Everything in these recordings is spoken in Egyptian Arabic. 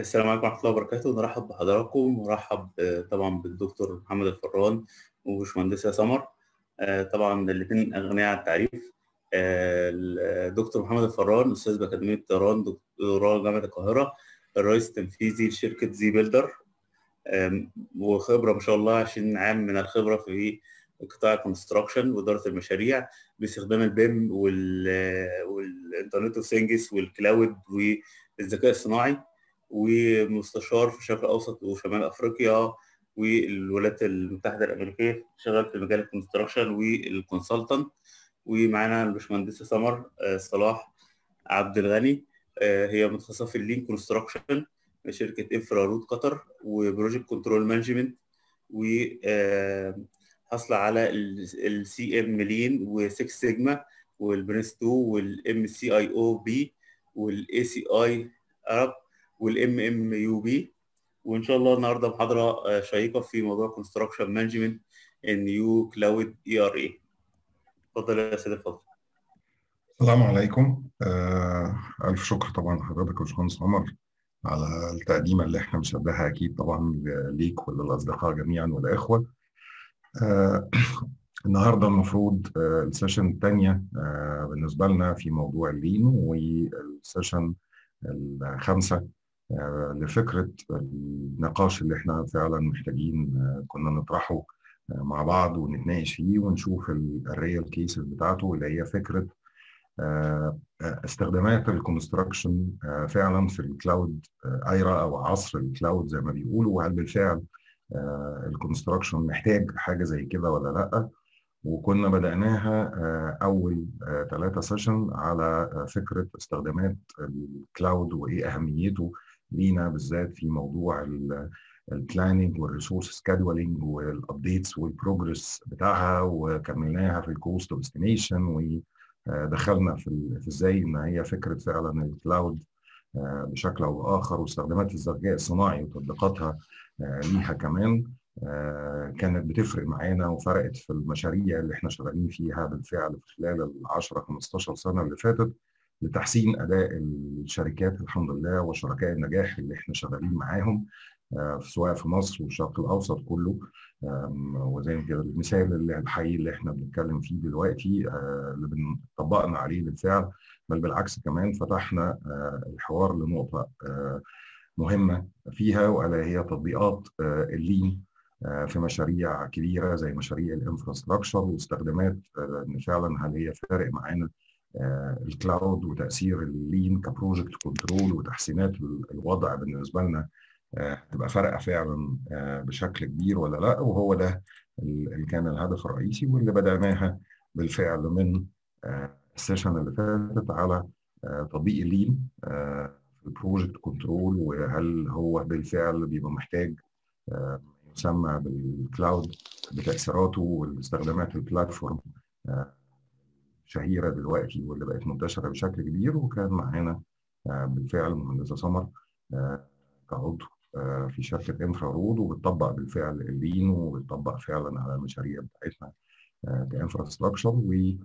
السلام عليكم ورحمة الله وبركاته نرحب بحضراتكم ونرحب آه، طبعا بالدكتور محمد الفران وباشمهندسة سمر آه، طبعا الاثنين أغنياء عن التعريف آه، الدكتور محمد الفران أستاذ بأكاديمية طيران دكتوراه جامعة القاهرة الرئيس التنفيذي لشركة زي بيلدر آم، وخبرة ما شاء الله 20 عام من الخبرة في قطاع الكونستراكشن وإدارة المشاريع باستخدام البيم والإنترنت اوف ثينجز والكلاود والذكاء الصناعي ومستشار في الشرق الاوسط وشمال افريقيا والولايات المتحده الامريكيه شغال في مجال الكونستراكشن والكونسلتنت ومعانا الباشمهندسه سمر آه، صلاح عبد الغني آه، هي متخصصه في اللين كونستراكشن شركه انفرارود قطر وبروجكت كنترول مانجمنت و آه، حاصله على السي ام لين و6 سيجما والبرنس 2 والام سي اي او بي والاي سي اي ارب والام ام يو بي وان شاء الله النهارده محاضره آه، شيقه في موضوع كونستراكشن مانجمنت النيو كلاود اي ار اي اتفضل يا سيدي اتفضل السلام عليكم آه، ألف شكر طبعا لحضرتك يا باشمهندس عمر على التقديمة اللي احنا بنشبهها أكيد طبعا ليك وللأصدقاء جميعا والإخوة آه، النهارده المفروض آه، السيشن الثانية آه، بالنسبة لنا في موضوع اللين والسيشن الخامسة آه، لفكرة النقاش اللي احنا فعلا محتاجين آه، كنا نطرحه آه، مع بعض ونتناقش فيه ونشوف الريال كيسز بتاعته اللي هي فكرة آه، آه، استخدامات الكونستراكشن آه، فعلا في الكلاود ايرا او عصر الكلاود زي ما بيقولوا وهل بالفعل الكونستراكشن محتاج حاجه زي كده ولا لا وكنا بدأناها آه، أول ثلاثة سيشن على آه، فكرة استخدامات الكلاود وإيه أهميته لينا بالذات في موضوع البلاننج والريسورس سكادولينج والابديتس والبروجرس بتاعها وكملناها في الكوست اوف استيميشن ودخلنا في ال- في ازاي ان هي فكره فعلا الكلاود آه، بشكل او باخر واستخدامات الذكاء الصناعي وتطبيقاتها آه، ليها كمان آه، كانت بتفرق معانا وفرقت في المشاريع اللي احنا شغالين فيها بالفعل في خلال ال 10 15 سنه اللي فاتت لتحسين اداء الشركات الحمد لله وشركاء النجاح اللي احنا شغالين معاهم آه، سواء في مصر والشرق الاوسط كله آم، وزي ما كده المثال اللي الحقيقي اللي احنا بنتكلم فيه دلوقتي آه، اللي طبقنا عليه بالفعل بل بالعكس كمان فتحنا آه، الحوار لنقطه آه، مهمه فيها والا هي تطبيقات آه، اللين آه، في مشاريع كبيره زي مشاريع الانفراستراكشر واستخدامات آه، ان فعلا هل هي فارق معانا آه، الكلاود وتاثير اللين كبروجكت كنترول وتحسينات ال- الوضع بالنسبه لنا آه، هتبقى فارقه فعلا آه، بشكل كبير ولا لا وهو ده ال- اللي كان الهدف الرئيسي واللي بدأناها بالفعل من آه، السيشن اللي فاتت على آه، تطبيق اللين آه، في البروجكت كنترول وهل هو بالفعل بيبقى محتاج آه، يسمى بالكلاود بتأثيراته واستخدامات البلاتفورم آه، شهيرة دلوقتي واللي بقت منتشرة بشكل كبير وكان معانا آه، بالفعل مهندسة سمر آه، كعضو آه، في شركة انفرارود وبتطبق بالفعل اللين وبتطبق فعلا على المشاريع بتاعتنا آه، كانفراستراكشر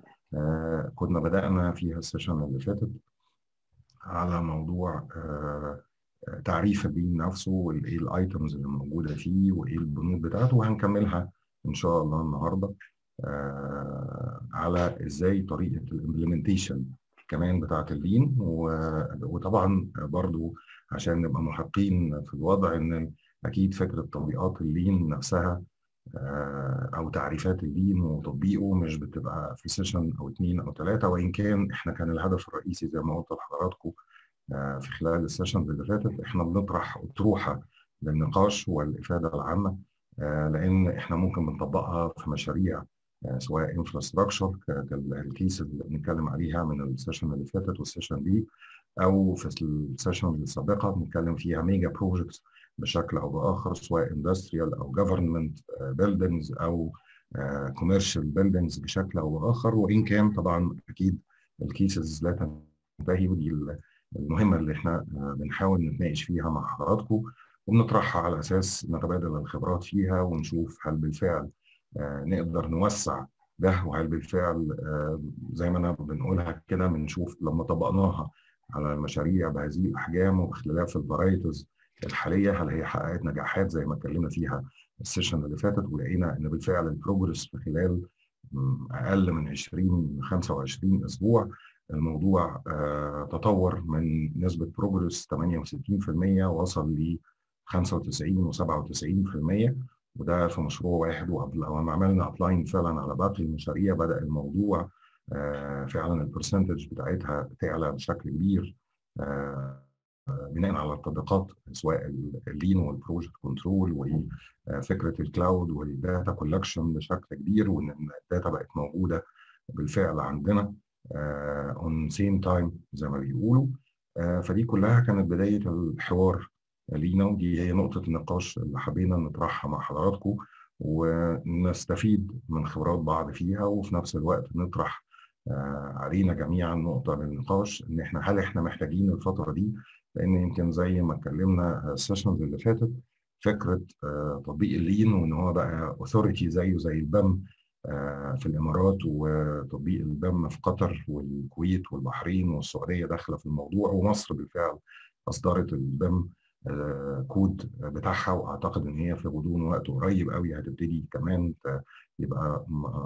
وكنا بدأنا فيها السيشن اللي فاتت على موضوع آه، آه، تعريف اللين نفسه وايه الايتمز اللي موجوده فيه وايه البنود بتاعته وهنكملها ان شاء الله النهارده آه، على ازاي طريقه الامبلمنتيشن كمان بتاعت اللين و- وطبعا برضو عشان نبقى محقين في الوضع ان اكيد فكره تطبيقات اللين نفسها آه، او تعريفات اللين وتطبيقه مش بتبقى في سيشن او اتنين او ثلاثه وان كان احنا كان الهدف الرئيسي زي ما قلت لحضراتكم آه، في خلال السيشن اللي فاتت احنا بنطرح اطروحه للنقاش والافاده العامه آه، لان احنا ممكن بنطبقها في مشاريع آه، سواء انفراستراكشر الكيس اللي بنتكلم عليها من السيشن اللي فاتت والسيشن دي او في السيشن السابقه بنتكلم فيها ميجا بروجكتس بشكل او باخر سواء اندستريال او جفرمنت بيلدينجز او كوميرشال بيلدينجز بشكل او باخر وان كان طبعا اكيد الكيسز لا تنتهي ودي المهمه اللي احنا آه، بنحاول نتناقش فيها مع حضراتكم وبنطرحها على اساس نتبادل الخبرات فيها ونشوف هل بالفعل آه، نقدر نوسع ده وهل بالفعل آه، زي ما انا بنقولها كده بنشوف لما طبقناها على المشاريع بهذه الاحجام وباختلاف الفرايتيز الحاليه هل هي حققت نجاحات زي ما اتكلمنا فيها السيشن اللي فاتت ولقينا ان بالفعل البروجرس في خلال اقل من 20 25 اسبوع الموضوع تطور من نسبه بروجرس 68% وصل ل 95 و97% وده في مشروع واحد ولما عملنا ابلاين فعلا على باقي المشاريع بدا الموضوع فعلا البرسنتج بتاعتها تعلى بشكل كبير بناء على التطبيقات سواء اللين والبروجكت كنترول وفكره الكلاود والداتا كولكشن بشكل كبير وان الداتا بقت موجوده بالفعل عندنا اون سيم تايم زي ما بيقولوا فدي كلها كانت بدايه الحوار لينا ودي هي نقطه النقاش اللي حبينا نطرحها مع حضراتكم ونستفيد من خبرات بعض فيها وفي نفس الوقت نطرح علينا جميعا نقطه للنقاش ان احنا هل احنا محتاجين الفتره دي لان يمكن زي ما اتكلمنا السيشنز اللي فاتت فكره تطبيق اللين وان هو بقى اوثوريتي زيه زي البم في الامارات وتطبيق البم في قطر والكويت والبحرين والسعوديه داخله في الموضوع ومصر بالفعل اصدرت البم كود بتاعها واعتقد ان هي في غضون وقت قريب قوي هتبتدي كمان يبقى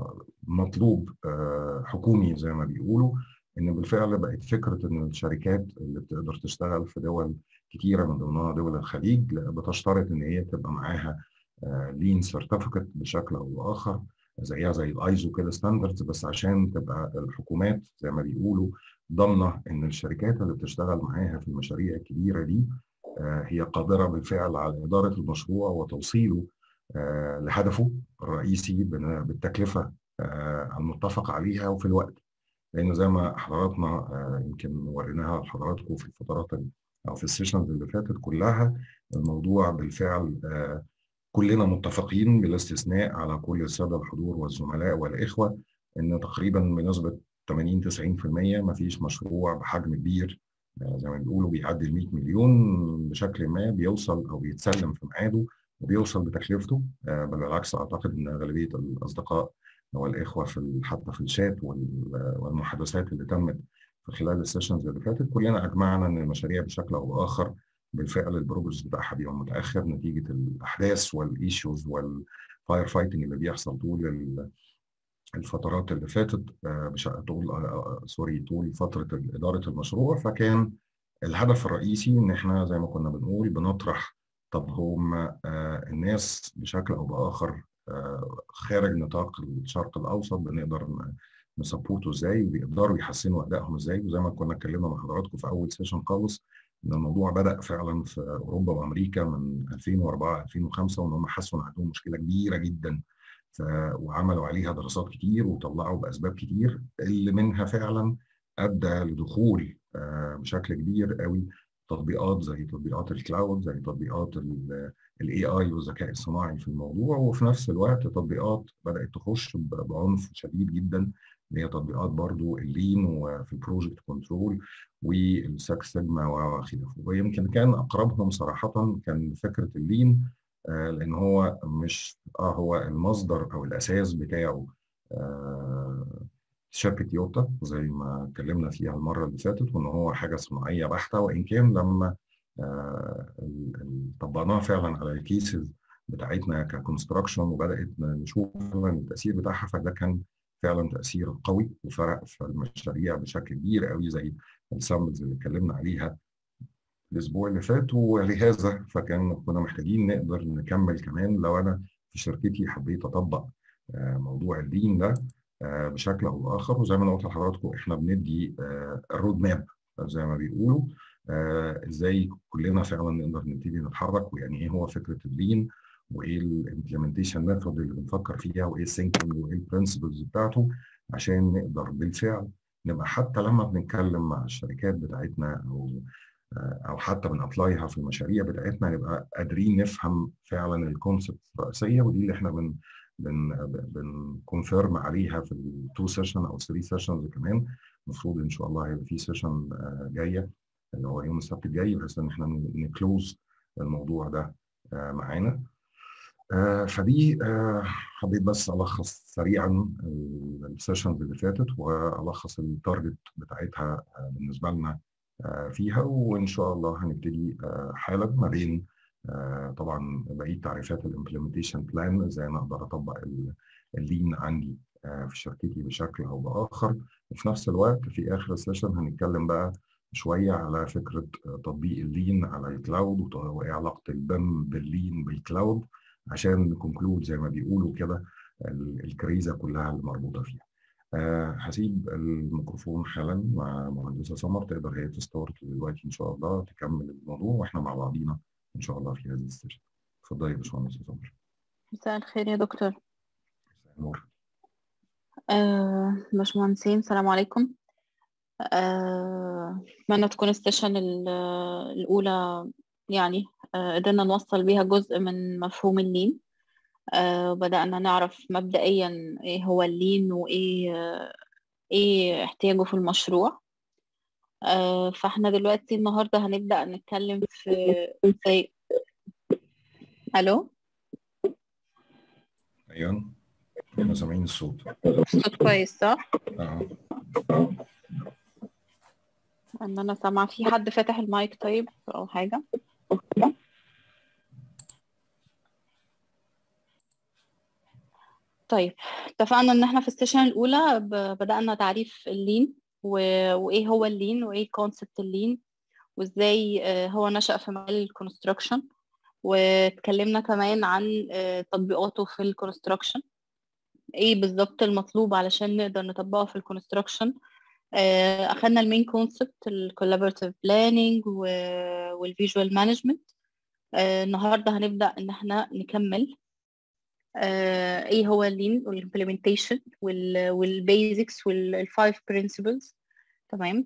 مطلوب حكومي زي ما بيقولوا ان بالفعل بقت فكره ان الشركات اللي بتقدر تشتغل في دول كتيره من ضمنها دول الخليج بتشترط ان هي تبقى معاها لين سيرتيفيكت بشكل او باخر زيها زي الايزو كده ستاندردز بس عشان تبقى الحكومات زي ما بيقولوا ضامنه ان الشركات اللي بتشتغل معاها في المشاريع الكبيره دي هي قادره بالفعل على اداره المشروع وتوصيله لهدفه الرئيسي بالتكلفه المتفق عليها وفي الوقت لان زي ما حضراتنا يمكن وريناها لحضراتكم في الفترات او في السيشنز اللي فاتت كلها الموضوع بالفعل كلنا متفقين بلا استثناء على كل الساده الحضور والزملاء والاخوه ان تقريبا بنسبه 80 90% ما فيش مشروع بحجم كبير زي ما بيقولوا بيعدي ال 100 مليون بشكل ما بيوصل او بيتسلم في ميعاده وبيوصل بتكلفته بل بالعكس اعتقد ان غالبيه الاصدقاء والاخوه في حتى في الشات والمحادثات اللي تمت في خلال السيشنز اللي فاتت كلنا اجمعنا ان المشاريع بشكل او باخر بالفعل البروجرس بتاعها بيبقى متاخر نتيجه الاحداث والايشوز والفاير فايتنج اللي بيحصل طول الفترات اللي فاتت طول سوري طول فتره اداره المشروع فكان الهدف الرئيسي ان احنا زي ما كنا بنقول بنطرح طب هم الناس بشكل او باخر خارج نطاق الشرق الاوسط بنقدر نسبورته ازاي وبيقدروا يحسنوا ادائهم ازاي وزي ما كنا اتكلمنا مع حضراتكم في اول سيشن خالص ان الموضوع بدا فعلا في اوروبا وامريكا من 2004 2005 وان هم حسوا ان عندهم مشكله كبيره جدا ف... وعملوا عليها دراسات كتير وطلعوا باسباب كتير اللي منها فعلا ادى لدخول بشكل كبير قوي تطبيقات زي تطبيقات الكلاود زي تطبيقات الاي اي والذكاء الصناعي في الموضوع وفي نفس الوقت تطبيقات بدات تخش بعنف شديد جدا اللي هي تطبيقات برضو اللين وفي البروجكت كنترول والسكس سيجما وخلافه ويمكن كان اقربهم صراحه كان فكره اللين آه لان هو مش اه هو المصدر او الاساس بتاعه آه شركه يوتا زي ما اتكلمنا فيها المره اللي فاتت وان هو حاجه صناعيه بحته وان كان لما آه طبقناها فعلا على الكيسز بتاعتنا ككونستراكشن وبدات نشوف التاثير بتاعها فده كان فعلا تاثير قوي وفرق في المشاريع بشكل كبير قوي زي السامبلز اللي اتكلمنا عليها الاسبوع اللي فات ولهذا فكان كنا محتاجين نقدر نكمل كمان لو انا في شركتي حبيت اطبق موضوع اللين ده بشكل او باخر وزي ما انا قلت لحضراتكم احنا بندي الرود ماب زي ما بيقولوا ازاي كلنا فعلا نقدر نبتدي نتحرك ويعني ايه هو فكره اللين وايه الامبلمنتيشن ميثود اللي بنفكر فيها وايه الثينكينج وايه البرنسبلز بتاعته عشان نقدر بالفعل نبقى حتى لما بنتكلم مع الشركات بتاعتنا او او حتى بنابلايها في المشاريع بتاعتنا نبقى قادرين نفهم فعلا الكونسبت الرئيسيه ودي اللي احنا بن بن بنكونفيرم عليها في التو سيشن او 3 سيشنز كمان المفروض ان شاء الله هيبقى في سيشن جايه اللي هو يوم السبت الجاي بحيث ان احنا نكلوز الموضوع ده معانا فدي حبيت بس الخص سريعا السيشنز اللي فاتت والخص التارجت بتاعتها بالنسبه لنا فيها وان شاء الله هنبتدي حالا ما بين طبعا بقيه تعريفات الامبلمنتيشن بلان ازاي انا اقدر اطبق اللين عندي في شركتي بشكل او باخر وفي نفس الوقت في اخر السيشن هنتكلم بقى شويه على فكره تطبيق اللين على الكلاود وايه علاقه البم باللين بالكلاود عشان نكونكلود زي ما بيقولوا كده الكريزه كلها اللي مربوطه فيها. أه هسيب الميكروفون حالا مع مهندسه سمر تقدر هي تستورت دلوقتي ان شاء الله تكمل الموضوع واحنا مع بعضينا ان شاء الله في هذه السيشن. اتفضلي يا باشمهندسه سمر. مساء الخير يا دكتور. مساء النور. آه باشمهندسين السلام عليكم. أتمنى آه تكون السيشن الأولى يعني آه قدرنا نوصل بيها جزء من مفهوم اللين آه بدأنا نعرف مبدئيا ايه هو اللين وايه آه ايه احتياجه في المشروع آه فاحنا دلوقتي النهارده هنبدأ نتكلم في ازاي الو ايوه احنا سامعين الصوت الصوت كويس صح؟ اه ان انا سامعه في حد فاتح المايك طيب او حاجه طيب اتفقنا ان احنا في السيشن الاولى بدأنا تعريف اللين و... وايه هو اللين وايه كونسبت اللين وازاي هو نشأ في مجال الكونستراكشن واتكلمنا كمان عن تطبيقاته في الكونستراكشن ايه بالظبط المطلوب علشان نقدر نطبقه في الكونستراكشن اخدنا المين كونسبت الكولابوراتيف بلاننج والفيجوال مانجمنت النهارده هنبدا ان احنا نكمل آه ايه هو اللين والimplementation والبيزكس والفايف برنسبلز تمام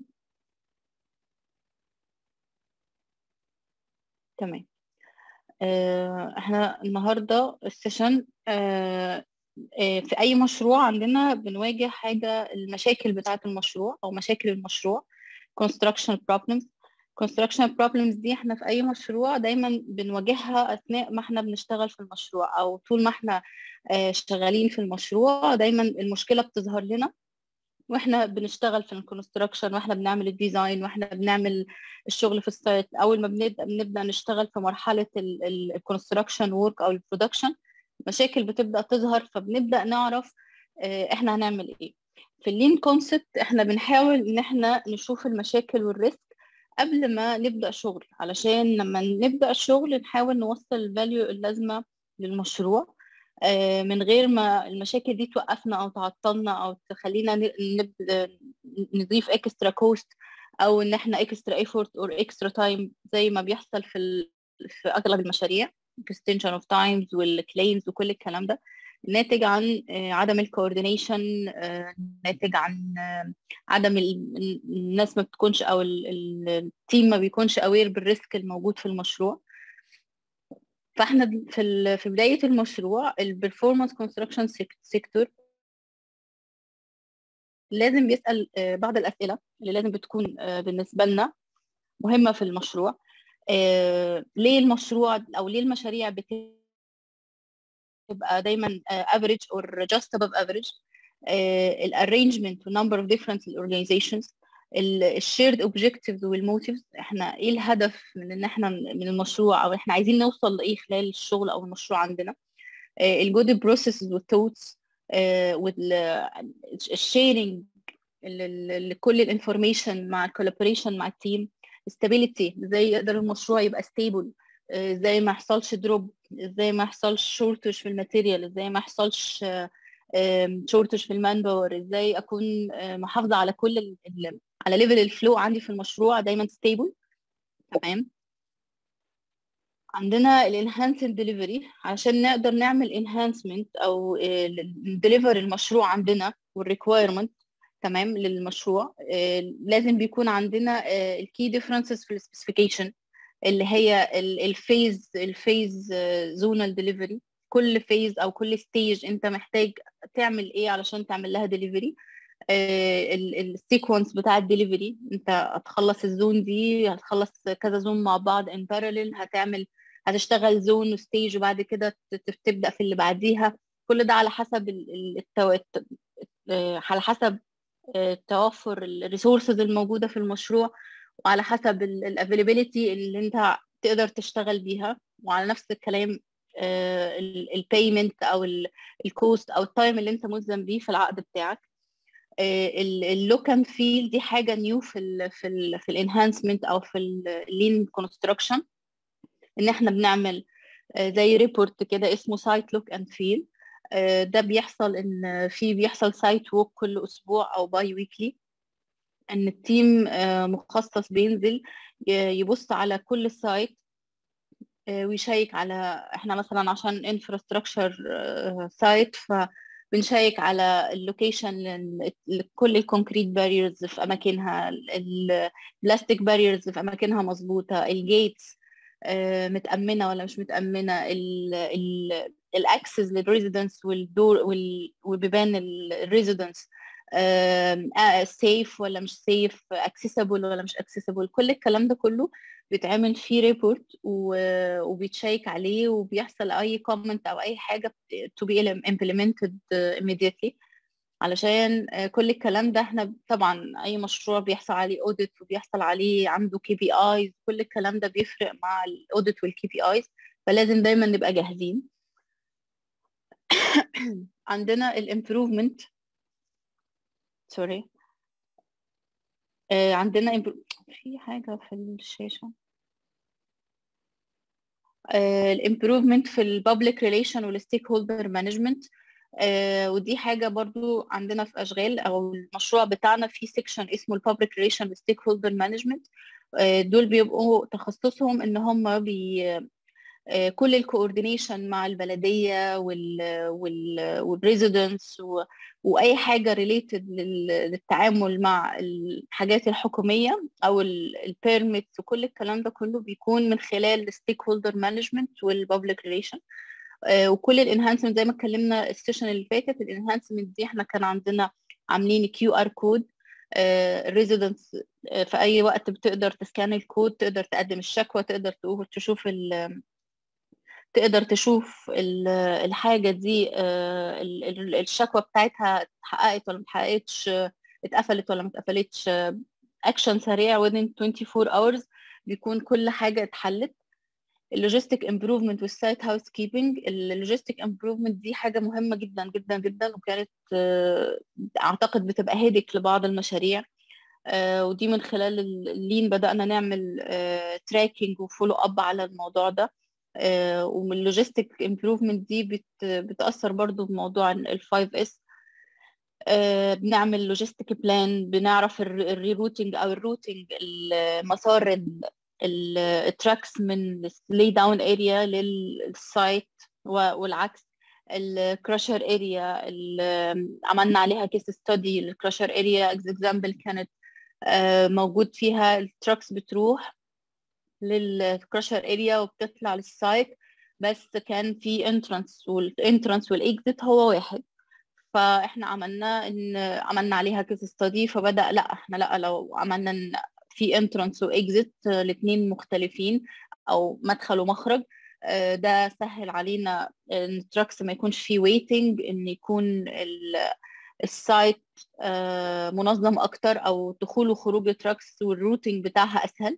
تمام آه احنا النهارده السيشن آه في اي مشروع عندنا بنواجه حاجه المشاكل بتاعه المشروع او مشاكل المشروع construction problems construction problems دي احنا في اي مشروع دايما بنواجهها اثناء ما احنا بنشتغل في المشروع او طول ما احنا شغالين في المشروع دايما المشكله بتظهر لنا واحنا بنشتغل في الكونستراكشن واحنا بنعمل الديزاين واحنا بنعمل الشغل في السايت اول ما بنبدا بنبدا نشتغل في مرحله الكونستراكشن وورك او البرودكشن مشاكل بتبدا تظهر فبنبدا نعرف احنا هنعمل ايه في اللين كونسبت احنا بنحاول ان احنا نشوف المشاكل والريسك قبل ما نبدا شغل علشان لما نبدا الشغل نحاول نوصل الفاليو اللازمه للمشروع من غير ما المشاكل دي توقفنا او تعطلنا او تخلينا نضيف اكسترا كوست او ان احنا اكسترا ايفورت اور اكسترا تايم زي ما بيحصل في ال... في اغلب المشاريع extension of times والكليمز وكل الكلام ده ناتج عن عدم الكوردينيشن ناتج عن عدم الناس ما بتكونش او التيم ما بيكونش اوير بالريسك الموجود في المشروع فاحنا في في بدايه المشروع البرفورمانس كونستراكشن سيكتور لازم بيسال بعض الاسئله اللي لازم بتكون بالنسبه لنا مهمه في المشروع ليه المشروع او ليه المشاريع بتبقى دايما average or just above average الارينجمنت والنمبر اوف different organizations الشيرد اوبجكتيفز والموتيفز احنا ايه الهدف من ان احنا من المشروع او احنا عايزين نوصل لايه خلال الشغل او المشروع عندنا الجود بروسيسز والثوتس والشيرنج لكل الانفورميشن مع الكولابوريشن مع التيم استابيليتي ازاي يقدر المشروع يبقى ستيبل ازاي ما يحصلش دروب ازاي ما يحصلش شورتج في الماتيريال ازاي ما يحصلش شورتج في المان باور ازاي اكون محافظه على كل ال على ليفل الفلو عندي في المشروع دايما ستيبل تمام عندنا الانهانسد ديليفري عشان نقدر نعمل انهانسمنت او نديليفر المشروع عندنا والريكويرمنت تمام للمشروع لازم بيكون عندنا الكي ديفرنسز في السبيسيفيكيشن اللي هي الفيز الفيز زونال ديليفري كل فيز او كل ستيج انت محتاج تعمل ايه علشان تعمل لها ديليفري السيكونس بتاع الدليفري انت هتخلص الزون دي هتخلص كذا زون مع بعض ان باراليل هتعمل هتشتغل زون وستيج وبعد كده تبدا في اللي بعديها كل ده على حسب التو... على حسب توفر الريسورسز الموجوده في المشروع وعلى حسب الافيلابيلتي اللي انت تقدر تشتغل بيها وعلى نفس الكلام البيمنت او الكوست او التايم اللي انت ملزم بيه في العقد بتاعك اللوك اند فيل دي حاجه نيو في ال في ال في الانهانسمنت او في اللين كونستراكشن ان احنا بنعمل زي ريبورت كده اسمه سايت لوك اند فيل ده بيحصل ان في بيحصل سايت ووك كل اسبوع او باي ويكلي ان التيم مخصص بينزل يبص على كل السايت ويشيك على احنا مثلا عشان انفراستراكشر سايت فبنشيك على اللوكيشن لكل الكونكريت باريرز في اماكنها البلاستيك باريرز في اماكنها مظبوطه الجيتس متامنه ولا مش متامنه الاكسس للريزيدنس والدور والبيبان الريزيدنس سيف ولا مش سيف اكسسبل ولا مش اكسسبل كل الكلام ده كله بيتعمل فيه ريبورت وبيتشيك عليه وبيحصل اي كومنت او اي حاجه to be implemented immediately علشان كل الكلام ده احنا طبعا اي مشروع بيحصل عليه اوديت وبيحصل عليه عنده كي بي ايز كل الكلام ده بيفرق مع الاوديت والكي بي ايز فلازم دايما نبقى جاهزين عندنا الامبروفمنت سوري آه عندنا في حاجة في الشاشة الامبروفمنت في البابليك ريليشن والستيك هولدر مانجمنت ودي حاجة برضو عندنا في أشغال أو المشروع بتاعنا في سيكشن اسمه البابليك ريليشن والستيك هولدر مانجمنت دول بيبقوا تخصصهم إن هم بي كل الكوردينيشن مع البلديه وال وال والريزيدنس واي حاجه ريليتد للتعامل مع الحاجات الحكوميه او البيرميتس وكل الكلام ده كله بيكون من خلال الستيك هولدر مانجمنت والبابليك ريليشن وكل الانهانسمنت زي ما اتكلمنا السيشن اللي فاتت الانهانسمنت دي احنا كان عندنا عاملين كيو ار كود الريزيدنس في اي وقت بتقدر تسكان الكود تقدر تقدم الشكوى تقدر تشوف تقدر تشوف الحاجة دي الشكوى بتاعتها اتحققت ولا متحققتش اتقفلت ولا متقفلتش اكشن سريع within 24 hours بيكون كل حاجة اتحلت اللوجيستيك امبروفمنت والسايت هاوس كيبنج اللوجيستيك امبروفمنت دي حاجة مهمة جدا جدا جدا وكانت اعتقد بتبقى هيدك لبعض المشاريع ودي من خلال اللين بدأنا نعمل تراكنج وفولو اب على الموضوع ده Uh, ومن اللوجيستيك امبروفمنت دي بت بتاثر برضو بموضوع ال 5 اس uh, بنعمل لوجيستيك بلان بنعرف الريروتنج او الروتنج مسار التراكس من لي داون اريا للسايت والعكس الكراشر اريا عملنا عليها كيس ستادي الكراشر اريا اكزامبل كانت uh, موجود فيها التراكس بتروح للكراشر اريا وبتطلع للسايت بس كان في انترانس والانترانس والاكزيت هو واحد فاحنا عملنا ان عملنا عليها كيس ستادي فبدا لا احنا لا لو عملنا ان في انترانس واكزيت الاثنين مختلفين او مدخل ومخرج ده سهل علينا ان التراكس ما يكونش فيه ويتنج ان يكون السايت منظم اكتر او دخول وخروج التراكس والروتنج بتاعها اسهل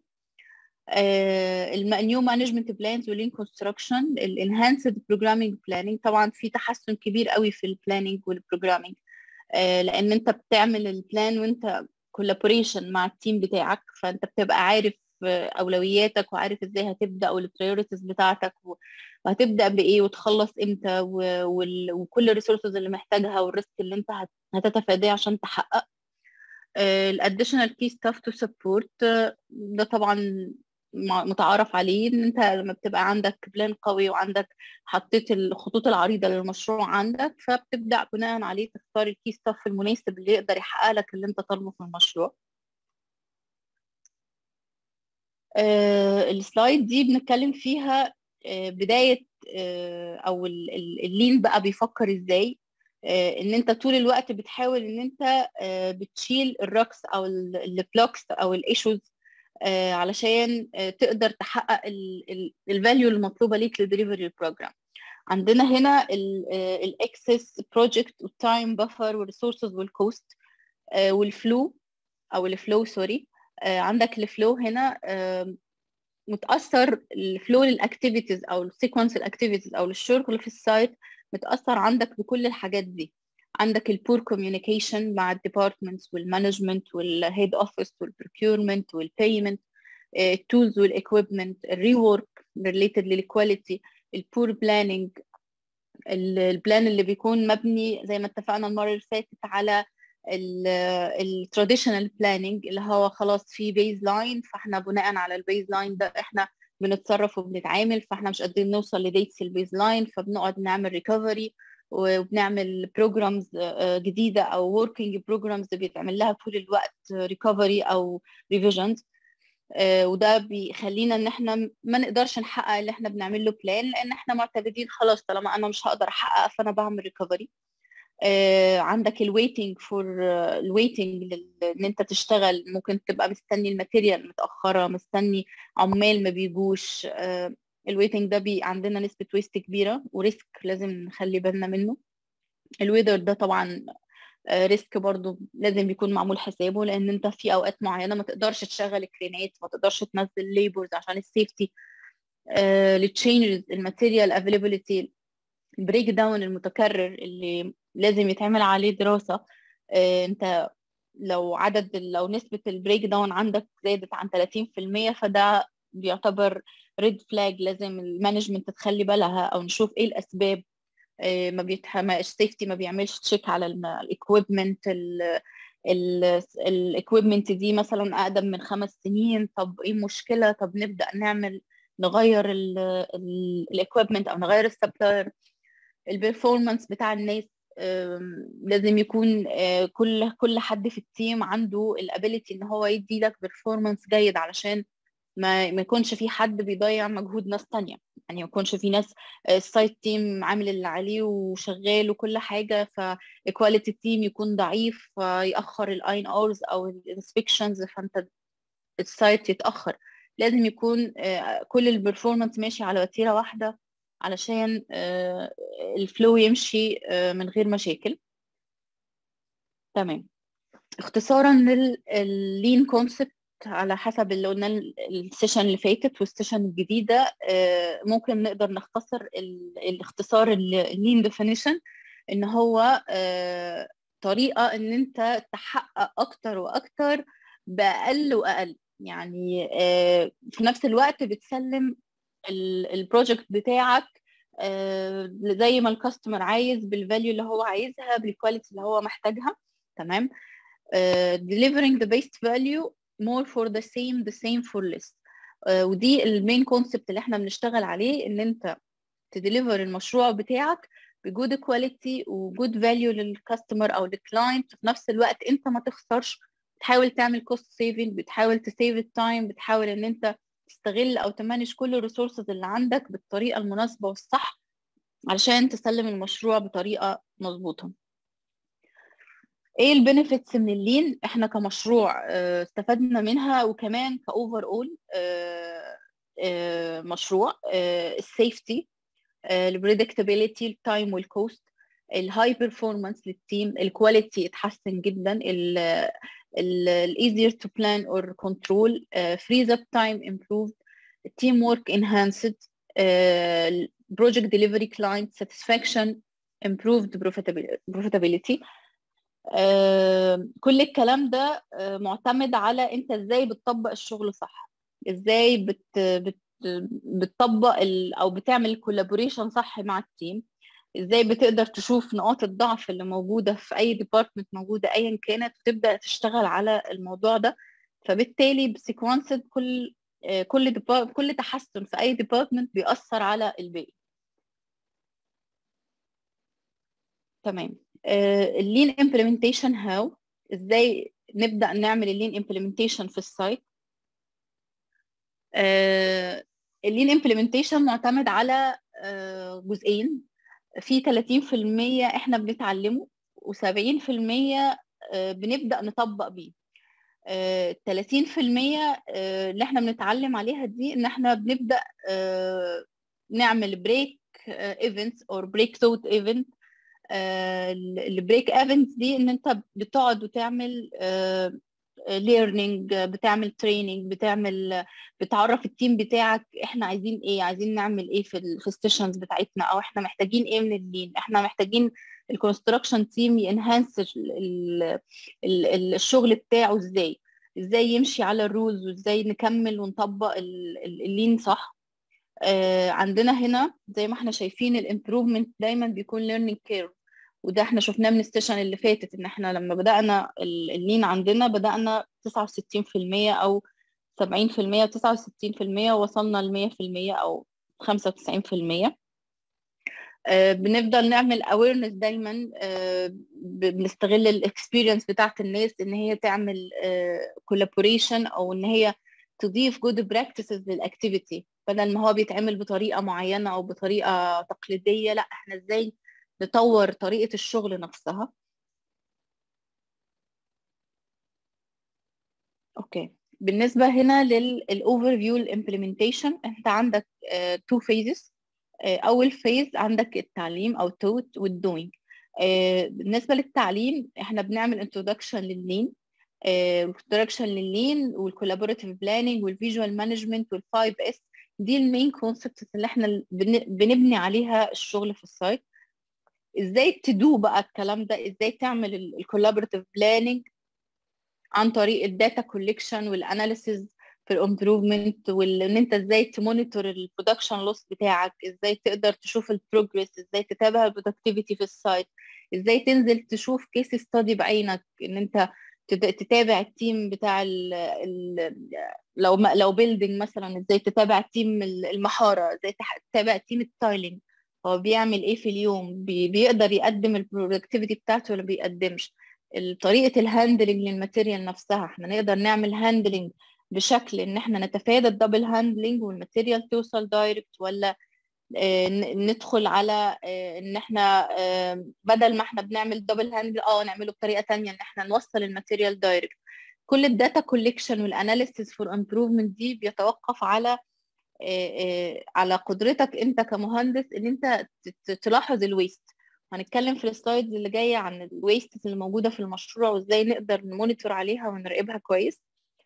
النيو مانجمنت بلانز واللين كونستراكشن الانهانسد بروجرامينج بلاننج طبعا في تحسن كبير قوي في البلاننج والبروجرامينج لان انت بتعمل البلان وانت كولابوريشن مع التيم بتاعك فانت بتبقى عارف اولوياتك وعارف ازاي هتبدا والبريوريتيز بتاعتك وهتبدا بايه وتخلص امتى وكل الريسورسز اللي محتاجها والريسك اللي انت هتتفاداه عشان تحقق الاديشنال كي ستاف تو سبورت ده طبعا متعارف عليه ان انت لما بتبقى عندك بلان قوي وعندك حطيت الخطوط العريضه للمشروع عندك فبتبدا بناء عليه تختار الكي ستاف المناسب اللي يقدر يحقق لك اللي انت طالبه في المشروع آه السلايد دي بنتكلم فيها آه بدايه آه او اللين بقى بيفكر ازاي ان انت طول الوقت بتحاول ان انت بتشيل الروكس او البلوكس او الايشوز علشان تقدر تحقق الفاليو المطلوبه ليك لدليفري البروجرام عندنا هنا الاكسس بروجكت والتايم بفر والريسورسز والكوست والفلو او الفلو سوري عندك الفلو هنا متاثر الفلو للاكتيفيتيز او السيكونس الاكتيفيتيز او الشغل في السايت متاثر عندك بكل الحاجات دي عندك البور كوميونيكيشن مع الديبارتمنتس والمانجمنت والهيد اوفيس والبروكيورمنت والبيمنت التولز والاكويبمنت الريورك ريليتد للكواليتي البور بلاننج البلان اللي بيكون مبني زي ما اتفقنا المره اللي فاتت على التراديشنال بلاننج اللي هو خلاص في بيز لاين فاحنا بناء على البيز لاين ده احنا بنتصرف وبنتعامل فاحنا مش قادرين نوصل لديتس البيز لاين فبنقعد نعمل ريكفري وبنعمل بروجرامز جديده او وركينج بروجرامز بيتعمل لها طول الوقت ريكفري او ريفيجنز وده بيخلينا ان احنا ما نقدرش نحقق اللي احنا بنعمل له بلان لان احنا معتمدين خلاص طالما انا مش هقدر احقق فانا بعمل ريكفري عندك الويتنج فور الويتنج ان انت تشتغل ممكن تبقى مستني الماتيريال متاخره مستني عمال ما بيجوش الويتنج ده بي عندنا نسبه ويست كبيره وريسك لازم نخلي بالنا منه الويذر ده طبعا ريسك برضو لازم يكون معمول حسابه لان انت في اوقات معينه ما تقدرش تشغل الكرينات ما تقدرش تنزل ليبرز عشان السيفتي التشينجز الماتيريال افيلابيلتي البريك داون المتكرر اللي لازم يتعمل عليه دراسه انت لو عدد لو نسبه البريك داون عندك زادت عن 30% فده بيعتبر ريد فلاج لازم المانجمنت تخلي بالها او نشوف ايه الاسباب ما بيتحمى السيفتي ما بيعملش تشيك على الاكويبمنت الاكويبمنت دي مثلا اقدم من خمس سنين طب ايه المشكله طب نبدا نعمل نغير الاكويبمنت او نغير السبلاير البرفورمانس بتاع الناس لازم يكون كل كل حد في التيم عنده الابيليتي ان هو يدي لك برفورمانس جيد علشان ما ما يكونش في حد بيضيع مجهود ناس تانية يعني ما يكونش في ناس السايت تيم عامل اللي عليه وشغال وكل حاجة فالكواليتي تيم يكون ضعيف فيأخر الاين اورز او الانسبكشنز فانت السايت يتأخر لازم يكون كل البرفورمانس ماشي على وتيرة واحدة علشان الفلو يمشي من غير مشاكل تمام اختصارا لللين كونسبت على حسب اللي قلنا السيشن اللي فاتت والسيشن الجديدة ممكن نقدر نختصر الاختصار اللين ديفينيشن ان هو طريقة ان انت تحقق اكتر واكتر باقل واقل يعني في نفس الوقت بتسلم البروجكت بتاعك زي ما الكاستمر عايز بالفاليو اللي هو عايزها بالكواليتي اللي هو محتاجها تمام delivering the best value more for the same the same for less ودي المين كونسبت اللي احنا بنشتغل عليه ان انت تديليفر المشروع بتاعك بجود كواليتي وجود فاليو للكاستمر او للكلاينت في نفس الوقت انت ما تخسرش بتحاول تعمل كوست سيفنج بتحاول تسيف التايم بتحاول ان انت تستغل او تمانج كل الريسورسز اللي عندك بالطريقه المناسبه والصح علشان تسلم المشروع بطريقه مظبوطه ايه البنفيتس من اللين احنا كمشروع استفدنا منها وكمان كاوفر اول مشروع السيفتي البريدكتابيليتي التايم والكوست الهاي بيرفورمانس للتيم الكواليتي اتحسن جدا الايزير تو بلان اور كنترول فريز اب تايم امبروفد team work enhanced uh, project delivery client satisfaction improved profitability uh, كل الكلام ده uh, معتمد على انت ازاي بتطبق الشغل صح ازاي بت, بت بتطبق ال او بتعمل كولابوريشن صح مع التيم ازاي بتقدر تشوف نقاط الضعف اللي موجوده في اي ديبارتمنت موجوده ايا كانت وتبدا تشتغل على الموضوع ده فبالتالي بسيكونسد كل كل كل تحسن في اي ديبارتمنت بيأثر على الباقي تمام اللين امبلمنتيشن هاو ازاي نبدا نعمل اللين امبلمنتيشن في السايت اللين امبلمنتيشن معتمد على جزئين في 30% احنا بنتعلمه و70% بنبدا نطبق بيه ال 30% اللي احنا بنتعلم عليها دي ان احنا بنبدا نعمل بريك ايفنتس اور بريك ثوت ايفنت البريك ايفنتس دي ان انت بتقعد وتعمل ليرنينج بتعمل تريننج بتعمل بتعرف التيم بتاعك احنا عايزين ايه عايزين نعمل ايه في ال في السيشنز بتاعتنا او احنا محتاجين ايه من اللين احنا محتاجين الكونستراكشن تيم ينهانس الشغل بتاعه ازاي ازاي يمشي على الرولز وازاي نكمل ونطبق اللين صح آه عندنا هنا زي ما احنا شايفين الامبروفمنت دايما بيكون ليرنينج كيرف وده احنا شفناه من السيشن اللي فاتت ان احنا لما بدأنا اللين عندنا بدأنا 69% او 70% و69% وصلنا ل 100% او 95% آه بنفضل نعمل awareness دايما آه بنستغل الاكسبيرينس بتاعت الناس ان هي تعمل collaboration او ان هي تضيف good practices للاكتيفيتي بدل ما هو بيتعمل بطريقه معينه او بطريقه تقليديه لا احنا ازاي نطور طريقه الشغل نفسها اوكي بالنسبه هنا للاوفر فيو الامبلمنتيشن انت عندك تو uh, فيزز uh, اول فيز عندك التعليم او توت والدوينج uh, بالنسبه للتعليم احنا بنعمل انترودكشن لللين انترودكشن لللين والكولابوريتيف بلاننج والفيجوال مانجمنت والفايف اس دي المين كونسبتس اللي احنا بنبني عليها الشغل في السايت ازاي تدو بقى الكلام ده ازاي تعمل الكولابوريتيف بلاننج عن طريق الداتا كوليكشن والاناليسيز في الامبروفمنت وان انت ازاي تمونيتور البرودكشن لوس بتاعك ازاي تقدر تشوف البروجرس ازاي تتابع البرودكتيفيتي في السايت ازاي تنزل تشوف كيس ستادي بعينك ان انت تتابع التيم بتاع ال ال لو لو بيلدينج مثلا ازاي تتابع تيم المحاره ازاي تتابع تيم التايلينج هو بيعمل ايه في اليوم بي بيقدر يقدم البرودكتيفيتي بتاعته ولا بيقدمش طريقه الهاندلنج للماتيريال نفسها احنا نقدر نعمل هاندلنج بشكل ان احنا نتفادى الدبل هاندلنج والماتيريال توصل دايركت ولا ندخل على ان احنا بدل ما احنا بنعمل دبل هاند اه نعمله بطريقه تانية ان احنا نوصل الماتيريال دايركت كل الداتا كوليكشن والاناليسيس فور امبروفمنت دي بيتوقف على على قدرتك انت كمهندس ان انت تلاحظ الويست هنتكلم في السلايدز اللي جايه عن الويست اللي موجوده في المشروع وازاي نقدر نمونيتور عليها ونراقبها كويس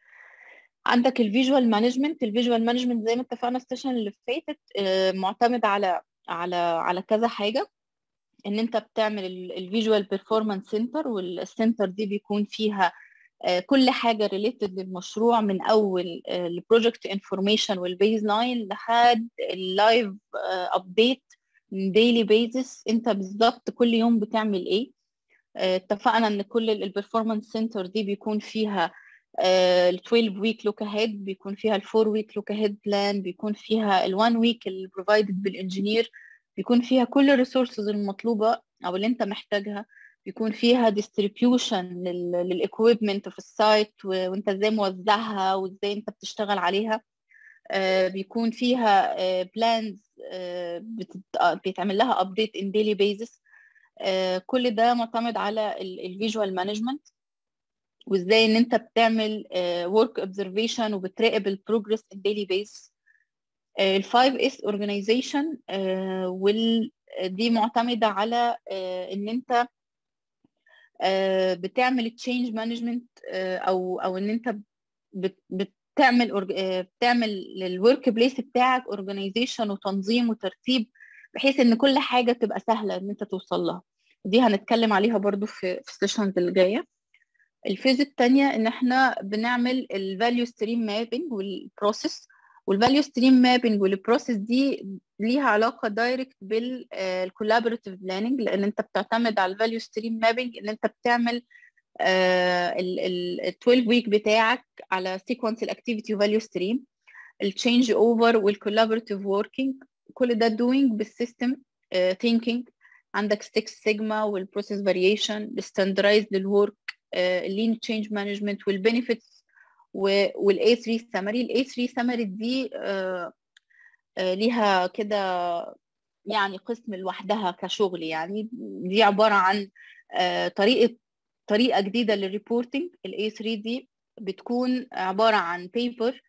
عندك الفيجوال مانجمنت الفيجوال مانجمنت زي ما اتفقنا السيشن اللي فاتت معتمد على على على كذا حاجه ان انت بتعمل الفيجوال بيرفورمانس سنتر والسنتر دي بيكون فيها كل حاجه ريليتد للمشروع من اول البروجكت انفورميشن والبيز لاين لحد اللايف ابديت من ديلي بيزس انت بالظبط كل يوم بتعمل ايه اتفقنا ان كل البرفورمانس سنتر دي بيكون فيها ال 12 ويك لوك اهيد بيكون فيها ال 4 ويك لوك اهيد بلان بيكون فيها ال 1 ويك اللي بروفايدد بالانجينير بيكون فيها كل الريسورسز المطلوبه او اللي انت محتاجها بيكون فيها ديستريبيوشن للاكويبمنت في السايت وانت ازاي موزعها وازاي انت بتشتغل عليها بيكون فيها بلانز بيتعمل لها ابديت ان ديلي بيزس كل ده معتمد على الفيجوال مانجمنت وازاي ان انت بتعمل ورك اوبزرفيشن وبتراقب البروجرس ان ديلي بيس الفايف اس اورجانيزيشن ودي معتمده على ان انت بتعمل تشينج مانجمنت او او ان انت بتعمل بتعمل للورك بليس بتاعك اورجانيزيشن وتنظيم وترتيب بحيث ان كل حاجه تبقى سهله ان انت توصل لها دي هنتكلم عليها برضو في في السيشنز اللي جايه الفيز الثانيه ان احنا بنعمل الفاليو ستريم مابنج والبروسيس والفاليو ستريم مابنج والبروسيس دي ليها علاقه دايركت بالكولابوريتيف بلاننج لان انت بتعتمد على الفاليو ستريم مابنج ان انت بتعمل ال 12 ويك بتاعك على سيكونس الاكتيفيتي وفاليو ستريم التشينج اوفر والكولابوريتيف وركينج كل ده دوينج بالسيستم ثينكينج عندك 6 سيجما والبروسيس فاريشن الستاندرايز للورك اللين تشينج مانجمنت والبنفيتس والاي 3 سمري الاي 3 سمري دي آه آه ليها كده يعني قسم لوحدها كشغل يعني دي عباره عن آه طريقه طريقه جديده للريبورتنج الاي 3 دي بتكون عباره عن بيبر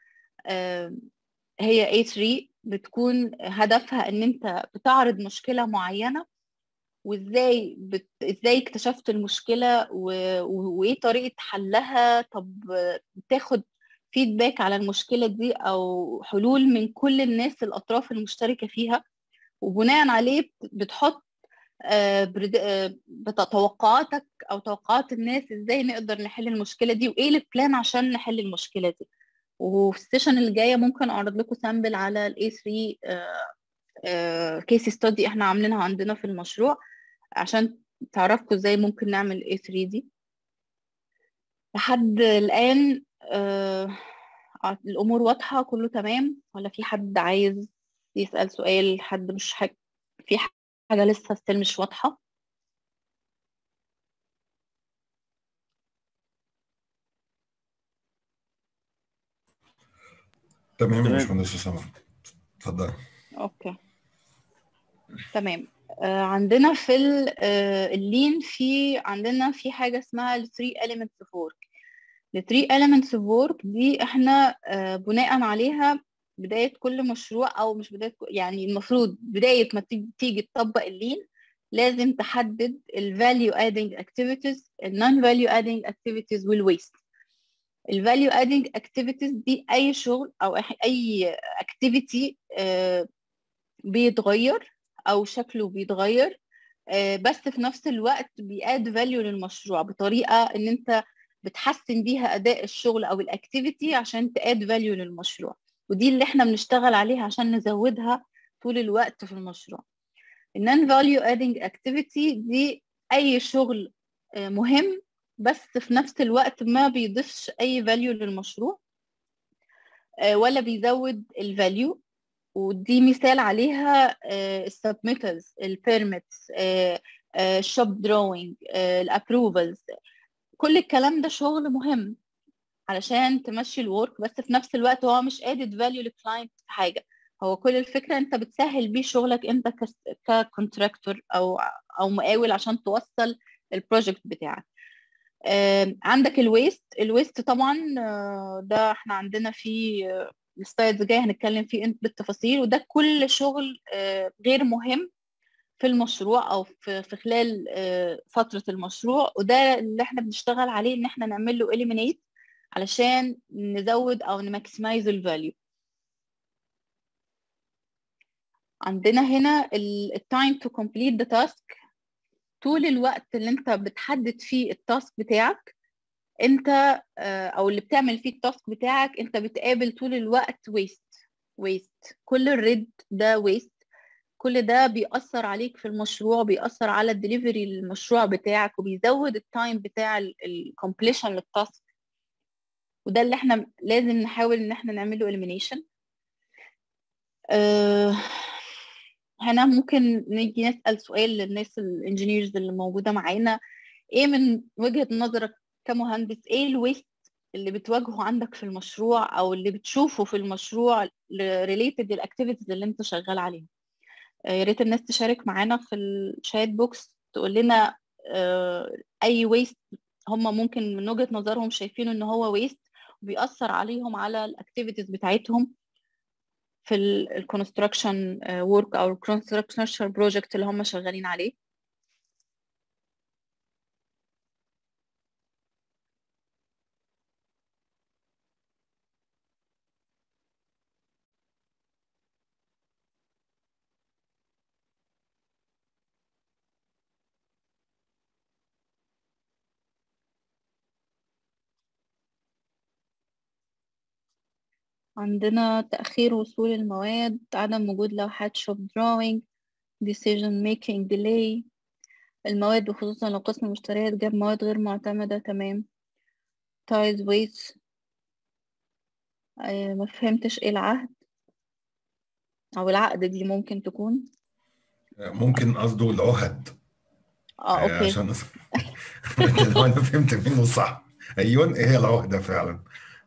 هي اي 3 بتكون هدفها ان انت بتعرض مشكله معينه وازاي بت... ازاي اكتشفت المشكله و... و... وايه طريقه حلها طب تاخد فيدباك على المشكله دي او حلول من كل الناس الاطراف المشتركه فيها وبناء عليه بتحط بتوقعاتك او توقعات الناس ازاي نقدر نحل المشكله دي وايه البلان عشان نحل المشكله دي وفي السيشن اللي جايه ممكن اعرض لكم سامبل على الاي 3 كيس ستادي احنا عاملينها عندنا في المشروع عشان تعرفكم ازاي ممكن نعمل الاي 3 دي لحد الان آه الامور واضحه كله تمام ولا في حد عايز يسال سؤال حد مش حاجة في حاجه لسه ستيل مش واضحه تمام يا تمام. باشمهندس اسامه اتفضل اوكي تمام آه عندنا في ال- آه اللين في عندنا في حاجه اسمها ال 3 elements of work ال 3 elements of work دي احنا آه بناء عليها بدايه كل مشروع او مش بدايه ك- يعني المفروض بدايه ما تيجي تيجي تطبق اللين لازم تحدد ال value adding activities ال non value adding activities وال waste ال value adding activities دي اي شغل او أي- اي activity آه بيتغير او شكله بيتغير آه، بس في نفس الوقت بياد فاليو للمشروع بطريقه ان انت بتحسن بيها اداء الشغل او الاكتيفيتي عشان تاد فاليو للمشروع ودي اللي احنا بنشتغل عليها عشان نزودها طول الوقت في المشروع النون فاليو ادنج اكتيفيتي دي اي شغل آه، مهم بس في نفس الوقت ما بيضيفش اي فاليو للمشروع آه، ولا بيزود الفاليو ودي مثال عليها السبميترز البيرميتس الشوب دروينج الابروفلز كل الكلام ده شغل مهم علشان تمشي الورك بس في نفس الوقت هو مش ادد فاليو للكلاينت في حاجه هو كل الفكره انت بتسهل بيه شغلك انت ككونتراكتور او او مقاول عشان توصل البروجكت بتاعك آه، عندك الويست الويست طبعا آه، ده احنا عندنا فيه آه، السلايدز الجايه هنتكلم فيه انت بالتفاصيل وده كل شغل آه، غير مهم في المشروع او في في خلال آه، فتره المشروع وده اللي احنا بنشتغل عليه ان احنا نعمل له eliminate علشان نزود او نماكسمايز الفاليو عندنا هنا التايم تو كومبليت ذا تاسك طول الوقت اللي انت بتحدد فيه التاسك بتاعك انت آه، او اللي بتعمل فيه التاسك بتاعك انت بتقابل طول الوقت ويست ويست كل الريد ده ويست كل ده بيأثر عليك في المشروع بيأثر على الدليفري للمشروع بتاعك وبيزود التايم بتاع الكومبليشن للتاسك وده اللي احنا لازم نحاول ان احنا نعمله elimination آه، هنا ممكن نيجي نسأل سؤال للناس الانجينيرز اللي موجودة معانا ايه من وجهة نظرك كمهندس ايه الويست اللي بتواجهه عندك في المشروع او اللي بتشوفه في المشروع ريليتد للاكتيفيتيز اللي انت شغال عليها آه، يا ريت الناس تشارك معانا في الشات بوكس تقول لنا آه، اي ويست هم ممكن من وجهة نظرهم شايفينه ان هو ويست وبيأثر عليهم على الاكتيفيتيز بتاعتهم في الكونستراكشن ورك او الكونستراكشن بروجكت اللي هم شغالين عليه عندنا تأخير وصول المواد عدم وجود لوحات شوب دراوينج decision making delay المواد وخصوصا لو قسم المشتريات جاب مواد غير معتمدة تمام تايز ويتس ما فهمتش ايه العهد او العقد دي ممكن تكون ممكن قصده العهد اه آه، اوكي عشان لو انا فهمت منه صح ايوه ايه هي العهده فعلا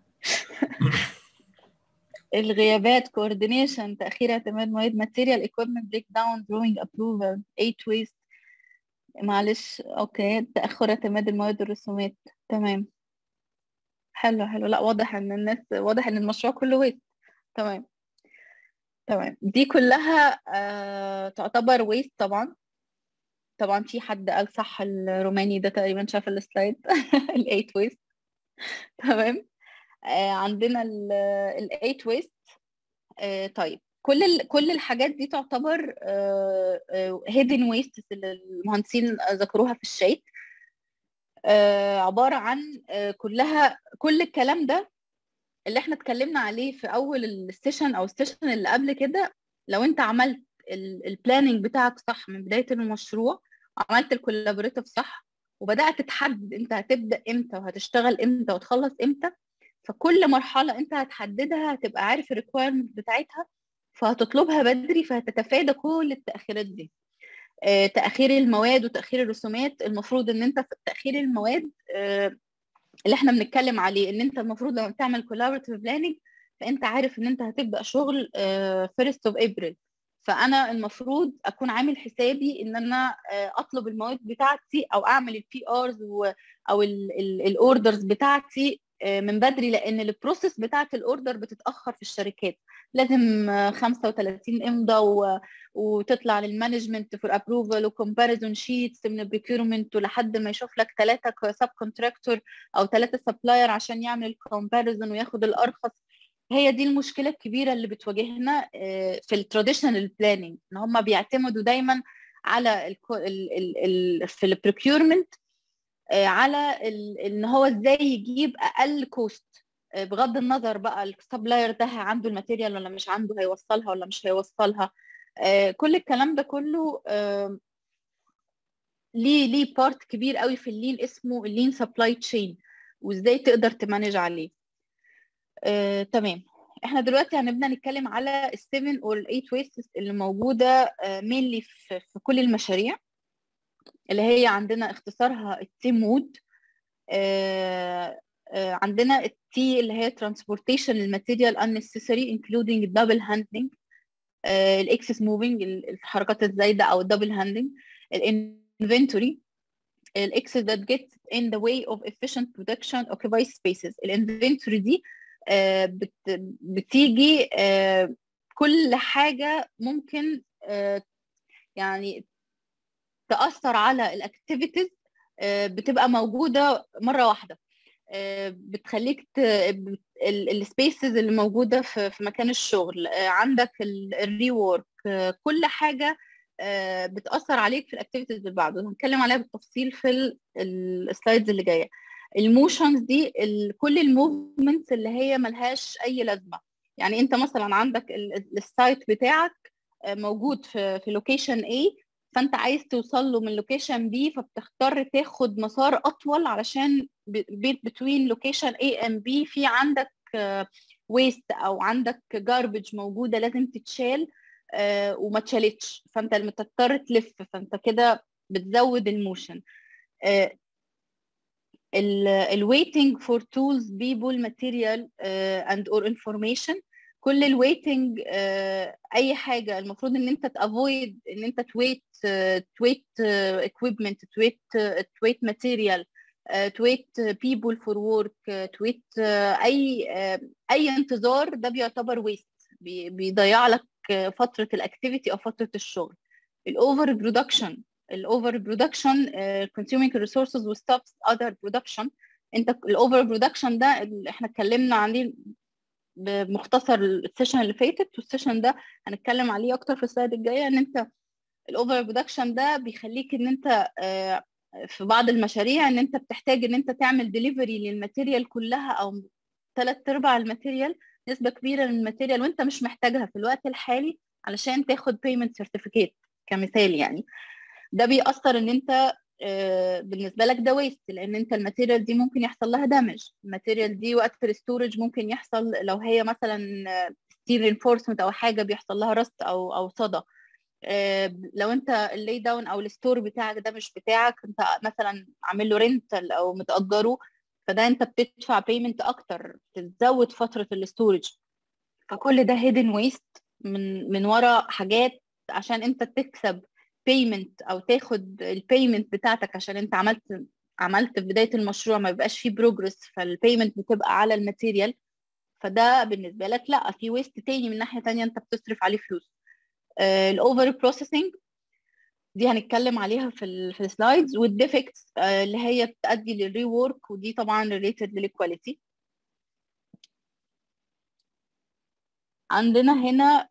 الغيابات coordination تأخير اعتماد مواد material equipment breakdown drawing approval eight waste معلش اوكي تأخر اعتماد المواد والرسومات تمام حلو حلو لا واضح ان الناس واضح ان المشروع كله ويست تمام تمام دي كلها آه تعتبر ويست طبعا طبعا في حد قال صح الروماني ده تقريبا شاف السلايد الايت ويست تمام آه عندنا الايت ويست آه طيب كل ال... كل الحاجات دي تعتبر هيدن ويست اللي المهندسين ذكروها في الشيت آه عباره عن آه كلها كل الكلام ده اللي احنا اتكلمنا عليه في اول السيشن او السيشن اللي قبل كده لو انت عملت البلاننج بتاعك صح من بدايه المشروع وعملت الكولابوريتيف صح وبدات تحدد انت هتبدا امتى وهتشتغل امتى وتخلص امتى فكل مرحله انت هتحددها هتبقى عارف الريكويرمنت بتاعتها فهتطلبها بدري فهتتفادى كل التاخيرات دي آه، تاخير المواد وتاخير الرسومات المفروض ان انت في تاخير المواد آه، اللي احنا بنتكلم عليه ان انت المفروض لما بتعمل كولابوريتيف بلاننج فانت عارف ان انت هتبدا شغل فيرست اوف ابريل فانا المفروض اكون عامل حسابي ان انا اطلب المواد بتاعتي او اعمل البي ارز او الاوردرز بتاعتي من بدري لان البروسيس بتاعت الاوردر بتتاخر في الشركات لازم 35 امضاء وتطلع للمانجمنت فور ابروفال وكومباريزون شيتس من البريكيورمنت ولحد ما يشوف لك ثلاثه سب كونتراكتور او ثلاثه سبلاير عشان يعمل الكومباريزون وياخد الارخص هي دي المشكله الكبيره اللي بتواجهنا في التراديشنال بلاننج ان هم بيعتمدوا دايما على ال ال ال في البريكيورمنت على ان هو ازاي يجيب اقل كوست بغض النظر بقى السبلاير ده عنده الماتيريال ولا مش عنده هيوصلها ولا مش هيوصلها كل الكلام ده كله ليه ليه بارت كبير قوي في اللين اسمه اللين سبلاي تشين وازاي تقدر تمانج عليه آه، تمام احنا دلوقتي هنبدا نتكلم على السيفن او الايت ويستس اللي موجوده مينلي في, في كل المشاريع اللي هي عندنا اختصارها التي مود آه، آه، عندنا التي اللي هي transportation الماتيريال unnecessary including double handling الاكسس موفينج الحركات الزايده او الدبل هاندلنج الانفنتوري الاكسس that gets in the way of efficient production occupies spaces الانفنتوري دي بت بتيجي كل حاجة ممكن يعني تأثر على الاكتيفيتيز بتبقى موجودة مرة واحدة بتخليك السبيسز اللي موجودة في مكان الشغل عندك الريورك كل حاجة بتأثر عليك في الاكتيفيتيز اللي بعده هنتكلم عليها بالتفصيل في السلايدز اللي جايه الموشنز دي كل الموفمنتس اللي هي ملهاش اي لازمه يعني انت مثلا عندك السايت بتاعك موجود في في لوكيشن A فانت عايز توصل له من لوكيشن B فبتختار تاخد مسار اطول علشان بين لوكيشن A and B في عندك ويست او عندك جاربج موجوده لازم تتشال وما اتشالتش فانت لما تضطر تلف فانت كده بتزود الموشن الويتنج فور تولز بيبول ماتيريال اند اور انفورميشن كل الويتنج uh, اي حاجه المفروض ان انت تافويد ان انت تويت تويت اكويبمنت تويت تويت ماتيريال تويت بيبول فور ورك تويت اي uh, اي انتظار ده بيعتبر ويست بي, بيضيع لك فتره الاكتيفيتي او فتره الشغل الاوفر برودكشن الاوفر برودكشن consuming resources وستوبس other production انت الاوفر برودكشن ده اللي احنا اتكلمنا عليه بمختصر السيشن اللي فاتت والسيشن ده هنتكلم عليه اكتر في السلايد الجايه ان انت الاوفر برودكشن ده بيخليك ان انت في بعض المشاريع ان انت بتحتاج ان انت تعمل ديليفري للماتيريال كلها او ثلاث ارباع الماتيريال نسبه كبيره من الماتيريال وانت مش محتاجها في الوقت الحالي علشان تاخد بيمنت سيرتيفيكيت كمثال يعني ده بيأثر ان انت بالنسبه لك ده ويست لان انت الماتيريال دي ممكن يحصل لها دامج الماتيريال دي وقت الستورج ممكن يحصل لو هي مثلا ستيل رينفورسمنت او حاجه بيحصل لها رست او او صدى لو انت اللي داون او الستور بتاعك ده مش بتاعك انت مثلا عامل له رينتال او متاجره فده انت بتدفع بيمنت اكتر تزود فتره الستورج فكل ده هيدن ويست من من ورا حاجات عشان انت تكسب بيمنت او تاخد البيمنت بتاعتك عشان انت عملت عملت في بدايه المشروع ما بيبقاش فيه بروجرس فالبيمنت بتبقى على الماتيريال فده بالنسبه لك لا في ويست تاني من ناحيه تانية انت بتصرف عليه فلوس الاوفر بروسيسنج دي هنتكلم عليها في ال في السلايدز والديفكتس اللي هي بتؤدي للري وورك ودي طبعا ريليتد للكواليتي عندنا هنا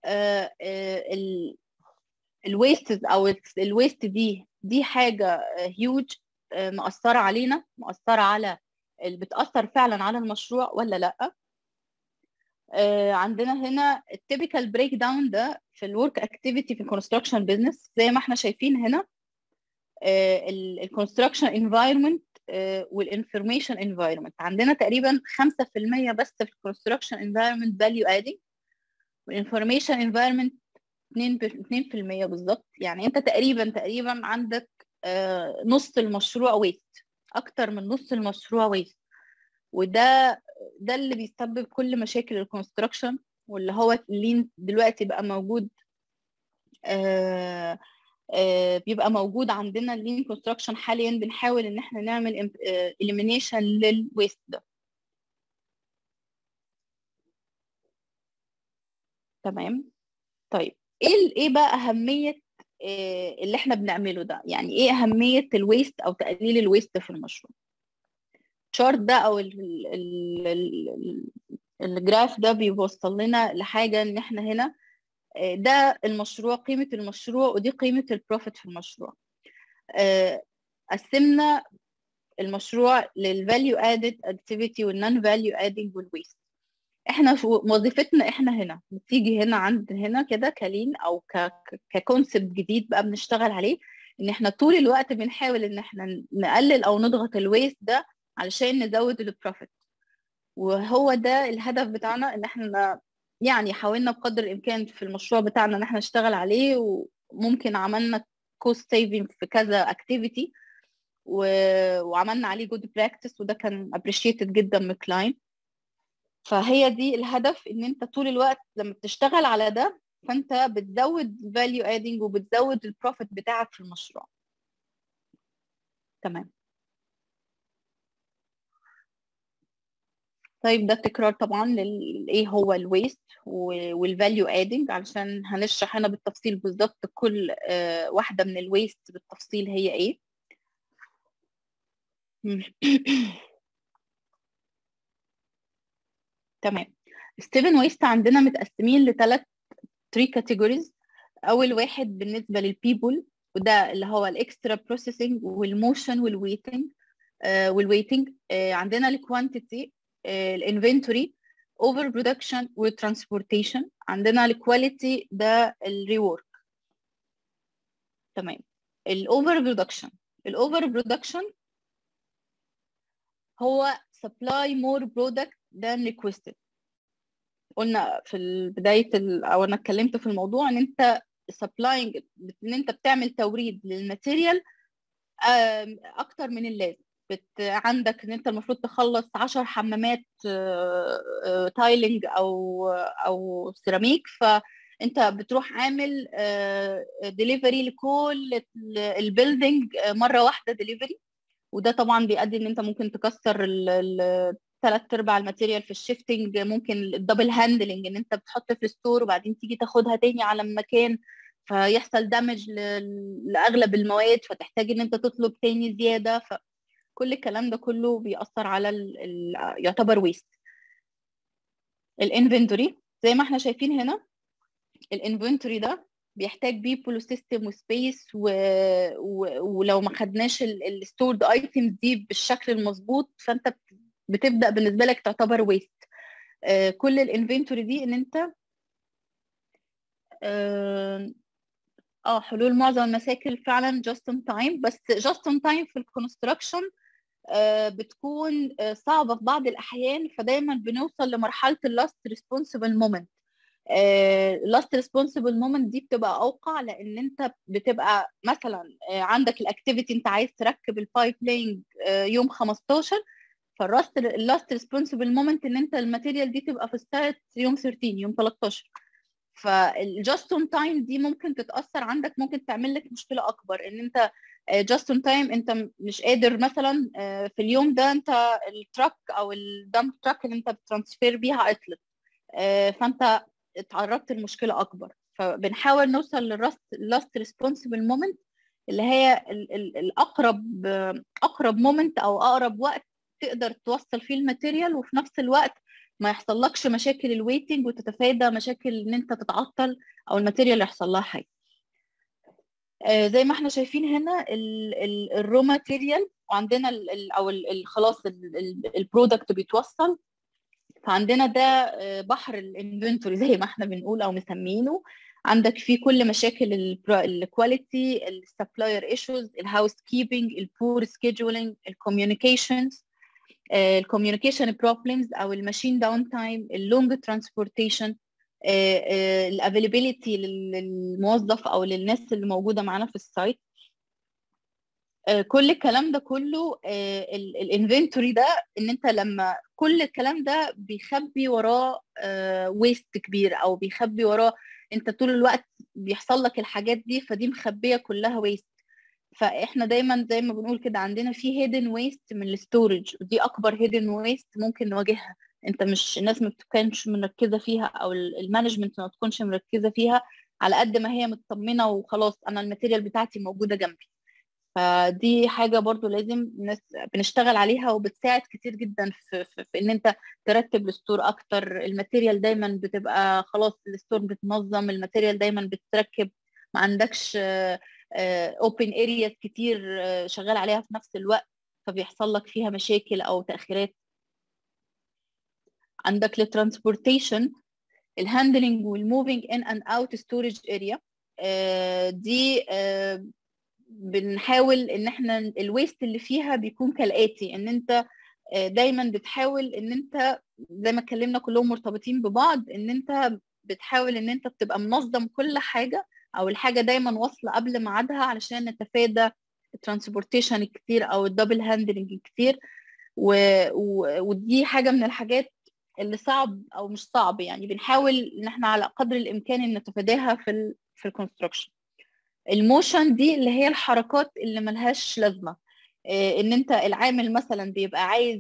الويست او الويست دي دي حاجه هيوج مأثره علينا مأثره على اللي بتأثر فعلا على المشروع ولا لا عندنا هنا التيبيكال بريك داون ده في الورك اكتيفيتي في الكونستراكشن بزنس زي ما احنا شايفين هنا الكونستراكشن انفايرمنت والانفورميشن انفايرمنت عندنا تقريبا 5% بس في الكونستراكشن انفايرمنت فاليو ادنج والانفورميشن انفايرمنت 2% بالظبط يعني انت تقريبا تقريبا عندك نص المشروع ويست اكتر من نص المشروع ويست وده ده اللي بيسبب كل مشاكل الكونستراكشن واللي هو اللي دلوقتي بقى موجود آآ آآ بيبقى موجود عندنا اللين كونستراكشن حاليا بنحاول ان احنا نعمل اليمينيشن للويست ده تمام طيب ايه ايه بقى اهميه اللي احنا بنعمله ده يعني ايه اهميه الويست او تقليل الويست في المشروع الشارت ده او ال ال ال الجراف ده بيوصل لنا لحاجه ان احنا هنا ده المشروع قيمه المشروع ودي قيمه البروفيت في المشروع قسمنا المشروع للفاليو ادد اكتيفيتي والنون فاليو ادنج والويست احنا وظيفتنا احنا هنا بتيجي هنا عند هنا كده كلين او ككونسبت جديد بقى بنشتغل عليه ان احنا طول الوقت بنحاول ان احنا نقلل او نضغط الويست ده علشان نزود البروفيت وهو ده الهدف بتاعنا ان احنا يعني حاولنا بقدر الامكان في المشروع بتاعنا ان احنا نشتغل عليه وممكن عملنا كوست سيفنج في كذا اكتيفيتي وعملنا عليه جود براكتس وده كان ابريشيتد جدا من الكلاينت فهي دي الهدف ان انت طول الوقت لما بتشتغل على ده فانت بتزود فاليو ادنج وبتزود البروفيت بتاعك في المشروع تمام طيب ده تكرار طبعا لل ايه هو الويست والفاليو ادنج علشان هنشرح هنا بالتفصيل بالظبط كل آه واحده من الويست بالتفصيل هي ايه تمام ستيفن ويست عندنا متقسمين لثلاث تري كاتيجوريز اول واحد بالنسبه للبيبل وده اللي هو الاكسترا بروسيسنج والموشن والويتنج والويتنج عندنا الكوانتيتي الانفنتوري اوفر برودكشن والترانسبورتيشن عندنا الكواليتي ده الريورك تمام الاوفر برودكشن الاوفر برودكشن هو supply more product than requested قلنا في بداية او انا اتكلمت في الموضوع ان انت supplying ان انت بتعمل توريد للماتيريال اكتر من اللازم بت... عندك ان انت المفروض تخلص 10 حمامات تايلنج او او سيراميك فانت بتروح عامل ديليفري لكل البيلدينج مره واحده ديليفري وده طبعا بيؤدي ان انت ممكن تكسر ثلاث ارباع الماتيريال في الشيفتنج ممكن الدبل هاندلنج ان انت بتحط في الستور وبعدين تيجي تاخدها تاني على المكان فيحصل دامج لاغلب المواد فتحتاج ان انت تطلب تاني زياده فكل الكلام ده كله بيأثر على ال ال يعتبر ويست الانفنتوري زي ما احنا شايفين هنا الانفنتوري ده بيحتاج بيبول وسيستم وسبيس و... و... ولو ما خدناش الستورد ايتمز دي بالشكل المظبوط فانت بتبدا بالنسبه لك تعتبر ويست آه كل الانفنتوري دي ان انت اه, آه حلول معظم المشاكل فعلا جاست ان تايم بس جاست ان تايم في الكونستراكشن آه بتكون آه صعبه في بعض الاحيان فدايما بنوصل لمرحله اللاست ريسبونسبل مومنت لاست ريسبونسبل مومنت دي بتبقى اوقع لان انت بتبقى مثلا عندك الاكتيفيتي انت عايز تركب البايب لاينج يوم 15 فالراست اللاست ريسبونسبل مومنت ان انت الماتيريال دي تبقى في السايت يوم 13 يوم 13 فالجاست اون تايم دي ممكن تتاثر عندك ممكن تعمل لك مشكله اكبر ان انت جاست اون تايم انت مش قادر مثلا في اليوم ده انت التراك او الدمب تراك اللي انت بترانسفير بيها عطلت فانت اتعرضت لمشكله اكبر فبنحاول نوصل للراست لاست ريسبونسبل مومنت اللي هي ال ال الاقرب اقرب مومنت او اقرب وقت تقدر توصل فيه الماتيريال وفي نفس الوقت ما يحصلكش مشاكل الويتنج وتتفادى مشاكل ان انت تتعطل او الماتيريال يحصل لها حاجه آه زي ما احنا شايفين هنا الرو ماتيريال وعندنا ال ال او ال خلاص البرودكت بيتوصل فعندنا ده بحر الانفنتوري زي ما احنا بنقول او مسمينه عندك فيه كل مشاكل الكواليتي السبلاير ايشوز الهاوس كيبنج البور سكيدجولينج الكوميونيكيشنز الكوميونيكيشن بروبلمز او الماشين داون تايم اللونج ترانسبورتيشن الافيلابيلتي للموظف او للناس اللي موجوده معانا في السايت كل الكلام ده كله الانفنتوري ده ان انت لما كل الكلام ده بيخبي وراه ويست كبير او بيخبي وراه انت طول الوقت بيحصل لك الحاجات دي فدي مخبيه كلها ويست فاحنا دايما زي ما بنقول كده عندنا في هيدن ويست من الستورج ودي اكبر هيدن ويست ممكن نواجهها انت مش الناس ما بتكونش مركزه فيها او المانجمنت ما تكونش مركزه فيها على قد ما هي مطمنه وخلاص انا الماتيريال بتاعتي موجوده جنبي فدي حاجه برضو لازم الناس بنشتغل عليها وبتساعد كتير جدا في, في, في ان انت ترتب الستور اكتر الماتيريال دايما بتبقى خلاص الستور بتنظم الماتيريال دايما بتتركب ما عندكش اوبن ارياز كتير شغال عليها في نفس الوقت فبيحصل لك فيها مشاكل او تاخيرات عندك الترانسبورتيشن الهاندلنج والموفينج ان اند اوت ستورج اريا دي بنحاول ان احنا الويست اللي فيها بيكون كالاتي ان انت دايما بتحاول ان انت زي ما اتكلمنا كلهم مرتبطين ببعض ان انت بتحاول ان انت بتبقى منظم كل حاجه او الحاجه دايما واصله قبل ميعادها علشان نتفادى الترانسبورتيشن الكتير او الدبل هاندلنج الكتير و... و... ودي حاجه من الحاجات اللي صعب او مش صعب يعني بنحاول ان احنا على قدر الامكان ان نتفاداها في ال... في الكونستراكشن الموشن دي اللي هي الحركات اللي ملهاش لازمه ان انت العامل مثلا بيبقى عايز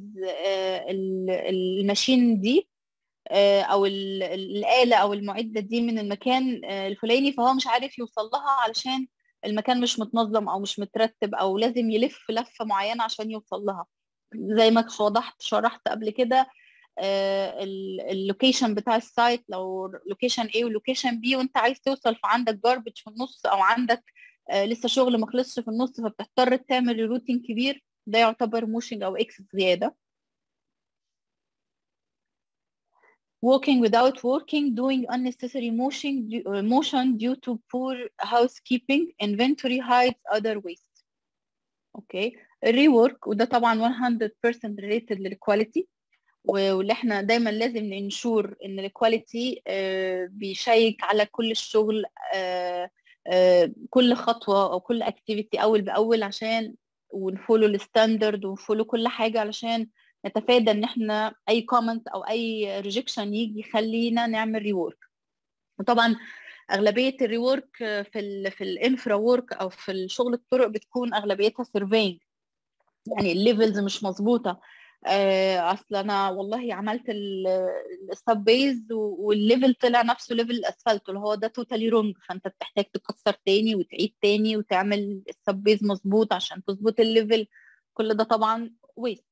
الماشين دي او الاله او المعده دي من المكان الفلاني فهو مش عارف يوصل لها علشان المكان مش متنظم او مش مترتب او لازم يلف لفه معينه عشان يوصل لها زي ما وضحت شرحت قبل كده اللوكيشن بتاع السايت لو لوكيشن A ولوكيشن B وانت عايز توصل فعندك جاربج في النص او عندك لسه شغل ما خلصش في النص فبتضطر تعمل روتين كبير ده يعتبر موشنج او اكس زياده walking without working doing unnecessary motion motion due to poor housekeeping inventory hides other waste اوكي الريورك وده طبعا 100% related للكواليتي واللي احنا دايما لازم ننشور ان الكواليتي بيشيك على كل الشغل كل خطوه او كل اكتيفيتي اول باول عشان ونفولو الستاندرد ونفولو كل حاجه علشان نتفادى ان احنا اي كومنت او اي ريجكشن يجي يخلينا نعمل ريورك وطبعا اغلبيه الريورك في ال في الانفرا وورك او في الشغل الطرق بتكون اغلبيتها سيرفينج يعني الليفلز مش مظبوطه اصل انا والله عملت السب بيز والليفل طلع نفسه ليفل الاسفلت اللي هو ده توتالي رونج فانت بتحتاج تكسر تاني وتعيد تاني وتعمل السب بيز مظبوط عشان تظبط الليفل كل ده طبعا ويست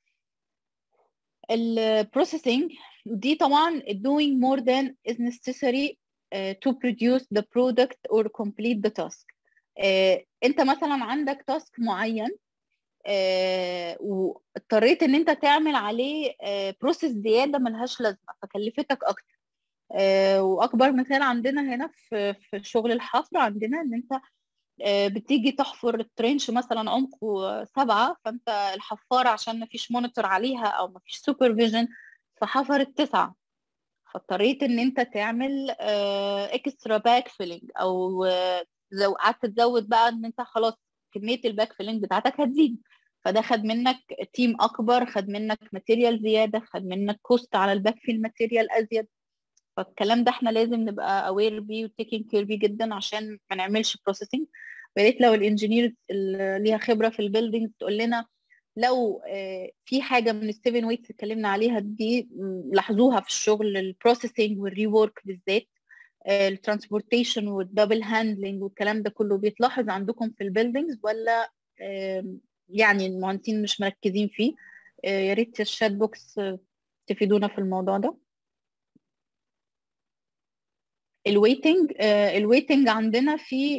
البروسيسنج دي طبعا doing more than is necessary uh, to produce the product or complete the task uh, انت مثلا عندك تاسك معين uh, واضطريت ان انت تعمل عليه بروسيس زياده ملهاش لازمه فكلفتك اكتر واكبر مثال عندنا هنا في في شغل الحفر عندنا ان انت بتيجي تحفر الترنش مثلا عمقه سبعة فانت الحفارة عشان ما فيش مونيتور عليها او ما فيش سوبرفيجن فحفرت تسعة فاضطريت ان انت تعمل اكسترا باك فيلينج او لو قعدت تزود بقى ان انت خلاص كمية الباك فيلينج بتاعتك هتزيد فده خد منك تيم اكبر خد منك ماتيريال زيادة خد منك كوست على الباك فيل ماتيريال ازيد فالكلام ده احنا لازم نبقى اوير بيه وتيكينج كير بيه جدا عشان ما نعملش بروسيسنج ويا ريت لو الانجينير اللي ليها خبره في البيلدينج تقول لنا لو في حاجه من السيفن ويكس اتكلمنا عليها دي لاحظوها في الشغل البروسيسنج والري وورك بالذات الترانسبورتيشن والدبل هاندلنج والكلام ده كله بيتلاحظ عندكم في البيلدينجز ولا يعني المهندسين مش مركزين فيه يا ريت الشات بوكس تفيدونا في الموضوع ده الويتنج الويتنج عندنا في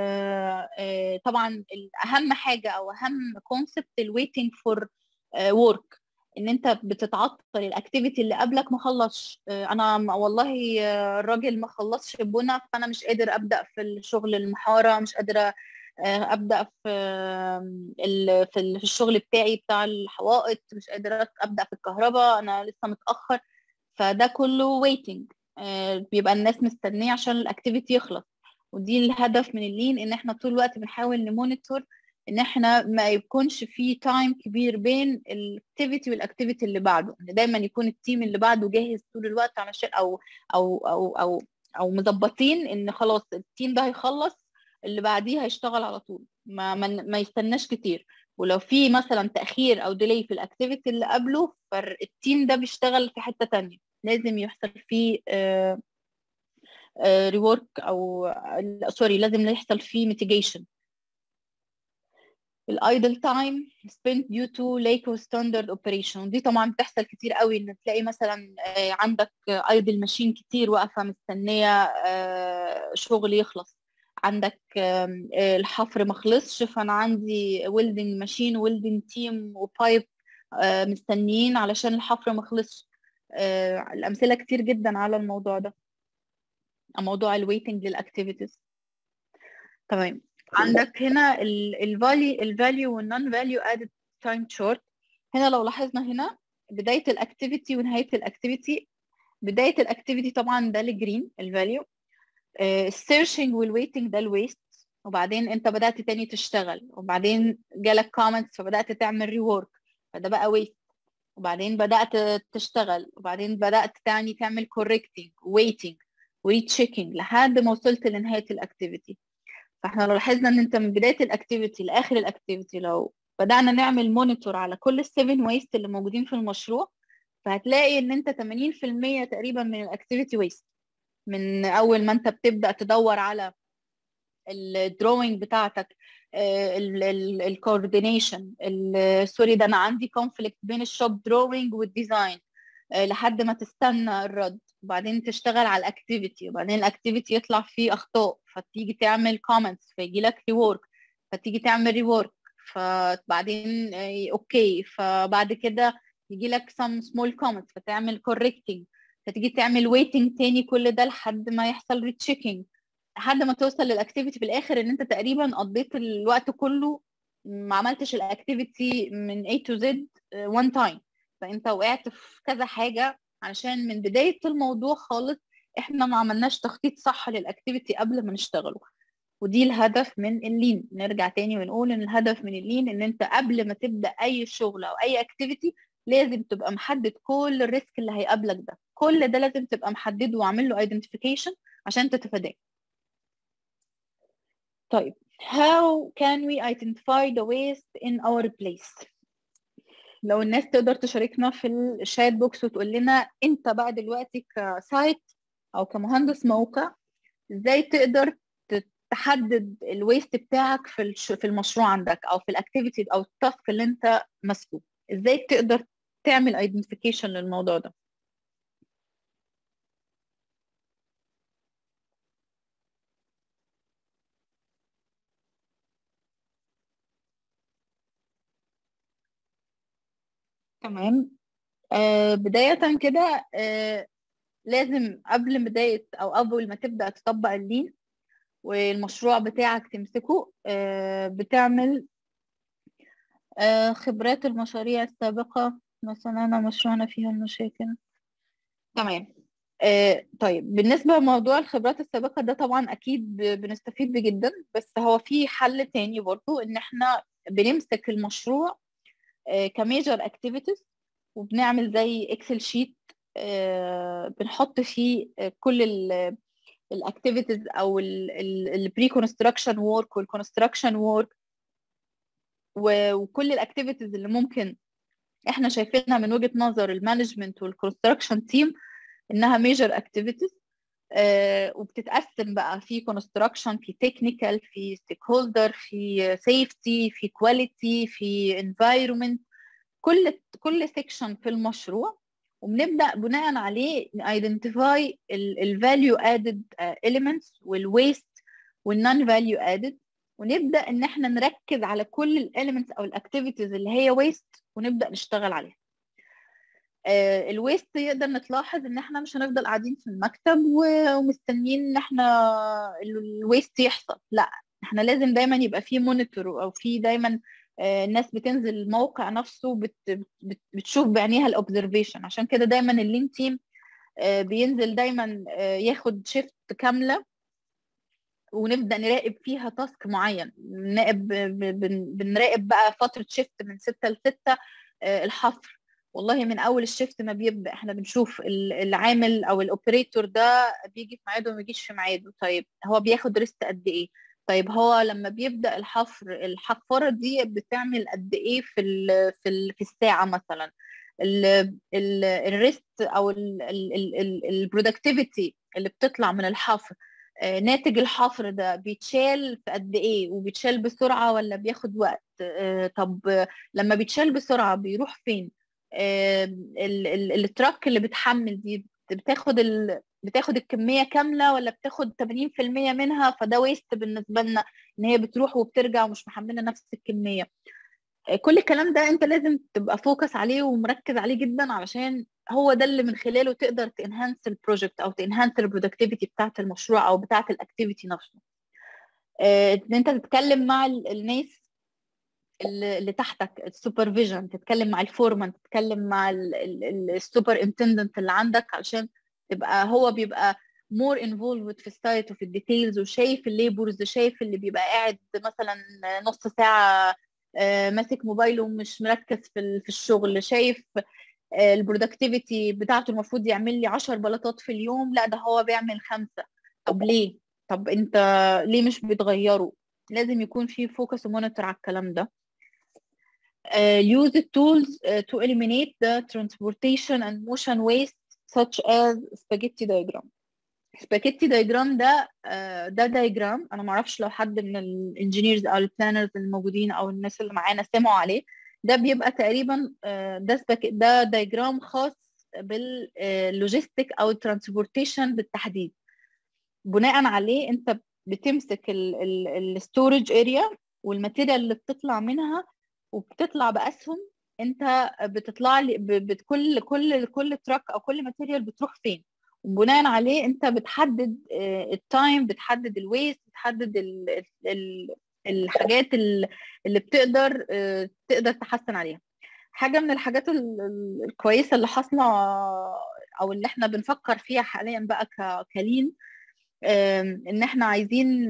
طبعا اهم حاجه او اهم كونسبت الويتنج فور ورك ان انت بتتعطل الاكتيفيتي اللي قبلك ما خلصش انا والله الراجل ما خلصش بنى فانا مش قادر ابدا في الشغل المحاره مش قادره ابدا في في الشغل بتاعي بتاع الحوائط مش قادره ابدا في الكهرباء انا لسه متاخر فده كله ويتنج بيبقى الناس مستنيه عشان الاكتيفيتي يخلص ودي الهدف من اللين ان احنا طول الوقت بنحاول نمونيتور ان احنا ما يكونش في تايم كبير بين الاكتيفيتي والاكتيفيتي اللي بعده ان دايما يكون التيم اللي بعده جاهز طول الوقت علشان او او او او او مظبطين ان خلاص التيم ده هيخلص اللي بعديه هيشتغل على طول ما ما, ما يستناش كتير ولو في مثلا تاخير او ديلي في الاكتيفيتي اللي قبله فالتيم ده بيشتغل في حته تانية لازم يحصل فيه ريورك او سوري لازم يحصل فيه ميتيجيشن الايدل تايم spent due to lack of standard operation دي طبعا بتحصل كتير قوي ان تلاقي مثلا عندك ايدل ماشين كتير واقفه مستنيه شغل يخلص عندك الحفر ما خلصش فانا عندي ويلدنج ماشين ويلدنج تيم وبايب مستنيين علشان الحفر ما خلصش الامثله كتير جدا على الموضوع ده موضوع الويتنج للاكتيفيتيز تمام عندك هنا الفاليو الفاليو والنون فاليو ادد تايم شورت هنا لو لاحظنا هنا بدايه الاكتيفيتي ونهايه الاكتيفيتي بدايه الاكتيفيتي طبعا ده الجرين الفاليو السيرشنج والويتنج ده الويست وبعدين انت بدات تاني تشتغل وبعدين جالك كومنتس فبدات تعمل ريورك فده بقى ويست وبعدين بدات تشتغل وبعدين بدات تاني تعمل كوركتنج ويتنج وريتشيكينج لحد ما وصلت لنهايه الاكتيفيتي فاحنا لو لاحظنا ان انت من بدايه الاكتيفيتي لاخر الاكتيفيتي لو بدانا نعمل مونيتور على كل السيفن ويست اللي موجودين في المشروع فهتلاقي ان انت 80% تقريبا من الاكتيفيتي ويست من اول ما انت بتبدا تدور على الدروينج بتاعتك الكوردينيشن سوري ده انا عندي كونفليكت بين الشوب دروينج والديزاين لحد ما تستنى الرد وبعدين تشتغل على الاكتيفيتي وبعدين الاكتيفيتي يطلع فيه اخطاء فتيجي تعمل كومنتس فيجي لك ريورك فتيجي تعمل ريورك فبعدين اوكي فبعد كده يجي لك some small comments فتعمل correcting فتيجي تعمل waiting تاني كل ده لحد ما يحصل ريتشيكينج لحد ما توصل للاكتيفيتي في الاخر ان انت تقريبا قضيت الوقت كله ما عملتش الاكتيفيتي من A to Z one time فانت وقعت في كذا حاجه علشان من بدايه الموضوع خالص احنا ما عملناش تخطيط صح للاكتيفيتي قبل ما نشتغله ودي الهدف من اللين نرجع تاني ونقول ان الهدف من اللين ان انت قبل ما تبدا اي شغل او اي اكتيفيتي لازم تبقى محدد كل الريسك اللي هيقابلك ده كل ده لازم تبقى محدده وعامل له ايدنتيفيكيشن عشان تتفاداه طيب how can we identify the waste in our place لو الناس تقدر تشاركنا في الشات بوكس وتقول لنا انت بقى دلوقتي كسايت او كمهندس موقع ازاي تقدر تحدد الويست بتاعك في في المشروع عندك او في الاكتيفيتي او التاسك اللي انت ماسكه ازاي تقدر تعمل ايدنتيفيكيشن للموضوع ده تمام آه بداية كده آه لازم قبل بداية أو أول ما تبدأ تطبق اللين والمشروع بتاعك تمسكه آه بتعمل آه خبرات المشاريع السابقة مثلا أنا مشروعنا فيها المشاكل تمام آه طيب بالنسبة لموضوع الخبرات السابقة ده طبعا أكيد بنستفيد بيه جدا بس هو في حل تاني برضو إن إحنا بنمسك المشروع كميجر اكتيفيتيز وبنعمل زي اكسل شيت بنحط فيه كل الاكتيفيتيز او البري كونستراكشن وورك والكونستراكشن وورك وكل الاكتيفيتيز اللي ممكن احنا شايفينها من وجهه نظر المانجمنت والكونستراكشن تيم انها ميجر اكتيفيتيز آه، وبتتقسم بقى في كونستراكشن في تكنيكال في ستيك هولدر في سيفتي في كواليتي في انفايرمنت كل كل سيكشن في المشروع وبنبدا بناء عليه ايدنتيفاي الفاليو ادد اليمنتس والويست والنون فاليو ادد ونبدا ان احنا نركز على كل الاليمنتس او الاكتيفيتيز اللي هي ويست ونبدا نشتغل عليها الويست يقدر نتلاحظ ان احنا مش هنفضل قاعدين في المكتب ومستنيين ان احنا الويست يحصل لا احنا لازم دايما يبقى في مونيتور او في دايما الناس بتنزل الموقع نفسه بت بت بتشوف بعينيها الاوبزرفيشن عشان كده دايما اللين تيم بينزل دايما ياخد شيفت كامله ونبدا نراقب فيها تاسك معين نراقب بنراقب بقى فتره شيفت من 6 ل 6 الحفر والله من اول الشيفت ما بيبدا احنا بنشوف العامل او الاوبريتور ده بيجي في ميعاده وما بيجيش في ميعاده طيب هو بياخد ريست قد ايه طيب هو لما بيبدا الحفر الحفاره دي بتعمل قد ايه في ال في ال في الساعه مثلا الريست او البرودكتيفيتي اللي بتطلع من الحفر ناتج الحفر ده بيتشال في قد ايه وبيتشال بسرعه ولا بياخد وقت طب لما بيتشال بسرعه بيروح فين التراك اللي بتحمل دي بتاخد ال... بتاخد الكميه كامله ولا بتاخد 80% منها فده ويست بالنسبه لنا ان هي بتروح وبترجع ومش محمله نفس الكميه كل الكلام ده انت لازم تبقى فوكس عليه ومركز عليه جدا علشان هو ده اللي من خلاله تقدر تنهانس البروجكت او تنهانس البرودكتيفيتي بتاعه المشروع او بتاعه الاكتيفيتي نفسه ان انت تتكلم مع الناس اللي تحتك السوبرفيجن تتكلم مع الفورمان تتكلم مع السوبر انتندنت اللي عندك علشان تبقى هو بيبقى مور انفولد في السايت وفي الديتيلز وشايف الليبرز شايف اللي بيبقى قاعد مثلا نص ساعه ماسك موبايله ومش مركز في في الشغل شايف البرودكتيفيتي بتاعته المفروض يعمل لي 10 بلاطات في اليوم لا ده هو بيعمل خمسه طب ليه طب انت ليه مش بتغيره لازم يكون في فوكس ومونيتور على الكلام ده uh, use the tools uh, to eliminate the transportation and motion waste such as spaghetti diagram spaghetti diagram ده uh, ده diagram انا ما اعرفش لو حد من الانجينيرز او البلانرز الموجودين او الناس اللي معانا سمعوا عليه ده بيبقى تقريبا ده سبك... ده دايجرام خاص باللوجيستيك او الترانسبورتيشن بالتحديد بناء عليه انت بتمسك الستورج اريا والماتيريال اللي بتطلع منها وبتطلع باسهم انت بتطلع لي بكل كل كل تراك او كل ماتيريال بتروح فين وبناء عليه انت بتحدد التايم بتحدد الويست بتحدد ال ال الحاجات اللي بتقدر تقدر تحسن عليها حاجه من الحاجات الكويسه اللي حاصله او اللي احنا بنفكر فيها حاليا بقى كلين ان احنا عايزين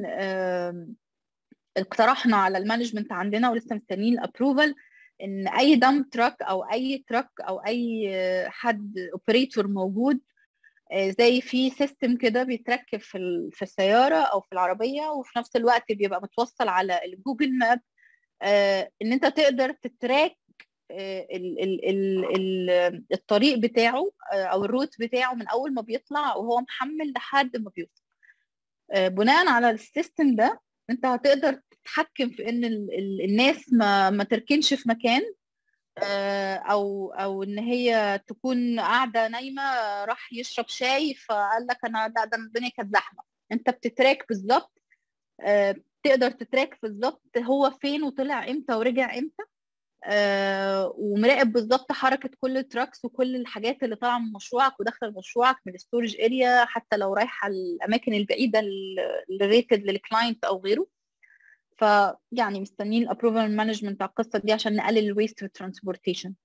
اقترحنا على المانجمنت عندنا ولسه مستنيين الابروفال ان اي دم تراك او اي تراك او اي حد اوبريتور موجود زي في سيستم كده بيتركب في في السياره او في العربيه وفي نفس الوقت بيبقى متوصل على الجوجل ماب ان انت تقدر تتراك ال ال ال ال الطريق بتاعه او الروت بتاعه من اول ما بيطلع وهو محمل لحد ما بيوصل بناء على السيستم ده انت هتقدر تتحكم في ان ال ال الناس ما ما تركنش في مكان او او ان هي تكون قاعده نايمه راح يشرب شاي فقال لك انا لا ده الدنيا كانت زحمه انت بتتراك بالظبط تقدر تتراك بالظبط هو فين وطلع امتى ورجع امتى ومراقب بالظبط حركه كل التراكس وكل الحاجات اللي طالعه من مشروعك وداخله مشروعك من الستورج اريا حتى لو رايحه الاماكن البعيده اللي ريتد للكلاينت او غيره فيعني مستنيين الابروفال مانجمنت على القصه دي عشان نقلل الويست في الترانسبورتيشن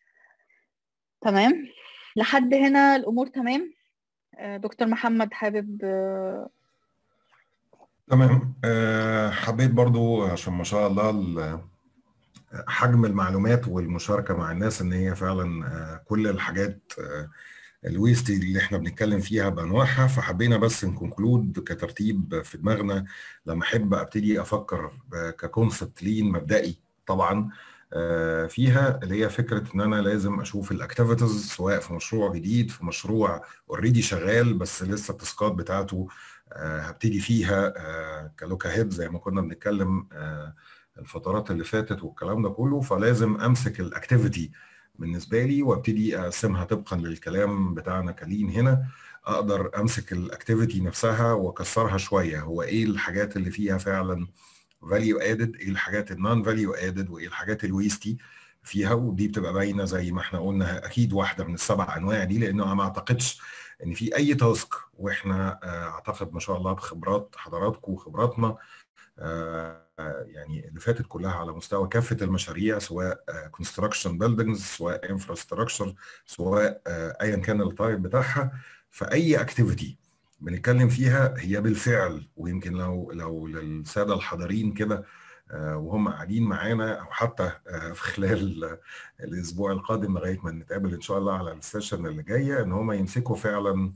تمام لحد هنا الامور تمام دكتور محمد حابب تمام حبيت برضو عشان ما شاء الله حجم المعلومات والمشاركه مع الناس ان هي فعلا كل الحاجات الويست اللي احنا بنتكلم فيها بانواعها فحبينا بس نكونكلود كترتيب في دماغنا لما احب ابتدي افكر ككونسبت لين مبدئي طبعا فيها اللي هي فكره ان انا لازم اشوف الاكتيفيتيز سواء في مشروع جديد في مشروع اوريدي شغال بس لسه التاسكات بتاعته هبتدي فيها كلوكا هيد زي ما كنا بنتكلم الفترات اللي فاتت والكلام ده كله فلازم امسك الاكتيفيتي بالنسبه لي وابتدي اقسمها طبقا للكلام بتاعنا كلين هنا اقدر امسك الاكتيفيتي نفسها واكسرها شويه هو ايه الحاجات اللي فيها فعلا فاليو ادد ايه الحاجات النون فاليو ادد وايه الحاجات الويستي فيها ودي بتبقى باينه زي ما احنا قلنا اكيد واحده من السبع انواع دي لانه انا ما اعتقدش ان في اي تاسك واحنا اعتقد ما شاء الله بخبرات حضراتكم وخبراتنا يعني اللي فاتت كلها على مستوى كافه المشاريع سواء كونستراكشن بيلدينجز سواء انفراستراكشر سواء ايا كان التايب بتاعها فاي اكتيفيتي بنتكلم فيها هي بالفعل ويمكن لو لو للساده الحاضرين كده وهم قاعدين معانا او حتى في خلال الاسبوع القادم لغايه ما نتقابل ان شاء الله على السيشن اللي جايه ان هم يمسكوا فعلا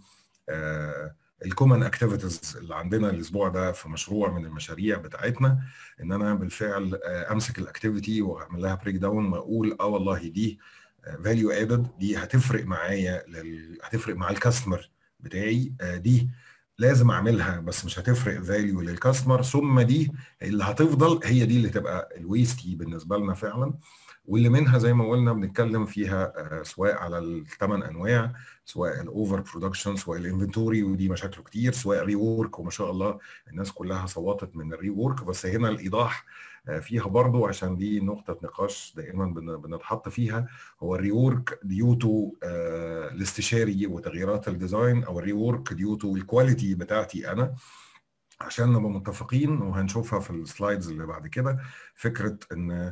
الكومن اكتيفيتيز اللي عندنا الاسبوع ده في مشروع من المشاريع بتاعتنا ان انا بالفعل امسك الاكتيفيتي واعمل لها بريك داون واقول اه والله دي فاليو ادد دي هتفرق معايا لل... هتفرق مع الكاستمر بتاعي دي لازم اعملها بس مش هتفرق فاليو للكاستمر ثم دي اللي هتفضل هي دي اللي تبقى الويستي بالنسبه لنا فعلا واللي منها زي ما قلنا بنتكلم فيها سواء على الثمان انواع سواء الاوفر برودكشن سواء الانفنتوري ودي مشاكله كتير سواء ري وورك وما شاء الله الناس كلها صوتت من الري وورك بس هنا الايضاح فيها برضو عشان دي نقطه نقاش دائما بنتحط فيها هو الري وورك ديو تو الاستشاري وتغييرات الديزاين او الري وورك ديو تو الكواليتي بتاعتي انا عشان نبقى متفقين وهنشوفها في السلايدز اللي بعد كده فكره ان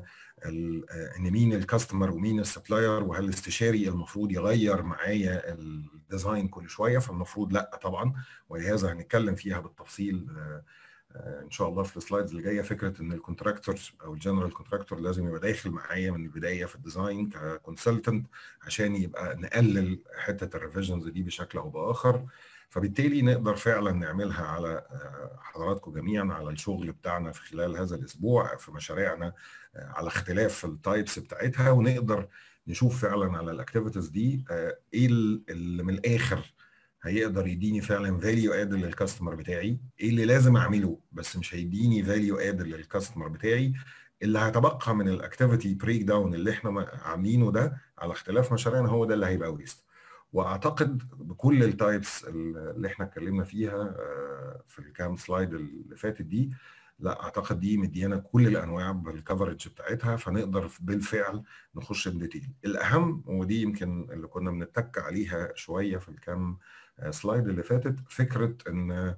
ان مين الكاستمر ومين السبلاير وهل الاستشاري المفروض يغير معايا الديزاين كل شويه فالمفروض لا طبعا ولهذا هنتكلم فيها بالتفصيل ان شاء الله في السلايدز اللي جايه فكره ان الكونتراكتور او الجنرال كونتراكتور لازم يبقى داخل معايا من البدايه في الديزاين ككونسلتنت عشان يبقى نقلل حته الريفيجنز دي بشكل او باخر فبالتالي نقدر فعلا نعملها على حضراتكم جميعا على الشغل بتاعنا في خلال هذا الاسبوع في مشاريعنا على اختلاف التايبس بتاعتها ونقدر نشوف فعلا على الاكتيفيتيز دي ايه اللي من الاخر هيقدر يديني فعلا فاليو اد للكاستمر بتاعي ايه اللي لازم اعمله بس مش هيديني فاليو اد للكاستمر بتاعي اللي هيتبقى من الاكتيفيتي بريك داون اللي احنا عاملينه ده على اختلاف مشاريعنا هو ده اللي هيبقى ويست واعتقد بكل التايبس اللي احنا اتكلمنا فيها في الكام سلايد اللي فاتت دي لا اعتقد دي مديانا كل الانواع بالكفرج بتاعتها فنقدر بالفعل نخش الديتيل الاهم ودي يمكن اللي كنا بنتك عليها شويه في الكام سلايد اللي فاتت فكره ان